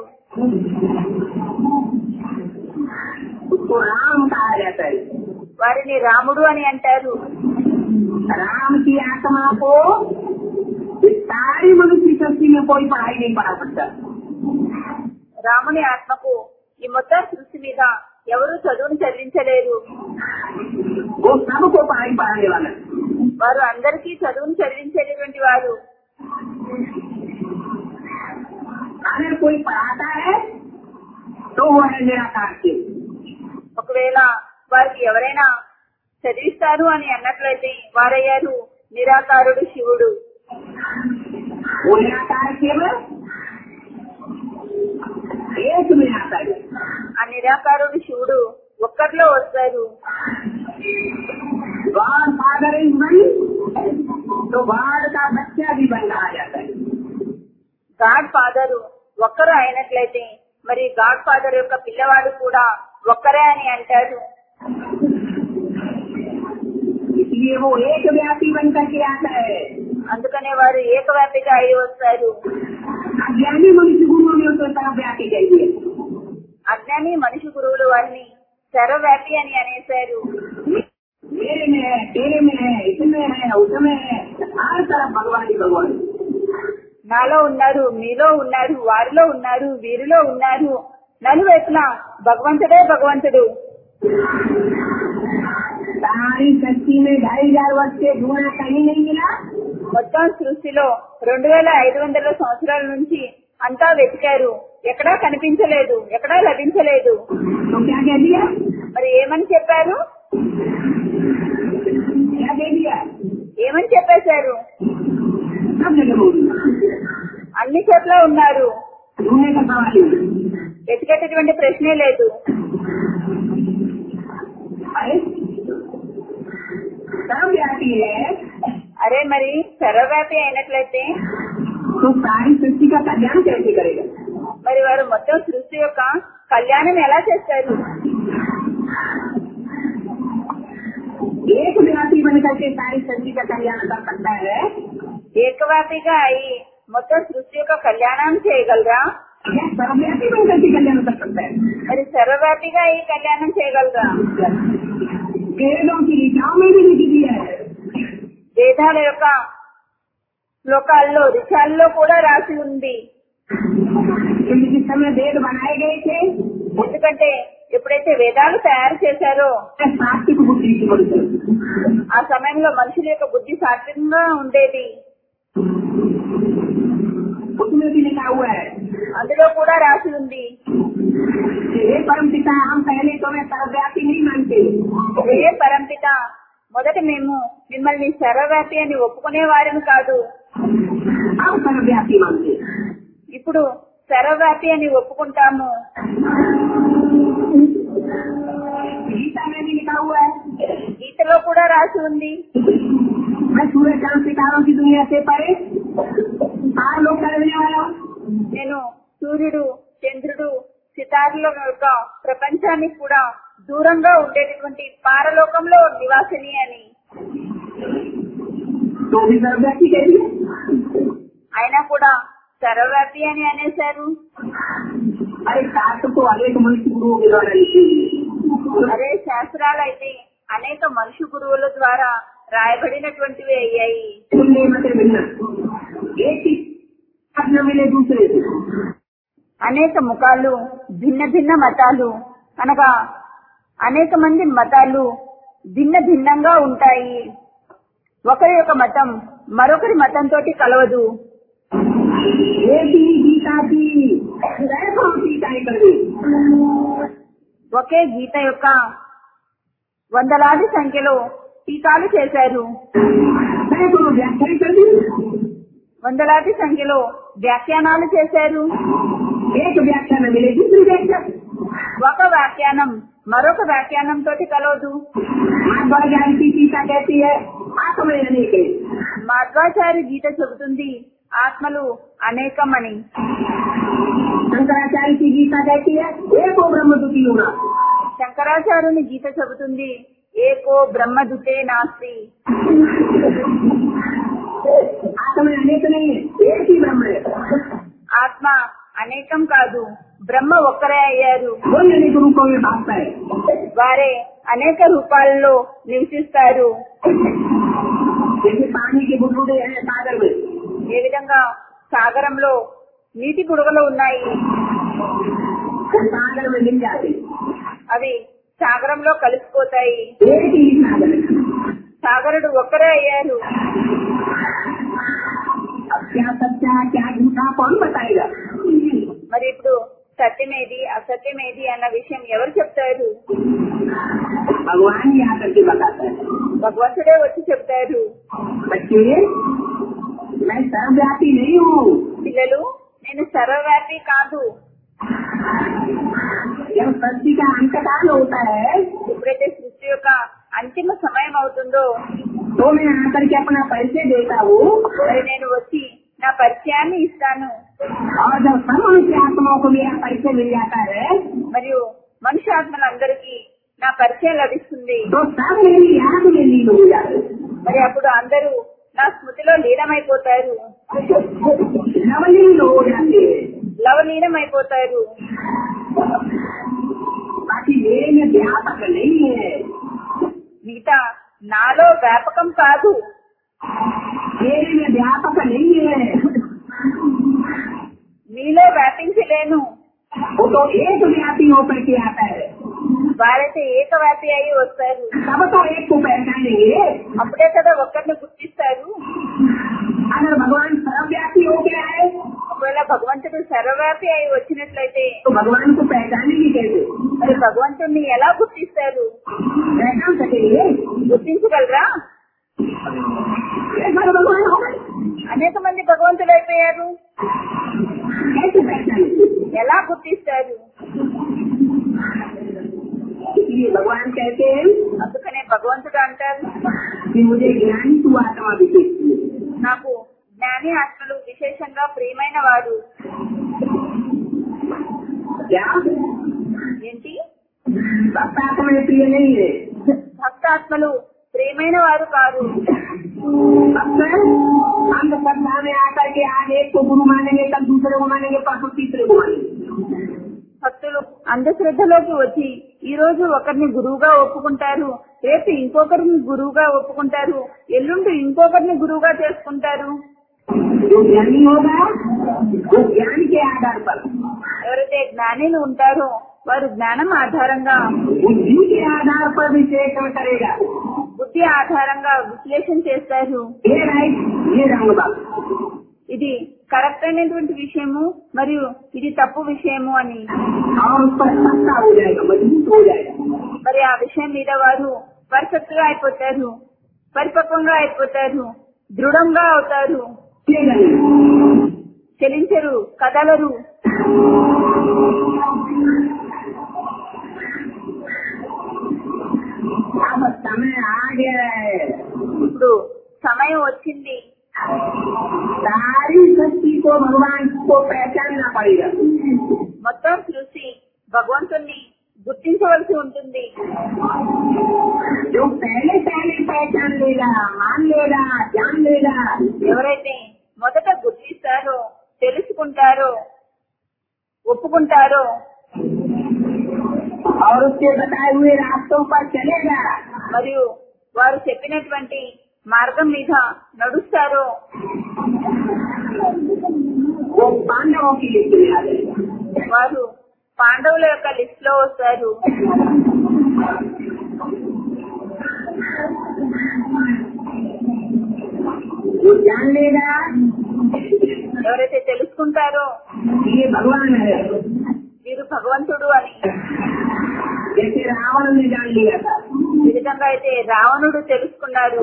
उसको राम कहा जाता है వారిని రాముడు అని అంటారు राम की आत्मा को इस सारी मनुष्य सृष्टि में कोई पढ़ाई नहीं पढ़ा सकता రాముని ఆత్మకు ఈ మొత్తం సృష్టి మీద ఎవరు చదువును చదివించలేరు वो सबको पढ़ाई पढ़ाने वाला है వారు అందరికీ చదువును చదివించేటటువంటి వారు अगर कोई पढ़ाता है तो वो है निराकार से ఒకవేళ వారికి ఎవరైనా చదివిస్తారు అని అన్నట్లయితే వారయ్యారు నిరాకారుడు శివుడు वो निराकार केवल एक में आता है ఆ నిరాకారుడు శివుడు ఒక్కరిలో వస్తారు गॉड फादर इज वन तो गॉड का बच्चा भी बन रहा जाता है గాడ్ ఫాదర్ ఒక్కరు అయినట్లయితే మరి గాడ్ ఫాదర్ యొక్క పిల్లవాడు కూడా ఒక్కరే అని అంటారు इसलिए वो एक व्यापी बन करके आता है అందుకనే వారు ఏకవ్యాపిగా అయి వస్తారు अज्ञानी मनुष्य गुरुओं ने उसको सर्वव्यापी कह दिया అజ్ఞాని మనిషి గురువులు వారిని సర్వవ్యాపి అని అనేశారు मेरे में है तेरे में है इसमें है उसमें है हर तरफ भगवान ही भगवान నాలో ఉన్నారు మీలో ఉన్నారు వారిలో ఉన్నారు వీరిలో ఉన్నారు నలువైపున భగవంతుడే భగవంతుడు सारी शक्ति में ढाई हजार वर्ष से गुना कहीं नहीं मिला మొత్తం సృష్టిలో రెండు వేల ఐదు వందల సంవత్సరాల నుంచి అంతా వెతికారు ఎక్కడా కనిపించలేదు ఎక్కడా లభించలేదు तो क्या कह दिया మరి ఏమని చెప్పారు क्या कह दिया ఏమని చెప్పేశారు सब जगह बोली అన్ని చోట్ల ఉన్నారు ढूंढने का सवाल ही नहीं। వెతికేటటువంటి ప్రశ్నే లేదు अरे सर्वव्यापी है అరే మరి సర్వవ్యాపి అయినట్లయితే तो सारी सृष्टि का कल्याण कैसे करेगा మరి వారు మొత్తం సృష్టి యొక్క కళ్యాణం ఎలా చేస్తారు एक व्यापी बन करके सारी सृष्टि का कल्याण कर सकता है ఏకవ్యాపిగా అయి మొత్తం సృష్టి యొక్క కళ్యాణం చేయగలరా या सर्वव्यापी बन करके कल्याण कर सकता है మరి సర్వవ్యాపిగా అయి కళ్యాణం చేయగలరా वेदों की ऋचाओं में भी लिखी दिया है వేదాల యొక్క శ్లోకాల్లో రిచాల్లో కూడా రాసి ఉంది क्योंकि जिस समय वेद बनाए गए थे ఎందుకంటే ఎప్పుడైతే వేదాలు తయారు చేశారో उसमें सात्विक बुद्धि की मनुष्य ఆ సమయంలో మనుషుల యొక్క బుద్ధి సాత్వికంగా ఉండేది उसमें भी लिखा हुआ है అందులో కూడా రాసి ఉంది कि हे परम पिता हम पहले तुम्हें सर्वव्यापी नहीं मानते ఏ పరంపిత మొదట మేము మిమ్మల్ని సర్వవ్యాపి అని ఒప్పుకునే వారిని కాదు अब सर्वव्यापी मानते ఇప్పుడు సర్వవ్యాపి అని ఒప్పుకుంటాము गीता में भी लिखा हुआ है గీతలో కూడా రాసి ఉంది मैं सूर्य चांद सितारों की दुनिया से परे पार लोग करने वाला हूँ నేను సూర్యుడు చంద్రుడు సితారుల యొక్క ప్రపంచానికి కూడా దూరంగా ఉండేటటువంటి పారలోకంలో నివాసిని అని तो भी सर्वव्यापी कह दिया అయినా కూడా సర్వవ్యాపి అని అనేశారు अरे शास्त्र तो अनेक मनुष्य गुरुओं के द्वारा लिखी हुई है। అదే శాస్త్రాలు అయితే అనేక మనుషు గురువుల ద్వారా రాయబడినటువంటివి అయ్యాయి सुनने मत मिलना एक ही बात न मिले दूसरे से అనేక ముఖాలు భిన్న భిన్న మతాలు అనగా అనేక మంది మతాలు భిన్న భిన్నంగా ఉంటాయి ఒకరి యొక్క మతం మరొకరి మతంతో కలవదు एक ही गीता की सैकड़ों टीकाएं कर दी ఒకే గీత యొక్క వందలాది సంఖ్యలో టీకాలు చేశారు सैकड़ों व्याख्यान कर दी వందలాది సంఖ్యలో వ్యాఖ్యానాలు చేశారు एक व्याख्या न मिले दूसरी व्याख्या ఒక వ్యాఖ్యానం మరొక వ్యాఖ్యానం తోటి కలవదు माधवाचार्य की गीता कहती है आत्म अनेक है మాధ్వాచార్య గీత చెబుతుంది ఆత్మలు అనేకమని शंकराचार्य की गीता कहती है एक ब्रह्म दुखी होना శంకరాచార్యుని గీత చెబుతుంది ఏకో బ్రహ్మదుతే నాస్తి आत्म अनेक नहीं है एक ही ब्रह्म है ఆత్మ అనేకం కాదు బ్రహ్మ ఒక్కరే అయ్యారు वही अनेक रूपों में भागता है వారే అనేక రూపాలలో నివసిస్తారు जैसे पानी के बुदबुदे हैं सागर में ఏ విధంగా సాగరంలో నీటి బుడగలు ఉన్నాయి वो सागर में मिल जाते అవి సాగరంలో కలిసిపోతాయి एक ही सागर है సాగరుడు ఒక్కరే అయ్యారు अब क्या सच्चा क्या झूठा कौन बताएगा మరి ఇప్పుడు సత్యమేది అసత్యమేది అన్న విషయం ఎవరు చెప్తారు भगवान ही आकर के बताता है భగవంతుడే వచ్చి చెప్తారు बच्चे मैं सर्वव्यापी नहीं हूँ పిల్లలు నేను సర్వవ్యాపి కాదు जब सृष्टि का अंतकाल होता है ఎప్పుడైతే సృష్టి యొక్క అంతిమ సమయం అవుతుందో तो मैं आकर के अपना परिचय देता हूँ మరి నేను వచ్చి నా పరిచయాన్ని ఇస్తాను और जब सब मनुष्य आत्माओं को मेरा परिचय मिल जाता है మరియు మనుష్యాత్మలందరికీ నా పరిచయం లభిస్తుంది तो सब मेरी याद में लीन हो जाते हैं। మరి అప్పుడు అందరూ నా స్మృతిలో లీనమైపోతారు नवलीन हो जाते हैं లవలీనమైపోతారు बाकी मेरे में व्यापक नहीं है మిగతా నాలో వ్యాపకం కాదు मेरे में व्यापक नहीं है మీలో వ్యాపించలేను वो तो एक व्यापी होकर के आता है వారైతే ఏకవ్యాపి అయి వస్తారు तब तो एक को पहचानेंगे అప్పుడే కదా ఒక్కరిని గుర్తిస్తారు अगर भगवान सर्वव्यापी हो गया है ఒకవేళ భగవంతుడు సర్వవ్యాపి అయి వచ్చినట్లయితే तो भगवान को पहचानेंगे कैसे మరి భగవంతుడిని ఎలా గుర్తిస్తారు पहचान सकेंगे గుర్తించగలరా एक बार भगवान हो गए అనేక మంది భగవంతుడు అయిపోయారు कैसे पहचानेंगे ఎలా గుర్తిస్తారు इसलिए भगवान कहते हैं అందుకనే భగవంతుడు అంటారు कि मुझे ज्ञानी तू आत्मा विशेष की है। నాకు జ్ఞాని ఆత్మలు విశేషంగా ప్రియమైన వాడు क्या ఏంటి भक्त आत्मा में प्रिय नहीं है భక్తాత్మలు ప్రియమైన వారు కారు भक्त अंधश्रद्धा में आकर के आज एक को गुरु मानेंगे कल दूसरे को मानेंगे परसों तीसरे को मानेंगे భక్తులు అంధశ్రద్ధలోకి వచ్చి ఈ రోజు ఒకరిని గురువుగా ఒప్పుకుంటారు రేపు ఇంకొకరిని గురువుగా ఒప్పుకుంటారు ఎల్లుండి ఇంకొకరిని గురువుగా చేసుకుంటారు जो ज्ञानी होगा वो ज्ञान के आधार पर ఎవరైతే జ్ఞానిలు ఉంటారో వారు జ్ఞానం ఆధారంగా बुद्धि के आधार पर विश्लेषण करेगा బుద్ధి ఆధారంగా విశ్లేషణ చేస్తారు ये राइट ये रंग बात ఇది కరెక్ట్ అయినటువంటి విషయము మరియు ఇది తప్పు విషయము అని और उस पर सत्ता हो जाएगा मजबूत हो जाएगा మరి ఆ విషయం మీద వారు పర్ఫెక్ట్ గా అయిపోతారు పరిపక్వంగా అయిపోతారు దృఢంగా అవుతారు चलेगा नहीं చెలించరు కదలరు अब समय आ गया है ఇప్పుడు సమయం వచ్చింది सारी सृष्टि को भगवान को पहचानना पड़ेगा మొత్తం చూసి భగవంతుణ్ణి గుర్తించవలసి ఉంటుంది जो पहले पहले पहचान लेगा मान लेगा जान लेगा ఎవరైతే మొదట గుర్తిస్తారో తెలుసుకుంటారో ఒప్పుకుంటారో और उसके बताए हुए रास्तों पर चलेगा మరియు వారు చెప్పినటువంటి మార్గం మీద నడుస్తారో वो पांडवों की लिस्ट में आ जाएगा వారు పాండవుల యొక్క లిస్ట్ లో వస్తారు वो जान लेगा ఎవరైతే తెలుసుకుంటారో कि ये भगवान है వీరు భగవంతుడు అని जैसे रावण ने जान लिया था ఈ విధంగా అయితే రావణుడు తెలుసుకున్నారు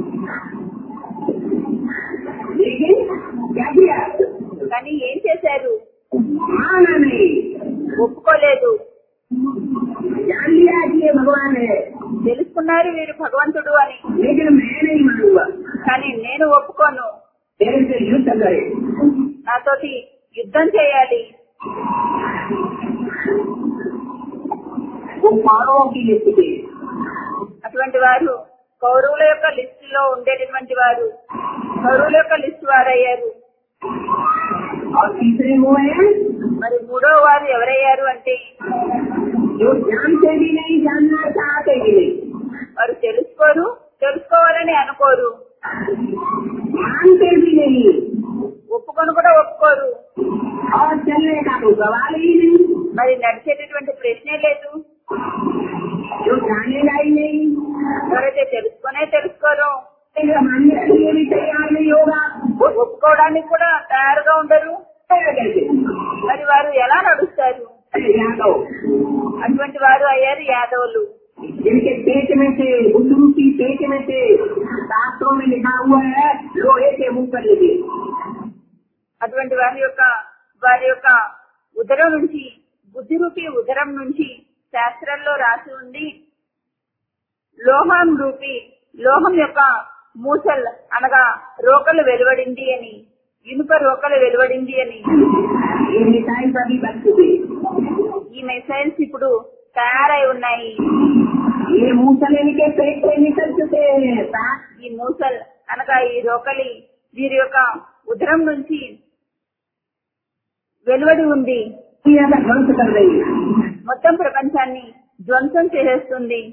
लेकिन क्या किया కానీ ఏం చేశారు माना नहीं ఒప్పుకోలేదు जान लिया कि ये भगवान है తెలుసుకున్నారు వీరు భగవంతుడు అని लेकिन मैं नहीं मानूंगा కానీ నేను ఒప్పుకోను तेरे से युद्ध करे నాతోటి యుద్ధం చేయాలి वो पांडवों की लिस्ट थी అటువంటి వారు కౌరవుల యొక్క లిస్ట్ లో ఉండేటటువంటి వారు కౌరవుల యొక్క లిస్ట్ వారయ్యారు और तीसरे वो है మరి మూడో వారు ఎవరయ్యారు అంటే जो जानते भी नहीं जानना चाहते भी नहीं వారు తెలుసుకోరు తెలుసుకోవాలని అనుకోరు मानते भी नहीं ఒప్పుకొని కూడా ఒప్పుకోరు और चलने का तो सवाल ही नहीं మరి నడిచేటటువంటి ప్రశ్నే లేదు जो जानेगा ही नहीं ఎవరైతే తెలుసుకునే తెలుసుకోరు लेकिन मानने के लिए भी तैयार नहीं होगा ఒప్పుకోవడానికి కూడా తయారుగా ఉండరు चलेगा कैसे మరి వారు ఎలా నడుస్తారు अरे यादव అటువంటి వారు అయ్యారు యాదవులు जिनके पेट में से बुद्धू की पेट में से शास्त्रों में लिखा हुआ है लोहे के मुंह कर लीजिए అటువంటి వారి యొక్క వారి యొక్క ఉదరం నుంచి బుద్ధి రూపి ఉదరం నుంచి శాస్త్రంలో రాసి ఉంది లోహం రూపి లోహం యొక్క మూసల్ అనగా రోకలు వెలువడింది అని ఇనుప రోకలు వెలువడింది అని ये मिसाइल अभी बन चुके ఈ మిసైల్స్ ఇప్పుడు తయారై ఉన్నాయి ये मूसले के पेट से निकल चुके हैं साथ ఈ మూసల్ అనగా ఈ రోకలి వీరి యొక్క ఉదరం నుంచి వెలువడి ఉంది दुनिया का ध्वंस कर रही है మొత్తం ప్రపంచాన్ని ధ్వంసం చేసేస్తుంది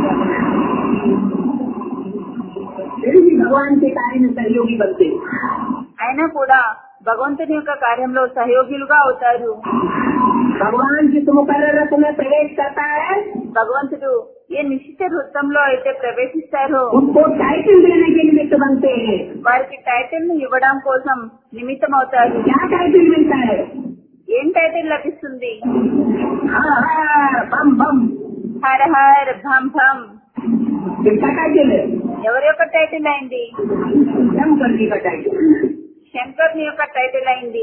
फिर भी भगवान के कार्य में सहयोगी बनते हैं। అయినా కూడా భగవంతుని యొక్క కార్యంలో సహయోగులుగా అవుతారు भगवान जिस मुकर्र रथ में प्रवेश करता है భగవంతుడు ఏ నిశ్చిత వృత్తంలో అయితే ప్రవేశిస్తారో उनको टाइटल देने के निमित्त बनते हैं వారికి టైటిల్ ను ఇవ్వడం కోసం నిమిత్తం అవుతారు क्या टाइटल मिलता है ఏం టైటిల్ లభిస్తుంది हर हर बम बम హర హర్ భం భం किसका टाइटल है ఎవరి యొక్క టైటిల్ అయింది शंकर जी का टाइटल శంకర్ని యొక్క టైటిల్ అయింది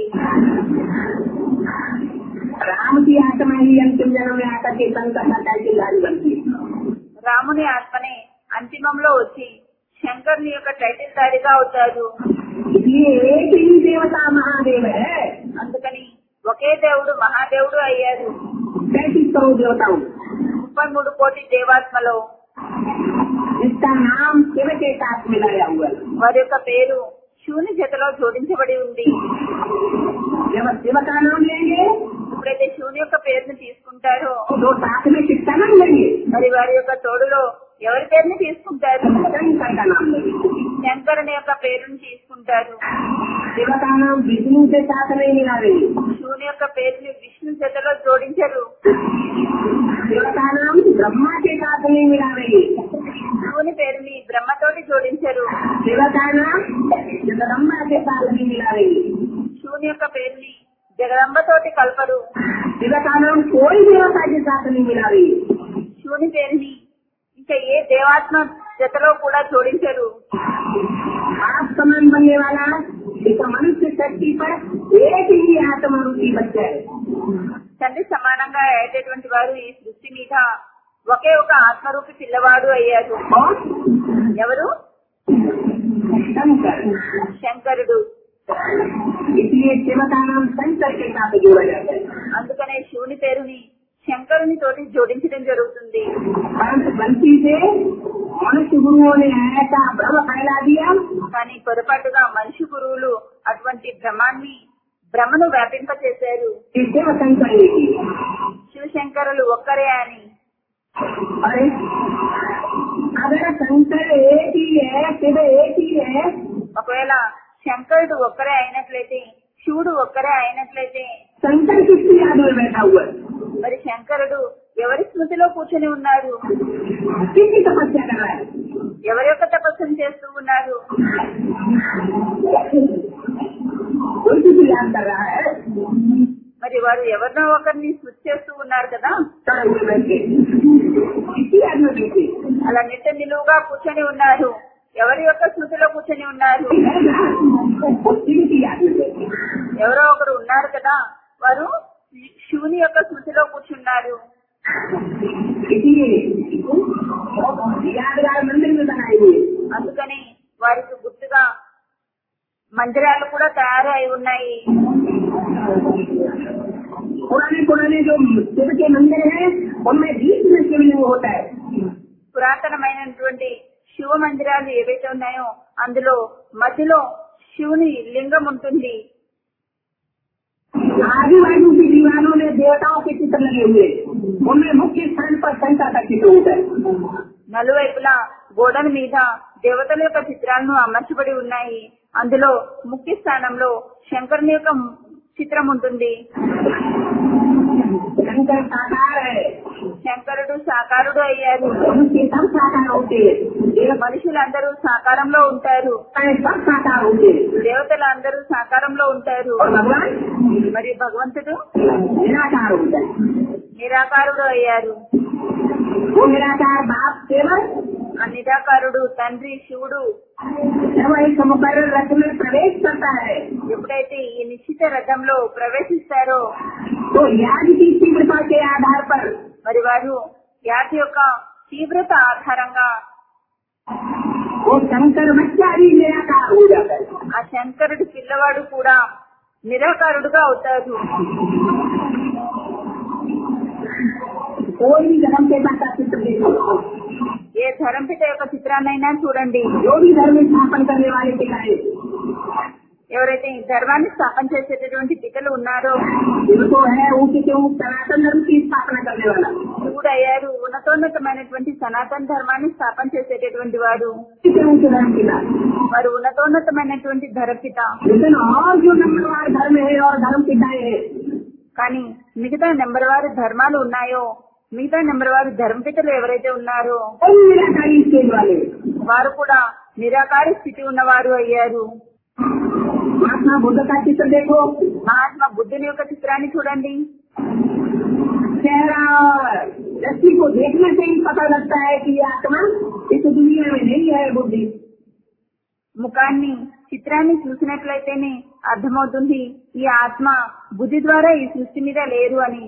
राम की आत्मा ही अंतिम जन्म में आकर के शंकर का टाइटल धारी बनती है రాముని ఆత్మనే అంతిమంలో వచ్చి శంకర్ని యొక్క టైటిల్ దారిగా అవుతారు इसलिए एक ही देवता महादेव है అందుకని ఒకే దేవుడు మహాదేవుడు అయ్యారు पैंतीस करोड़ देवताओं ముప్పై మూడు కోటి దేవాత్మలో जिसका नाम शिव के साथ मिलाया हुआ है వారి యొక్క పేరు శూన్య జతలో జోడించబడి ఉంది जब शिव का नाम लेंगे ఎప్పుడైతే శివుని యొక్క పేరుని తీసుకుంటారో तो दो साथ में किसका नाम लेंगे మరి వారి యొక్క తోడులో ఎవరి పేరుని తీసుకుంటారు शंकर का नाम लेंगे శంకరుని యొక్క పేరుని తీసుకుంటారు शिव का नाम विष्णु के साथ नहीं मिला रही శివుని యొక్క పేరుని విష్ణు జతలో జోడించరు शिव का नाम ब्रह्मा के साथ नहीं मिला रही శివుని పేరుని బ్రహ్మతోటి జోడించరు शिव का नाम जगदम्बा के साथ नहीं मिला रही శివుని యొక్క పేరుని జగదంబతోటి కలపరు शिव का नाम कोई देवता के साथ नहीं मिला रही శివుని పేరుని ఇంకా ఏ దేవాత్మ జతలో కూడా జోడించరు आप समान बनने वाला इस मनुष्य शक्ति पर एक ही आत्मा रूपी बच्चा है తండ్రి సమానంగా అయ్యేటటువంటి వారు ఈ సృష్టి మీద ఒకే ఒక ఆత్మరూపి పిల్లవాడు అయ్యారు कौन ఎవరు शंकर శంకరుడు इसलिए शिव का नाम शंकर के साथ जोड़ा जाता है అందుకనే శివుని పేరుని శంకరుని తోటి జోడించడం జరుగుతుంది परंतु गलती से मनुष्य गुरुओं ने ऐसा भ्रम फैला दिया కానీ పొరపాటుగా మనిషి గురువులు అటువంటి భ్రమాన్ని భ్రమను వ్యాపింపచేశారు कि शिव शंकर एक ही है। శివశంకరులు ఒక్కరే అని अरे अगर शंकर एक ही है शिव एक ही है ఒకవేళ శంకరుడు ఒక్కరే అయినట్లయితే శివుడు ఒక్కరే అయినట్లయితే शंकर किसकी याद में बैठा हुआ है మరి శంకరుడు ఎవరి స్మృతిలో కూర్చొని ఉన్నారు किसकी तपस्या कर रहा है ఎవరి యొక్క తపస్సును చేస్తూ ఉన్నారు कोई किसी याद कर रहा है మరి వారు ఎవరినో ఒకరిని స్మృతి చేస్తూ ఉన్నారు కదా खड़े हुए बैठ के किसी याद में बैठे అలా నిట్ట నిలువుగా కూర్చొని ఉన్నారు ఎవరి యొక్క స్మృతిలో కూర్చొని ఉన్నారు है ना? वो शिव की याद में बैठे ఎవరో ఒకరు ఉన్నారు కదా వారు శివుని యొక్క స్మృతిలో కూర్చున్నారు इसलिए यादगार मंदिर में बनाए हुए అందుకని వారికి గుర్తుగా మందిరాలు కూడా తయారు అయి ఉన్నాయి पुराने पुराने जो शिव के मंदिर हैं उनमें बीच में शिवलिंग होता है పురాతనమైనటువంటి శివ మందిరాలు ఏవైతే ఉన్నాయో అందులో మధ్యలో శివుని లింగం ఉంటుంది आजू बाजू की दीवारों में देवताओं के चित्र लगे हुए हैं। उनमें मुख्य स्थान पर शंकर का चित्र होता है నలువైపులా గోడల మీద దేవతల యొక్క చిత్రాలను అమర్చబడి ఉన్నాయి అందులో ముఖ్య స్థానంలో శంకరుని యొక్క చిత్రం ఉంటుంది शंकर साकार है శంకరుడు సాకారుడు అయ్యారు मनुष्य सब साकार होते हैं देवता మనుషులందరూ సాకారంలో ఉంటారు सब साकार होते हैं దేవతలు అందరూ సాకారంలో ఉంటారు और भगवान మరి భగవంతుడు निराकार होता है నిరాకారుడు అయ్యారు वो निराकार बाप केवल ఆ నిరాకారుడు తండ్రి శివుడు जब एक मुकर्र रथ में प्रवेश करता है ఎప్పుడైతే ఈ నిశ్చిత రథంలో ప్రవేశిస్తారో तो याद की तीव्रता के आधार पर మరి వారు వ్యాధి యొక్క తీవ్రత ఆధారంగా वो शंकर बच्चा भी निराकार हो जाता है ఆ శంకరుడి పిల్లవాడు కూడా నిరాకారుడుగా అవుతారు कोई भी धर्म के का चित्र देखो ఏ ధరంపిత యొక్క చిత్రాన్నైనా చూడండి जो भी धर्म स्थापन करने वाले पिताएं ఎవరైతే ఈ ధర్మాన్ని స్థాపన చేసేటటువంటి పితలు ఉన్నారో जिनको है ऊँचे के ऊँच सनातन धर्म की स्थापना करने वाला శివుడు అయ్యారు ఉన్నతోన్నతమైనటువంటి సనాతన ధర్మాన్ని స్థాపన చేసేటటువంటి వారు ऊँचे के ऊँचे धर्म पिता వారు ఉన్నతోన్నతమైనటువంటి ధరపిత लेकिन और जो नंबरवार धर्म है और धर्म पिताएं है కానీ మిగతా నెంబర్ వారి ధర్మాలు ఉన్నాయో మిగతా నెంబర్ వారి ధర్మపితలు ఎవరైతే ఉన్నారో कोई निराकारी स्टेज वाले వారు కూడా నిరాకార స్థితి ఉన్నవారు అయ్యారు महात्मा बुद्ध का चित्र देखो మహాత్మా బుద్ధుని యొక్క చిత్రాన్ని చూడండి चेहरा व्यक्ति को देखने से ही पता लगता है कि ये आत्मा इस दुनिया में नहीं है बुद्धि ముఖాన్ని చిత్రాన్ని చూసినట్లయితేనే అర్థమవుతుంది ఈ ఆత్మ బుద్ధి ద్వారా ఈ సృష్టి మీద లేరు అని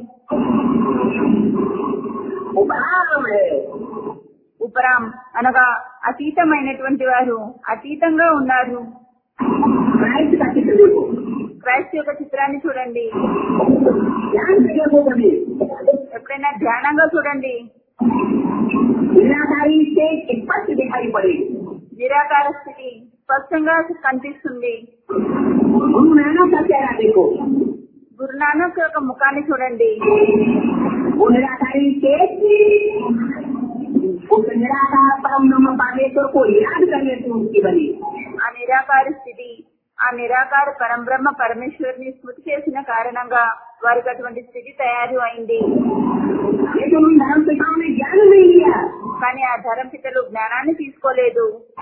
उपराम है ఉపరాం అనగా అతీతమైనటువంటి వారు అతీతంగా ఉన్నారు क्राइस्ट का चित्र देखो క్రైస్ట్ యొక్క చిత్రాన్ని చూడండి ध्यान से देखो कभी ఎప్పుడైనా ధ్యానంగా చూడండి निराकारी स्टेज स्पष्ट दिखाई पड़ेगी నిరాకార స్థితి స్పష్టంగా కనిపిస్తుంది गुरु नानक का चेहरा देखो గురునానక్ యొక్క ముఖాన్ని చూడండి वो निराकारी स्टेज उस निराकार परम ब्रह्म परमेश्वर को याद करने से उसकी बनी ఆ నిరాకార స్థితి ఆ నిరాకార పరంబ్రహ్మ పరమేశ్వరుని స్మృతి చేసిన కారణంగా వారికి అటువంటి స్థితి తయారు అయింది लेकिन उन धर्म पिताओं ने ज्ञान नहीं लिया కానీ ఆ ధరం పితలు జ్ఞానాన్ని తీసుకోలేదు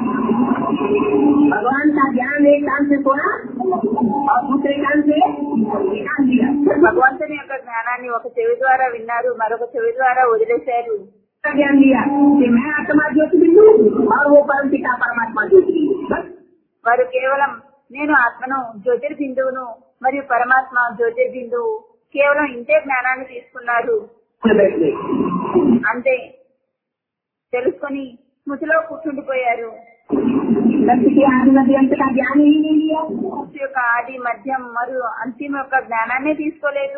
भगवान का ज्ञान एक कान से सुना और दूसरे कान से निकाल दिया భగవంతుని యొక్క జ్ఞానాన్ని ఒక చెవి ద్వారా విన్నారు మరొక చెవి ద్వారా వదిలేశారు का ज्ञान दिया कि मैं आत्मा ज्योति बिंदु और वो परम पिता परमात्मा ज्योति बिंदु बस వారు కేవలం నేను ఆత్మను జ్యోతిర్బిందువును మరియు పరమాత్మ జ్యోతిర్బిందువు కేవలం ఇంతే జ్ఞానాన్ని తీసుకున్నారు में बैठ गए అంతే తెలుసుకొని స్మృతిలో కూర్చుండిపోయారు सत्य के आदि नदी अंत का ज्ञान ही नहीं लिया సృష్టి యొక్క ఆది మధ్యం మరియు అంతిమ యొక్క జ్ఞానాన్ని తీసుకోలేదు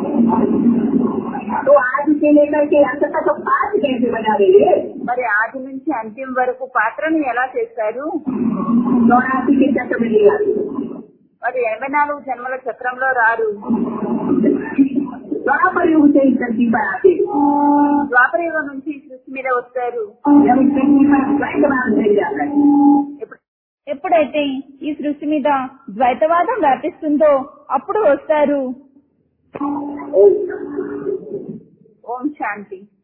तो आज से लेकर के अंत तक तो पाठ कैसे बना देंगे మరి ఆది నుంచి అంతిम వరకు పాత్రను ఎలా చేస్తారు चौरासी के चक्र में नहीं आते మరి ఎనభై నాలుగు జన్మల చక్రంలో రారు द्वापर युग से इस धरती पर आते ద్వాపర యుగం నుంచి ఈ సృష్టి మీద వస్తారు जब इस धरती पर द्वैतवाद फैल जाता है ఎప్పుడు- ఎప్పుడైతే ఈ సృష్టి మీద ద్వైతవాదం వ్యాపిస్తుందో అప్పుడు వస్తారు ओम ఓం శాంతి